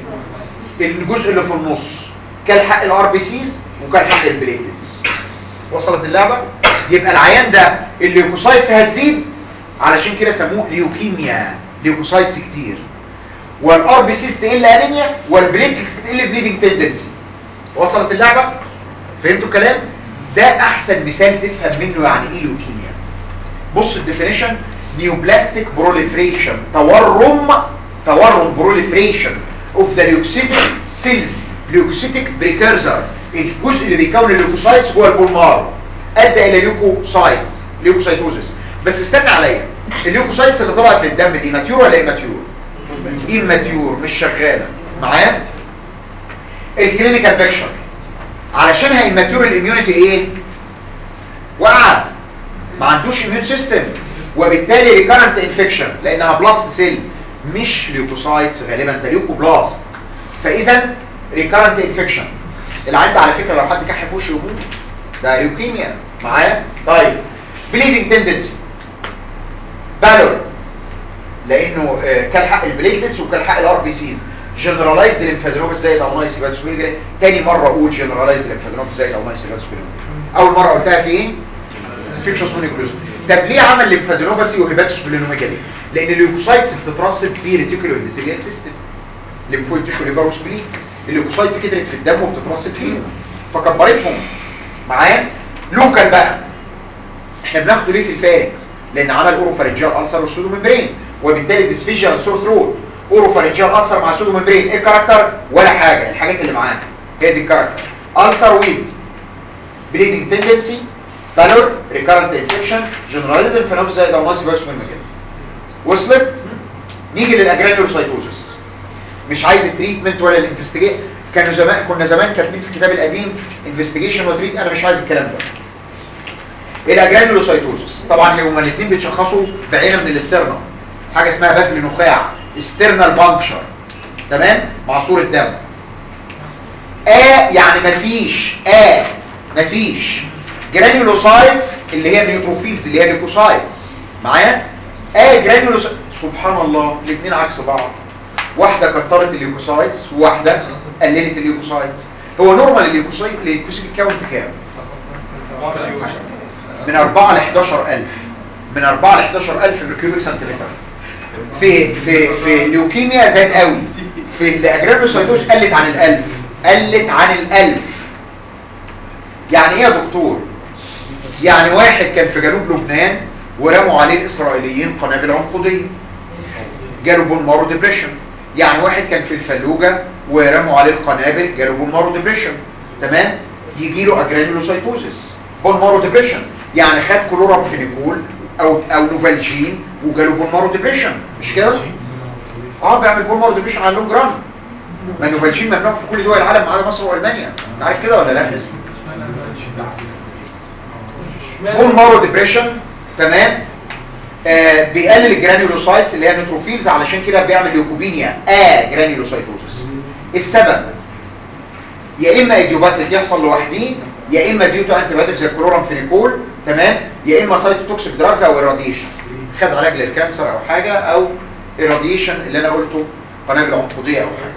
الجزء اللي في النص كالحق الار بي سيز وكالحق البليتلتس وصلت اللعبه يبقى العيان ده الليوكوسايتس هتزيد علشان كده سموه ليوكيميا ليوكوسايتس كتير والار بي سيز تقل انيميا والبليتلتس تقل بليدنج تندنسي وصلت اللعبه فهمتوا الكلام ده احسن مثال تفهم منه يعني ايه ليوكيميا بص الديفينيشن نيوبلاستيك بروليفريشن تورم تورم بروليفريشن اوف ذا ليوكسيتيك سيلز ليوكسيتيك بريكيرزر الجزء اللي بيكون الليوكوسايتس جوه البولمار ادى الى ليوكوسايتس ليوكوسايتوزس بس استنى عليا الليوكوسايتس اللي طلعت في الدم دي ماتيور ولا ايماتيور ايماتيور مش شغاله معايا الكلينيكال بيكشر علشانها ايماتيور الاميونيتي ايه وقع ما عندوش اميون سيستم وبالتالي ريكارنت انفكشن لانها بلاست سيل مش ليوكوسايتس غالبا ده ليوكوبلاست فاذا ريكارنت انفكشن العيان ده على فكره لو حد كح في وشه يموت ده ليوكيميا معايا طيب بليدنج تندنسي بالور لانه آه، كان حق البليتلتس وكان حق الار بي سيز جنرالايزد ليمفادينوبس زي الاونايس باتسبيرجري تاني مره اقول جنرالايزد ليمفادينوبس زي الاونايس باتسبيرجري اول مره قلتها في ايه انفكشوس مونيكلوز طب ليه عمل ليمفادينوباسي وهيباتوسبلينوميجالي لان الليوكوسايتس بتترسب في ريتيكولو اندوثيليال سيستم ليمفويد تيشو ليفر وسبلين الليوكوسايتس كترت في الدم وبتترسب فيهم فكبرتهم معايا لوكال بقى احنا بناخده ليه في الفارنكس لان عمل اوروفارنجيال ألسر والسودو ممبرين وبالتالي ديسفيجيا سور ثروت اوروفارنجيال ألسر مع سودو ممبرين ايه الكاركتر ولا حاجه الحاجات اللي معانا هي دي الكاركتر ألسر ويد بليدنج تندنسي بالور ريكارنت انفكشن جنرالايزد انفلونزا زي داوناس فيروس من كده وصلت نيجي للاجرانيولوسايتوزس مش عايز التريتمنت ولا الانفستيجيشن كانوا زمان كنا زمان كاتبين في الكتاب القديم انفستيجيشن وتريت انا مش عايز الكلام ده الاجرانيولوسايتوزس طبعا هما الاثنين بيتشخصوا بعينه من الاسترنا حاجه اسمها بذل نخاع استرنال بانكشر تمام مع صوره دم آ يعني مفيش آ مفيش جرانيولوسايتس اللي هي نيوتروفيلز اللي هي ليكوسايتس معايا آ جرانيولوسايتس سبحان الله الاثنين عكس بعض واحده كترت الليوكوسايتس وواحده قللت الليوكوسايتس هو نورمال الليوكوسايت الليوكوسيت كاونت كام من 4 ل 11000 من 4 ل 11000 بالكيوبيك سنتيمتر في في في ليوكيميا زاد قوي في الاجرانوسايتوز قلت عن ال1000 قلت عن الألف يعني ايه يا دكتور يعني واحد كان في جنوب لبنان ورموا عليه الإسرائيليين قنابل عنقودية جاله بون مارو ديبريشن يعني واحد كان في الفلوجة ورموا عليه القنابل جاله بون مارو ديبريشن تمام يجي له اجرانيولوسايتوزس بون مارو ديبريشن يعني خد كلورامفينيكول او او نوفالجين وجاله بون مارو ديبريشن مش كده اه بيعمل بون مارو ديبريشن على اللونج ران ما النوفالجين ممنوع في كل دول العالم ما عدا مصر والمانيا انت عارف كده ولا لا بون مارو ديبريشن تمام آه بيقلل الجرانيولوسايتس اللي هي نيتروفيلز علشان كده بيعمل ليوكوبينيا اه جرانيولوسايتوزس السبب يا اما ايديوباتيك يحصل لوحديه يا اما ديو تو انتيبيوتيك زي الكلورامفينيكول تمام يا اما سايتوتوكسيك دراجز او irradiation خد علاج للكانسر او حاجه او irradiation اللي انا قلته قنابل عنقوديه او حاجه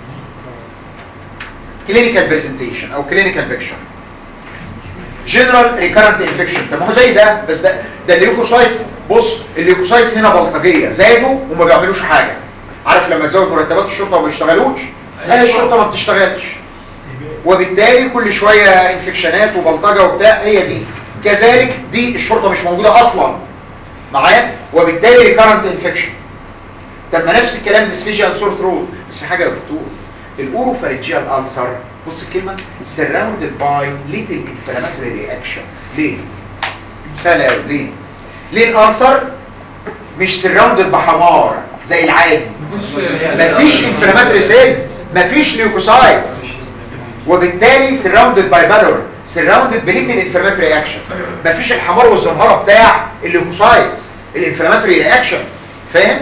كلينيكال برزنتيشن او كلينيكال بيكشر جنرال ريكارنت انفكشن طب ما هو زي ده بس ده ده الليوكوسايتس بص الليوكوسايتس هنا بلطجيه زادوا وما بيعملوش حاجه عارف لما تزود مرتبات الشرطه وما بيشتغلوش لا الشرطه ما بتشتغلش وبالتالي كل شويه انفكشنات وبلطجه وبتاع هي دي كذلك دي الشرطه مش موجوده اصلا معايا وبالتالي ريكارنت انفكشن طب ما نفس الكلام ديسفيجيال سور ثروت بس في حاجه يا دكتور الاوروفارينجيال ألسر بص الكلمة surrounded by little inflammatory reaction ليه؟ سهل قوي ليه؟ ليه الألسر مش surrounded بحمار زي العادي مفيش inflammatory cells مفيش leukocytes وبالتالي surrounded by valor surrounded بليتل inflammatory reaction مفيش الحمار والزمهرة بتاع الليوكوسايتس الانفلاماتوري رياكشن فاهم؟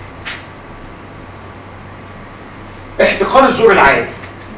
احتقان الزور العادي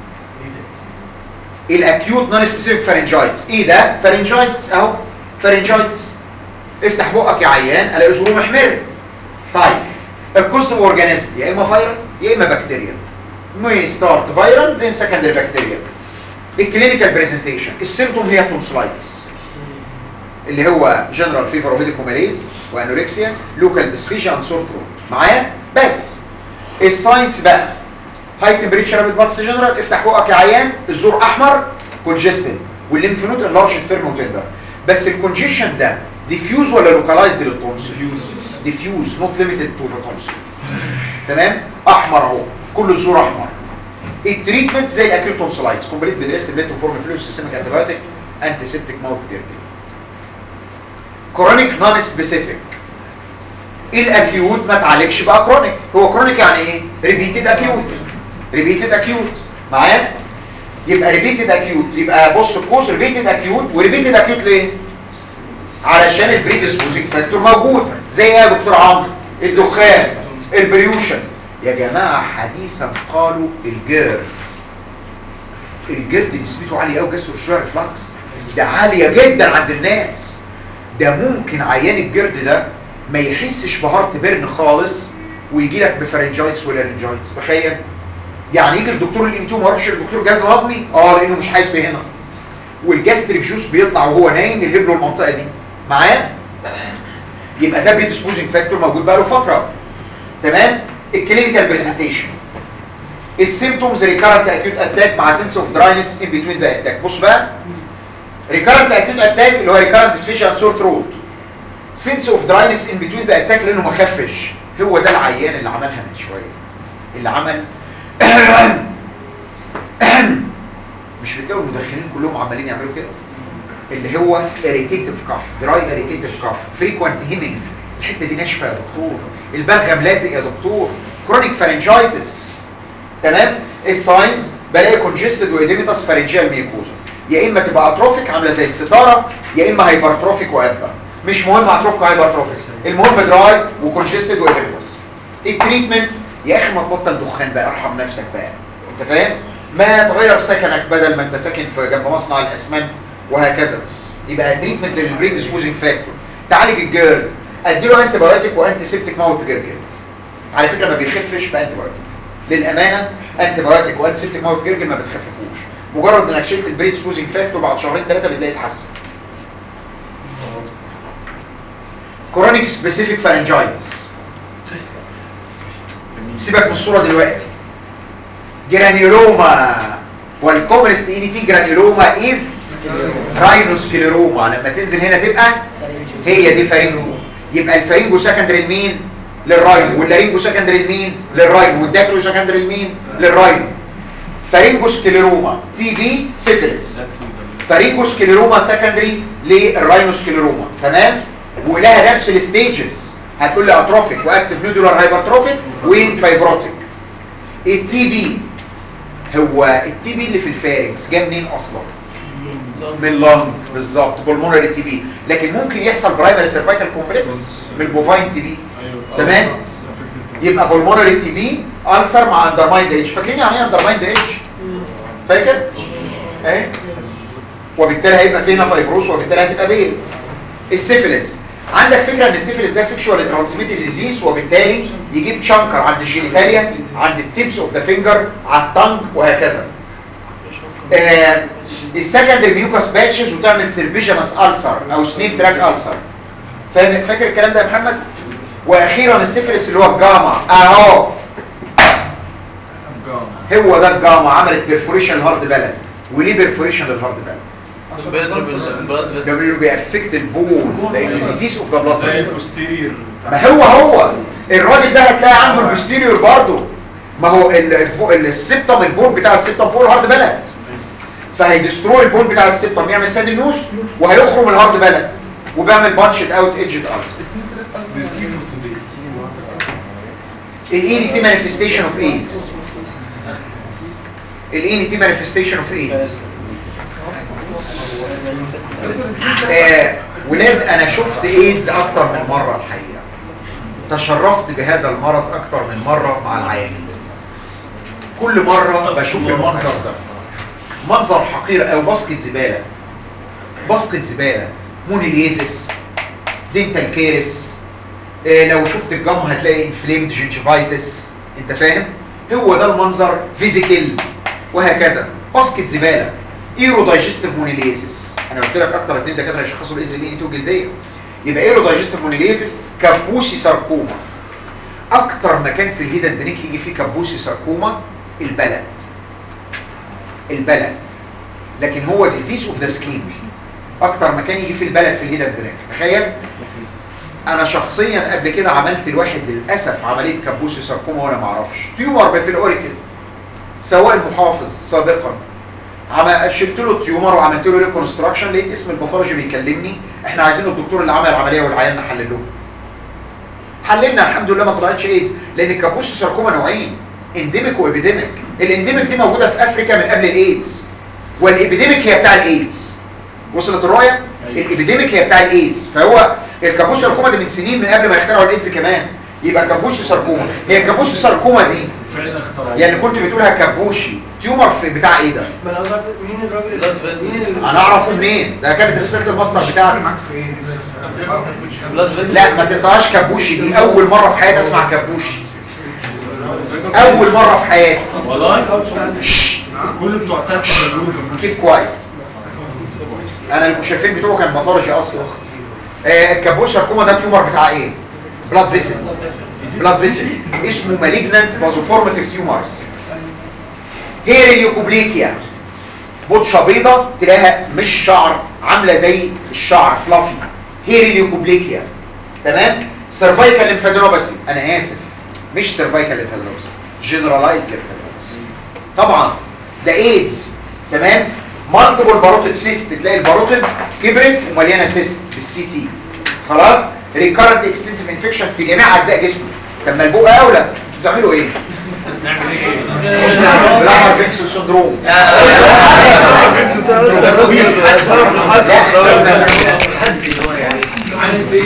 الاكيوت نون سبيسيفيك فارنجايتس ايه ده فارنجايتس اهو فارنجايتس افتح بقك يا عيان الاقي زوره محمر طيب الكوست اورجانيزم يا اما فيرال يا اما بكتيريا مي ستارت فيرال دين سكندري بكتيريا الكلينيكال برزنتيشن السيمتوم هي تونسلايتس اللي هو جنرال فيفر وميديكوماليز وانوركسيا لوكال ديسفيجيا اند سور ثروت معايا بس الساينس بقى هاي تمبريتشر رابيد بارس جنرال افتح بقك يا عيان الزور احمر كونجستد والليمف نود انلارج فيرم وتندر بس الكونجيشن ده ديفيوز ولا لوكالايزد للتونس ديفيوز ديفيوز نوت ليميتد تو تونس تمام احمر اهو كل الزور احمر التريتمنت زي الاكيوت تونسلايتس كومبليت بدريس بليت فورم فلوس سيستميك انتيبيوتيك انتي سيبتيك ماوث جيرجل كرونيك نون سبيسيفيك الاكيوت ما تعالجش بقى كرونيك هو كرونيك يعني ايه ريبيتد اكيوت ريبيتد اكيوت معايا يبقى ريبيتد اكيوت يبقى بص الكوز ريبيتد اكيوت وريبيتد اكيوت ليه علشان البريدسبوزنج فاكتور موجود زي ايه يا دكتور عمرو الدخان البريوشن يا جماعه حديثا قالوا الجيرد الجيرد نسبته عاليه قوي جسر الشعر فلانكس ده عاليه جدا عند الناس ده ممكن عيان الجرد ده ما يحسش بهارت بيرن خالص ويجي لك بفرنجايتس ولا رنجايتس تخيل يعني يجي الدكتور الانتيوم ما يروحش للدكتور جهاز هضمي اه لانه مش حاسس بهنا والجاستريك جوس بيطلع وهو نايم يجيب له المنطقه دي معايا يبقى ده بريدسبوزنج فاكتور موجود بقى له فتره تمام الكلينيكال برزنتيشن السيمتومز ريكارنت اكيوت اتاك مع سنس اوف دراينس ان بتوين ذا اتاك بص بقى ريكارنت اكيوت اتاك اللي هو ريكارنت ديسفيشن سور ثروت سنس اوف دراينس ان بتوين ذا اتاك لانه ما خفش هو ده العيان اللي عملها من شويه اللي عمل مش بتلاقوا المدخنين كلهم عمالين يعملوا كده اللي هو irritative cough dry irritative cough frequent hemming الحته دي ناشفه يا دكتور البلغم لازق يا دكتور كرونيك فارنجايتس تمام الساينز بلاقي كونجستد واديميتاس فارنجيال ميكوزا يا اما تبقى اتروفيك عامله زي الستاره يا اما هايبرتروفيك وادبر مش مهم اتروفيك وهايبرتروفيك المهم دراي وكونجستد واديميتاس التريتمنت يا اخي ما تبطل دخان بقى ارحم نفسك بقى انت فاهم ما تغير سكنك بدل ما انت ساكن في جنب مصنع الاسمنت وهكذا يبقى تريتمنت للبري ديسبوزنج فاكتور تعالج الجيرد اديله انتي بايوتيك وانتي سيبتيك ماوث جيرجل على فكره ما بيخفش بانتي بايوتيك للامانه انتي بايوتيك وانتي سيبتيك ماوث جيرجل ما بتخففوش مجرد انك شلت البري ديسبوزنج فاكتور بعد شهرين ثلاثه بتلاقيه اتحسن كرونيك سبيسيفيك فارنجايتس سيبك من الصوره دلوقتي جرانيولوما والكومنست اي تي جرانيولوما از راينوسكليروما لما تنزل هنا تبقى هي دي فارينجو يبقى الفارينجو سكندري لمين للراينو واللارينجو سكندري لمين للراينو والداكرو سكندري لمين للراينو فارينجو سكليروما تي بي سيفيلس فارينجو سكليروما سكندري للراينو سكليروما تمام ولها نفس الستيجز هتقول لي اتروفيك واكتف نودولار هايبرتروفيك وين فايبروتيك التي بي هو التي بي اللي في الفارنكس جاي منين اصلا من اللنج بالظبط بالمونري تي بي لكن ممكن يحصل برايمري سيرفايكال كومبلكس من البوفاين تي بي تمام يبقى بالمونري تي بي انسر مع اندرمايند اتش فاكرين يعني ايه اندرمايند اتش فاكر اهي وبالتالي هيبقى فينا فايبروس وبالتالي هتبقى بيل السيفيلس عندك فكره ان السيفيلس ده سيكشوال ترانسميتد ديزيز وبالتالي يجيب شانكر عند الجينيتاليا عند التيبس اوف ذا فينجر على التنج وهكذا آه السكندري ميوكاس باتشز وتعمل سيرفيجنس ألسر او سنيب تراك ألسر فاهم فاكر الكلام ده يا محمد واخيرا السيفيلس اللي هو الجاما اهو هو ده الجاما عملت بيرفوريشن الهارد بلد وليه بيرفوريشن للهارد بلد بيضرب البلد ده بيقولوا بيأفكت البون لان ديزيز اوف ذا بلاد زي البوستيرير ما هو هو الراجل ده هتلاقي عنده البوستيريور برضه ما هو ال- الفو- السبتم البون بتاع السبتم فوق الهارد بلد فهيدستروي البون بتاع السبتم يعمل ساد النوس وهيخرم الهارد بلد وبيعمل بانشد اوت ايدجد ألسر الاي تي مانيفستيشن اوف ايدز الاي تي مانيفستيشن اوف ايدز آه ولاد انا شفت ايدز اكتر من مرة الحقيقة تشرفت بهذا المرض اكتر من مرة مع العيانين كل مرة بشوف المنظر ده منظر حقير او باسكت زبالة باسكت زبالة مونيليزس دينتال كيرس آه لو شفت الجم هتلاقي انفليمد جنجيفايتس انت فاهم هو ده المنظر فيزيكال وهكذا باسكت زبالة ايرو دايجستيف مونيليزس انا قلت لك اكتر اتنين دكاتره يشخصوا الايدز اللي انتوا جلديه يبقى ايرو دايجستيف مونيليزس كابوسي ساركوما اكتر مكان في الهيدن دريك يجي فيه كابوسي ساركوما البلد البلد لكن هو ديزيز اوف ذا سكين اكتر مكان يجي فيه البلد في الهيدن دريك تخيل انا شخصيا قبل كده عملت الواحد للاسف عمليه كابوسي ساركوما وانا ما اعرفش تيومر في الاوريكل سواء المحافظ سابقا عم... شلت له التيومر وعملت له ريكونستراكشن لقيت اسم الباثولوجي بيكلمني احنا عايزين الدكتور اللي عمل العمليه والعيان نحلله حللنا الحمد لله ما طلعتش ايدز لان الكابوسي ساركوما نوعين انديميك وابيديميك الانديميك دي موجوده في افريكا من قبل الايدز والابيديميك هي بتاع الايدز وصلت الرؤيه الابيديميك هي بتاع الايدز فهو الكابوسي ساركوما دي من سنين من قبل ما يخترعوا الايدز كمان يبقى كابوسي ساركوما هي الكابوسي ساركوما دي فعلا اخترعوا يعني كنت بتقولها كابوشي تيومر في بتاع ايه ده ما انا قصدك مين الراجل اللي- مين اللي انا اعرفه منين ده كانت رساله المصنع بتاعتي بلاد بيضرب لا ما تنطقهاش كابوشي دي اول مره في حياتي اسمع كابوشي اول مره في حياتي والله كل بتوع تحت بيقولوا كيف كوايت انا المشرفين بتوعه كان باثولوجي اصلا آه الكابوش ساركوما ده تيومر بتاع ايه بلاد فيسل بلاد فيسل اسمه مالجنانت بازوفورماتيف تيومرز هير اليوكوبليكيا بطشه بيضه تلاقيها مش شعر عامله زي الشعر فلافي هير اليوكوبليكيا تمام سيرفايكال ليمفادينوباثي انا اسف مش سيرفايكال ليمفادينوباثي جنرالايزد ليمفادينوباثي طبعا ده ايدز تمام مالتيبل باروتيد سيست تلاقي الباروتيد كبرت ومليانه سيست بالسي تي خلاص ريكارنت اكستنسيف انفكشن في جميع اجزاء جسمه طب ما البق اولى انتوا بتعملوا ايه نعمل ايه؟ بلامر بيكسل سندروم لا لا عايز ايه